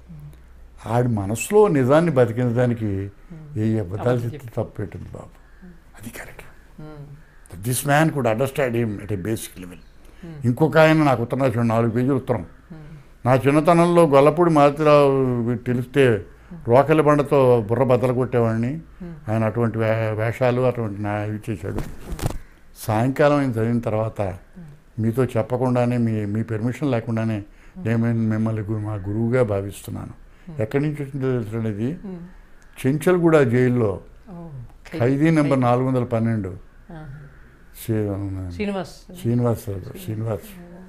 ఆడి మనసులో నిజాన్ని బతికించడానికి ఏ అబద్ధాలు చెప్తే తప్పు పెట్టింది బాబు అది correct um, this man could understand him at a basic level ఇంకొక ఆయన నాకు ఉత్తరం రాశాడు నాలుగు పేజీలు ఉత్తరం నా చిన్నతనంలో గొల్లపూడి మారుతిరావు తెలిస్తే రోకలి బండతో బుర్ర బద్దలు కొట్టేవాడిని ఆయన అటువంటి వే- వేషాలు అటువంటి నా ఇవి చేశాడు సాయంకాలం ఆయన చదివిన తర్వాత మీతో చెప్పకుండానే మీ మీ పెర్మిషన్ లేకుండానే నేను మిమ్మల్ని గు- మా గురువుగా భావిస్తున్నాను ఎక్కడి నుంచి వచ్చిందో తెలుసుండేది ఉమ్, చెంచల్గూడ జైల్లో ఓ, ఖైదీ నెంబర్ నాలుగు వందల పన్నెండు ఆ, శ్రీ- శ్రీనివాస్ శ్రీనివాస్ శ్రీనివాస్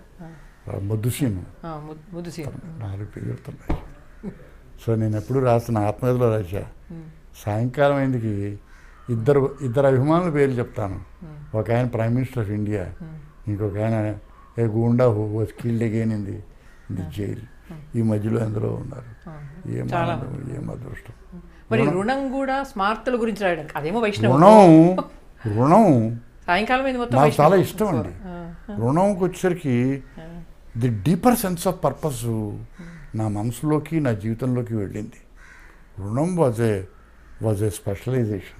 ముద్దు సీను ఆ, ము- ముద్దు సీన్ నాలుగు పేజీలు రాశా సో నేను ఎప్పుడు రాసిన ఆత్మకథలో రాశా ఉమ్, సాయంకాలం అయిందికి ఇద్దరు ఇద్దరు అభిమానుల పేర్లు చెప్తాను ఉమ్, ఒక ఆయన prime minister of India um, ఇంకొక ఆయన a goonda who was killed again in the in the jail ఈ మధ్యలో ఎందులో ఉన్నారు ఆ. ఏం చాలా ఆనందం, ఏం అదృష్టం మరి రుణం కూడా స్మార్తల గురించి రాయడం అదేమో వైష్ణవం రుణం రుణం సాయంకాలం ఇది మొత్తం నాకు వైష్ణవం. చాలా ఇష్టం అండి ఆ, రుణంకి వచ్చేసరికి ఆ, the deeper sense of purpose నా మనసులోకి నా జీవితంలోకి వెళ్ళింది రుణం was a was a specialization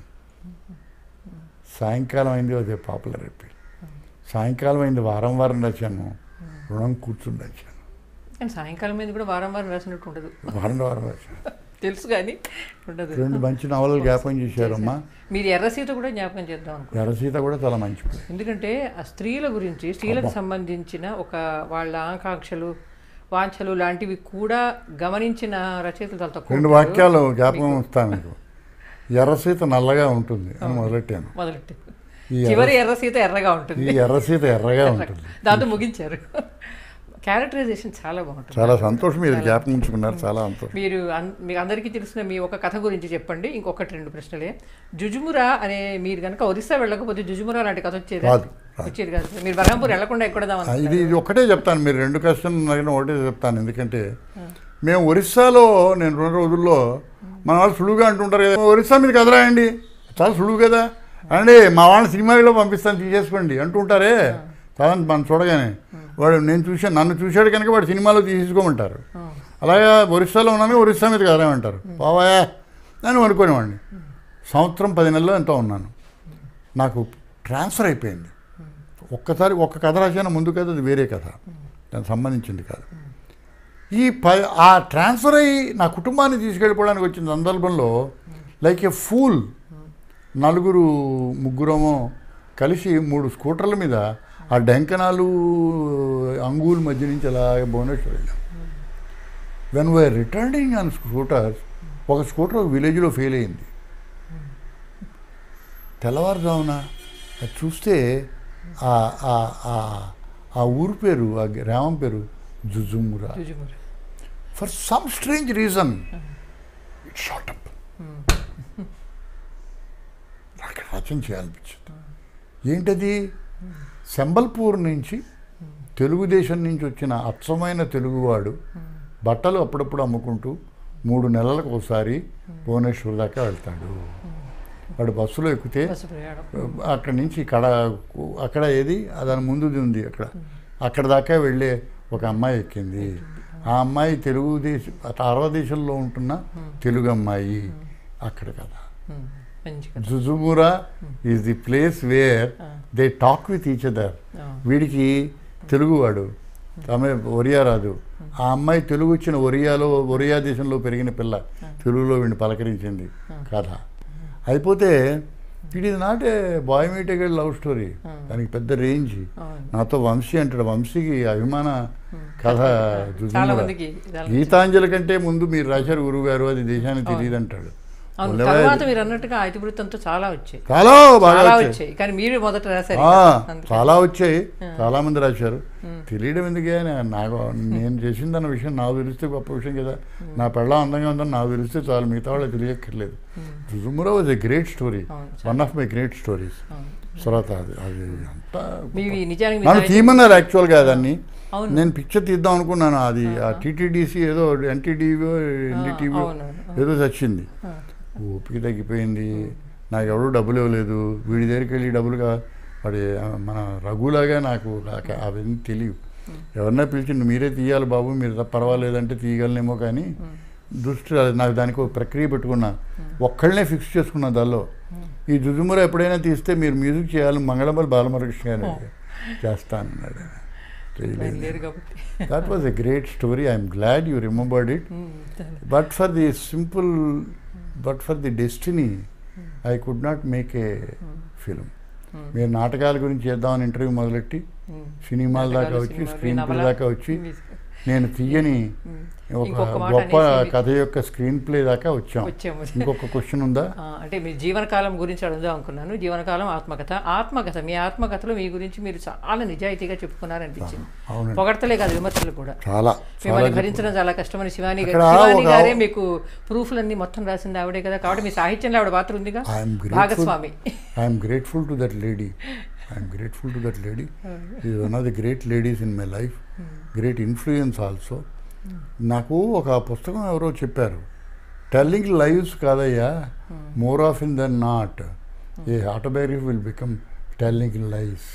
సాయంకాలం అయింది వాజ్ ఏ పాపులర్ అయిపోయి సాయంకాలం అయింది వారం వారం రాశాను రుణం కూర్చుని రాశాను కానీ సాయంకాలం మీద కూడా వారం వారం రాసినట్టు ఉండదు వారం వారం రాశాను తెలుసు కానీ ఉండదు రెండు మంచి నవలలు జ్ఞాపకం చేశారమ్మా మీరు ఎర్రసీత కూడా జ్ఞాపకం చేద్దాం అనుకో ఎర్రసీత కూడా చాలా మంచి పేరు. ఎందుకంటే ఆ స్త్రీల గురించి స్త్రీలకు సంబంధించిన ఒక వాళ్ళ ఆకాంక్షలు వాంఛలు లాంటివి కూడా గమనించిన రచయితలు చాలా తక్కువ రెండు ఉంటారు. వాక్యాలు జ్ఞాపకం వస్తాను మీకు ఎర్రసీత నల్లగా ఉంటుంది అని మొదలెట్టాను మొదలెట్టి ఈ ఎర్ర- చివరి ఎర్ర సీత ఎర్రగా ఈ ఉంటుంది ఎర్ర సీత ఎర్రగా ఉంటుంది దాంతో ముగించారు క్యారెక్టరైజేషన్ చాలా బాగుంటుంది చాలా సంతోషం మీరు జ్ఞాపకం ఉంచుకున్నారు చాలా సంతోషం మీరు అన్- మీకు అందరికీ తెలిసిన మీ ఒక కథ గురించి చెప్పండి ఇంకొకటి రెండు ప్రశ్నలే జుజుమురా అనే మీరు కనుక ఒరిస్సా వెళ్ళకపోతే జుజుమురా లాంటి కథ వచ్చేది రాదు, రాదు. వచ్చేది కాదు సార్. మీరు బర్హంపూర్ వెళ్లకుండా ఎక్కడదాం ఆ, ఇది ఇది ఒకటే చెప్తాను మీరు రెండు క్వశ్చన్ అడిగిన ఒకటే చెప్తాను ఎందుకంటే మేము ఒరిస్సాలో నేను రెండు రోజుల్లో మన వాళ్ళు సులువుగా అంటుంటారు కదా ఒరిస్సా మీద కథ రాయండి చాలా సులువు కదా అండి మా వాళ్ళని సినిమాలో పంపిస్తాను తీసేసుకోండి అంటుంటారే చాలా మనం చూడగానే వాడు నేను చూశాను నన్ను చూశాడు కనుక వాడు సినిమాలో తీసేసుకోమంటారు అలాగే ఒరిస్సాలో ఉన్నాను ఒరిస్సా మీద కథ రాయమంటారు బావాయా నేను అనుకునేవాడిని సంవత్సరం పది నెలల్లో ఎంతో ఉన్నాను నాకు ట్రాన్స్ఫర్ అయిపోయింది ఒక్కసారి ఒక్క కథ రాశాను ముందు కథ అది వేరే కథ దానికి సంబంధించింది కాదు ఈ ప ఆ ట్రాన్స్ఫర్ అయ్యి నా కుటుంబాన్ని తీసుకెళ్ళిపోవడానికి వచ్చిన సందర్భంలో లైక్ ఏ ఫూల్ నలుగురు ముగ్గురమో కలిసి మూడు స్కూటర్ల మీద ఆ డెంకనాలు అంగూల్ మధ్య నుంచి అలాగే భువనేశ్వర్ వెళ్ళాం when we are returning on scooters ఒక స్కూటర్ ఒక విలేజ్లో ఫెయిల్ అయింది తెల్లవారుజామున అది చూస్తే ఆ ఆ- ఆ- ఆ ఊరు పేరు ఆ గ్రామం పేరు Jujumura Jujumura for some strange reason it shot up నాకు రచన చేయాలనిపించింది ఏంటది శంబల్పూర్ నుంచి తెలుగుదేశం నుంచి వచ్చిన అచ్చమైన తెలుగువాడు బట్టలు అప్పుడప్పుడు అమ్ముకుంటూ మూడు నెలలకు ఒకసారి భువనేశ్వర్ దాకా వెళ్తాడు వాడు బస్సులో ఎక్కితే బస్సు ప్రయాణం అక్కడి నుంచి కడ అక్కడ ఏది దాని ముందుది ఉంది అక్కడ అక్కడ దాకా వెళ్ళే ఒక అమ్మాయి ఎక్కింది ఆ అమ్మాయి తెలుగుదేశం అరవ దేశంలో ఉంటున్న తెలుగు అమ్మాయి అక్కడ కదా ఉమ్, మంచి కథ Jujumura is the place where they talk with each other ఆ. వీడికి తెలుగువాడు ఆమె ఒరియా రాదు ఆ అమ్మాయి తెలుగు వచ్చిన ఒరియాలో ఒరియా దేశంలో పెరిగిన పిల్ల తెలుగులో వీడిని పలకరించింది కథ అయిపోతే it is not a boy meets girl love story దానికి పెద్ద రేంజ్ అవును. నాతో వంశీ అంటాడు వంశీకి అభిమాన కథ చాలా జుజుమురా మందికి చాలా- గీతాంజలి కంటే ముందు మీరు రాశారు గురువు గారు అది దేశానికి తెలియదు అంటాడు అవును ఒళ్ళవే- తర్వాత మీరు అన్నట్టుగా ఇతివృత్తంతో చాలా వచ్చాయి చాలా బాగా చాలా వచ్చాయి వచ్చాయి కానీ మీరు మొదట రాశారు ఆ, అందుకే. చాలా వచ్చాయి చాలా మంది రాశారు తెలియడం ఎందుకే నే- నాకు నేను చేసిందన్న విషయం నాకు తెలిస్తే గొప్ప విషయం కదా నా పెళ్ళం అందంగా ఉందని నాకు తెలిస్తే చాలు మిగతా వాళ్ళకి తెలియక్కర్లేదు Jujumura was a great story అవును, one of my great stories అవును. తర్వాత అది అది అంతా మీవి నిజానికి మీ నన్ను సాహిత్యం- తీయమన్నారు యాక్చువల్గా దాన్ని అవును. నేను పిక్చర్ తీద్దాం అనుకున్నాను అది ఆ టీటీడీసీ ఏదో ఎన్టీటీవీ ఎన్డీటీవీ అవును, ఏదో చచ్చింది ఆ, ఓపిక తగ్గిపోయింది నాకు ఎవరు డబ్బులు ఇవ్వలేదు వీడి దగ్గరికి వెళ్ళి డబ్బులుగా వాడి ఆ, మన రఘులాగా నాకు నాకు అవన్నీ తెలియవు ఎవరన్నా పిలిచి మీరే తీయాలి బాబు మీరు తప్ప పర్వాలేదంటే తీయగలనేమో కానీ దృష్టి రాలేదు. నాకు దానికి ఒక ప్రక్రియ పెట్టుకున్నా ఒక్కళ్ళనే ఫిక్స్ చేసుకున్నా దానిలో ఈ జుజుముర ఎప్పుడైనా తీస్తే మీరు మ్యూజిక్ చేయాలి మంగళంపల్లి బాలమురకృష్ణ గారు చేస్తానన్నాడు చేయలేదు లేరు కాబట్టి that was a great story I'm glad you remembered it um, చాలా. But for the simple but for the destiny I could not make a film మీరు నాటకాల గురించి చేద్దామని ఇంటర్వ్యూ మొదలెట్టి ఉమ్. సినిమాల దాకా నాటకాలు, వచ్చి సినిమాలు, స్క్రీన్ ప్లే నవల, దాకా వచ్చి మ్యూజిక్. నేను తీయని ఉమ్. ఒక ఇంకొక మాట గొప్ప అనేసి కథ యొక్క స్క్రీన్ ప్లే దాకా వచ్చాం వచ్చాము ఇంకొక క్వశ్చన్ ఉందా ఆ, అంటే మీ జీవనకాలం గురించి అడుగుదాం అనుకున్నాను జీవనకాలం ఆత్మకథ ఆత్మకథ మీ ఆత్మకథలో మీ గురించి మీరు చాలా నిజాయితీగా చెప్పుకున్నారనిపించింది అవునండి పొగడతలే కాదు విమర్శలు కూడా చాలా చాలా మిమ్మల్ని భరించడం చాలా కష్టమని శివాని గారు అక్కడ శివాని ఒక- గారే మీకు ప్రూఫ్లన్నీ మొత్తం రాసింది ఆవిడే కదా కాబట్టి మీ సాహిత్యంలో ఆవిడ పాత్ర ఉందిగా ఐఎమ్ గ్రేట్ఫుల్ భాగస్వామి I'm grateful to that lady I'm grateful to that lady is one of the great ladies in my life great influence also నాకు ఒక పుస్తకం ఎవరో చెప్పారు టెల్లింగ్ లైవ్స్ కాదయ్యా more of in than not a autobiography will become telling lives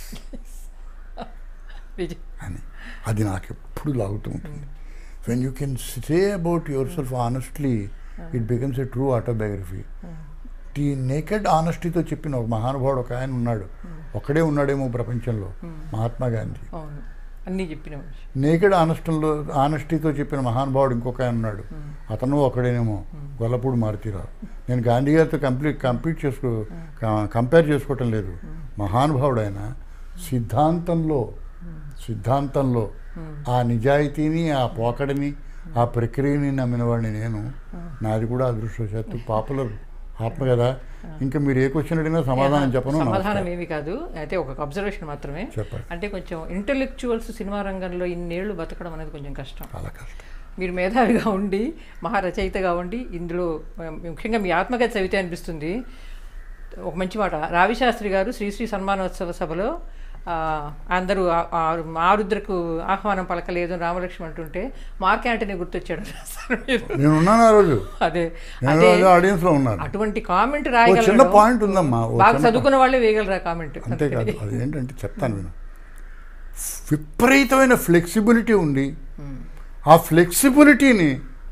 Vijay. అని అది నాకు ఎప్పుడు లాగుతూ ఉంటుంది when you can say about yourself honestly it becomes a true autobiography ఈ నేకెడ్ ఆనెస్టీతో చెప్పిన ఒక మహానుభావుడు ఒక ఆయన ఉన్నాడు ఒక్కడే ఉన్నాడేమో ప్రపంచంలో మహాత్మా గాంధీ అవును అన్నీ చెప్పిన మనిషి నేకెడ్ ఆనెస్టంలో ఆనెస్టీతో చెప్పిన మహానుభావుడు ఇంకొక ఆయన ఉన్నాడు అతను ఒకడేనేమో గొల్లపూడి మారుతీరావు నేను గాంధీ గారితో కంప్లీట్ కంప్లీట్ చేసుకో కంపేర్ చేసుకోవటం లేదు మహానుభావుడు ఆయన సిద్ధాంతంలో సిద్ధాంతంలో ఆ నిజాయితీని ఆ పోకడిని ఆ ప్రక్రియని నమ్మిన వాడిని నేను నాది కూడా అదృష్టవశాత్తు పాపులర్ ఆత్మ కదా ఇంకా మీరు ఏ క్వశ్చన్ అడిగినా సమాధానం చెప్పను సమాధానం నమస్కారం. ఏమి కాదు అయితే ఒక అబ్జర్వేషన్ మాత్రమే చెప్పండి అంటే కొంచెం ఇంటలెక్చువల్స్ సినిమా రంగంలో ఇన్నేళ్లు బతకడం అనేది కొంచెం కష్టం చాలా కష్టం మీరు మేధావిగా ఉండి మహారచయితగా ఉండి ఇందులో ఆ, ముఖ్యంగా మీ ఆత్మకథ చదివితే అనిపిస్తుంది ఒక మంచి మాట రావిశాస్త్రి గారు శ్రీశ్రీ సన్మానోత్సవ సభలో ఆ, అందరూ ఆ- ఆ- ఆరుద్రకు ఆహ్వానం పలకలేదు అని రామలక్ష్మి అంటుంటే మార్క్ యాంటనీ గుర్తొచ్చాడు రాశారు మీరు నేను ఉన్నాను ఆ రోజు అదే నేను అదే అదే ఆడియన్స్ లో ఉన్నాను అటువంటి కామెంట్ ఓ చిన్న రాయగలరు పాయింట్ ఉందమ్మా ఓ బాగా చిన్న చదువుకున్న వాళ్ళే వేయగలరా కామెంట్ అంతేకాదు అది ఏంటంటే చెప్తాను విను విపరీతమైన ఫ్లెక్సిబిలిటీ ఉంది ఆ ఫ్లెక్సిబిలిటీని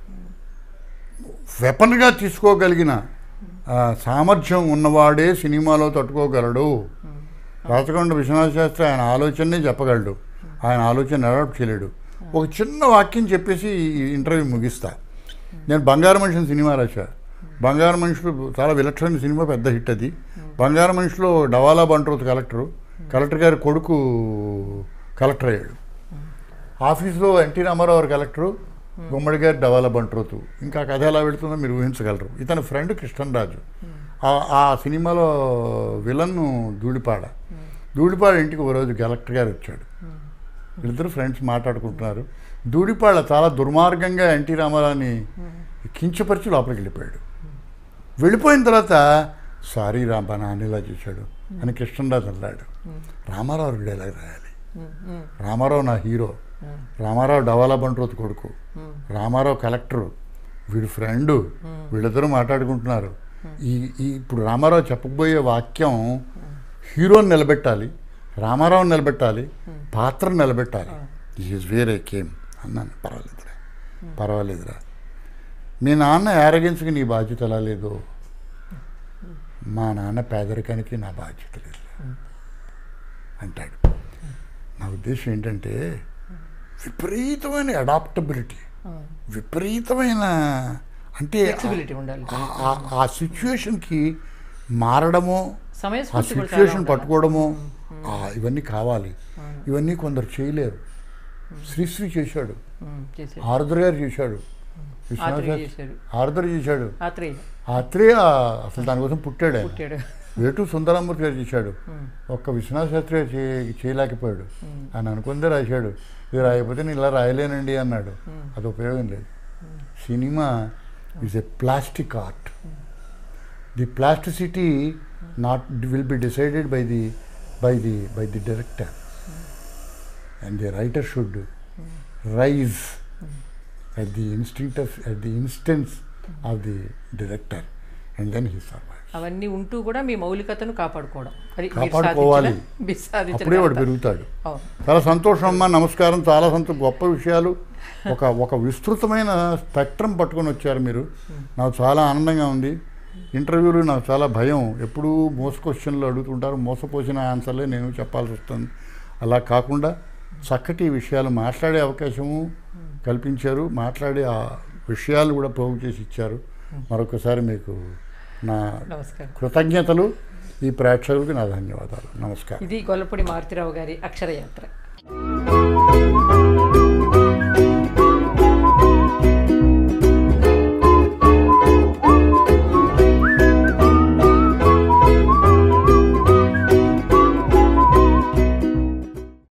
వెపన్గా తీసుకోగలిగిన ఆ, సామర్థ్యం ఉన్నవాడే సినిమాలో తట్టుకోగలడు రాచకొండ విశ్వనాథ శాస్త్రి ఆయన ఆలోచననే చెప్పగలడు ఆయన ఆలోచన అడాప్ట్ చేయలేడు ఒక చిన్న వాక్యం చెప్పేసి ఈ ఇంటర్వ్యూ ముగిస్తా నేను బంగారు మనిషిని సినిమా రాశా బంగారు మనుషులు చాలా విలక్షణ సినిమా పెద్ద హిట్ అది బంగారు మనిషిలో డవాలా బంట్రోత్ కలెక్టరు కలెక్టర్ గారి కొడుకు కలెక్టర్ అయ్యాడు ఆఫీస్లో ఎన్టీ రామారావు గారు కలెక్టరు గుమ్మడి గారి డవాలా బంట్రోతు ఇంకా కథ ఎలా వెళుతుందో మీరు ఊహించగలరు ఇతని ఫ్రెండ్ కృష్ణరాజు ఆ- ఆ సినిమాలో విలన్ ధూళిపాడ ధూళిపాడ ఇంటికి ఓ రోజు కలెక్టర్ గారు వచ్చాడు వీళ్ళిద్దరు ఫ్రెండ్స్ మాట్లాడుకుంటున్నారు ధూళిపాడ చాలా దుర్మార్గంగా ఎన్టీ రామారావుని కించపరిచి లోపలికి వెళ్ళిపోయాడు వెళ్ళిపోయిన తర్వాత సారీ రాంబా నాన్న ఇలా చేశాడు అని కృష్ణరాజు అన్నాడు రామారావు డైలాగ్ రాయాలి రామారావు నా హీరో రామారావు డవాలా బంట్రోత్ కొడుకు రామారావు కలెక్టరు వీడి ఫ్రెండ్ వీళ్ళిద్దరూ మాట్లాడుకుంటున్నారు ఈ ఈ ఇప్పుడు రామారావు చెప్పబోయే వాక్యం హీరోని నిలబెట్టాలి రామారావుని నిలబెట్టాలి పాత్రను నిలబెట్టాలి this is where I came అన్నాను పర్వాలేదురా పర్వాలేదురా మీ నాన్న యారగెన్స్కి నీ బాధ్యత ఎలా లేదు మా నాన్న పేదరికానికి నా బాధ్యత లేదు అంటాడు నా ఉద్దేశం ఏంటంటే విపరీతమైన అడాప్టబిలిటీ విపరీతమైన అంటే ఫ్లెక్సిబిలిటీ ఉండాలి ఆ- ఆ- ఆ సిచ్యువేషన్కి మారడమో ఆ సమయస్ఫూర్తి కూడా చాలా సిచ్యువేషన్ ఉండాలి. పట్టుకోవడము ఆ, ఇవన్నీ కావాలి ఇవన్నీ కొందరు చేయలేరు శ్రీశ్రీ చేశాడు ఉమ్, చేశారు ఆరుద్ర గారు చేశాడు విశ్వనాథ్ ఆత్రేయ శాస్త్రి- చేశారు ఆరుద్ర చేశాడు ఆత్రేయ ఆత్రేయ అసలు దానికోసం పుట్టాడు ఆయన పుట్టాడు వేటు సుందరామూర్తి గారు చేశాడు ఒక్క విశ్వనాథ్ శాస్త్రి గారు చే- చేయలేకపోయాడు ఆయన అనుకుందే రాశాడు ఇది రాయకపోతే నేను ఇలా రాయలేనండి అన్నాడు అది ఉపయోగం లేదు cinema is a plastic art the plasticity not will be decided by the by the by the director and the writer should rise at the instinct of at the instance of the director and then he survives అవన్నీ ఉంటూ కూడా మీ మౌలికతను కాపాడుకోవడం అది మీరు కాపాడుకోవాలి. సాధించిన- మీరు సాధించిన అప్పుడే వాడు ఘనత. పెరుగుతాడు అవును. చాలా సంతోషం అమ్మా నమస్కారం చాలా సంతో గొప్ప విషయాలు ఒక ఒక విస్తృతమైన స్పెక్ట్రం పట్టుకొని వచ్చారు మీరు నాకు చాలా ఆనందంగా ఉంది ఇంటర్వ్యూలు నాకు చాలా భయం ఎప్పుడూ మోస క్వశ్చన్లు అడుగుతుంటారు మోసపోసిన ఆన్సర్లే నేను చెప్పాల్సి వస్తుంది అలా కాకుండా చక్కటి విషయాలు మాట్లాడే అవకాశము కల్పించారు మాట్లాడే ఆ విషయాలు కూడా పోగు చేసి ఇచ్చారు మరొకసారి మీకు నా నమస్కారం కృతజ్ఞతలు ఈ ప్రేక్షకులకు నా ధన్యవాదాలు నమస్కారం ఇది గొల్లపూడి మారుతిరావు గారి అక్షరయాత్ర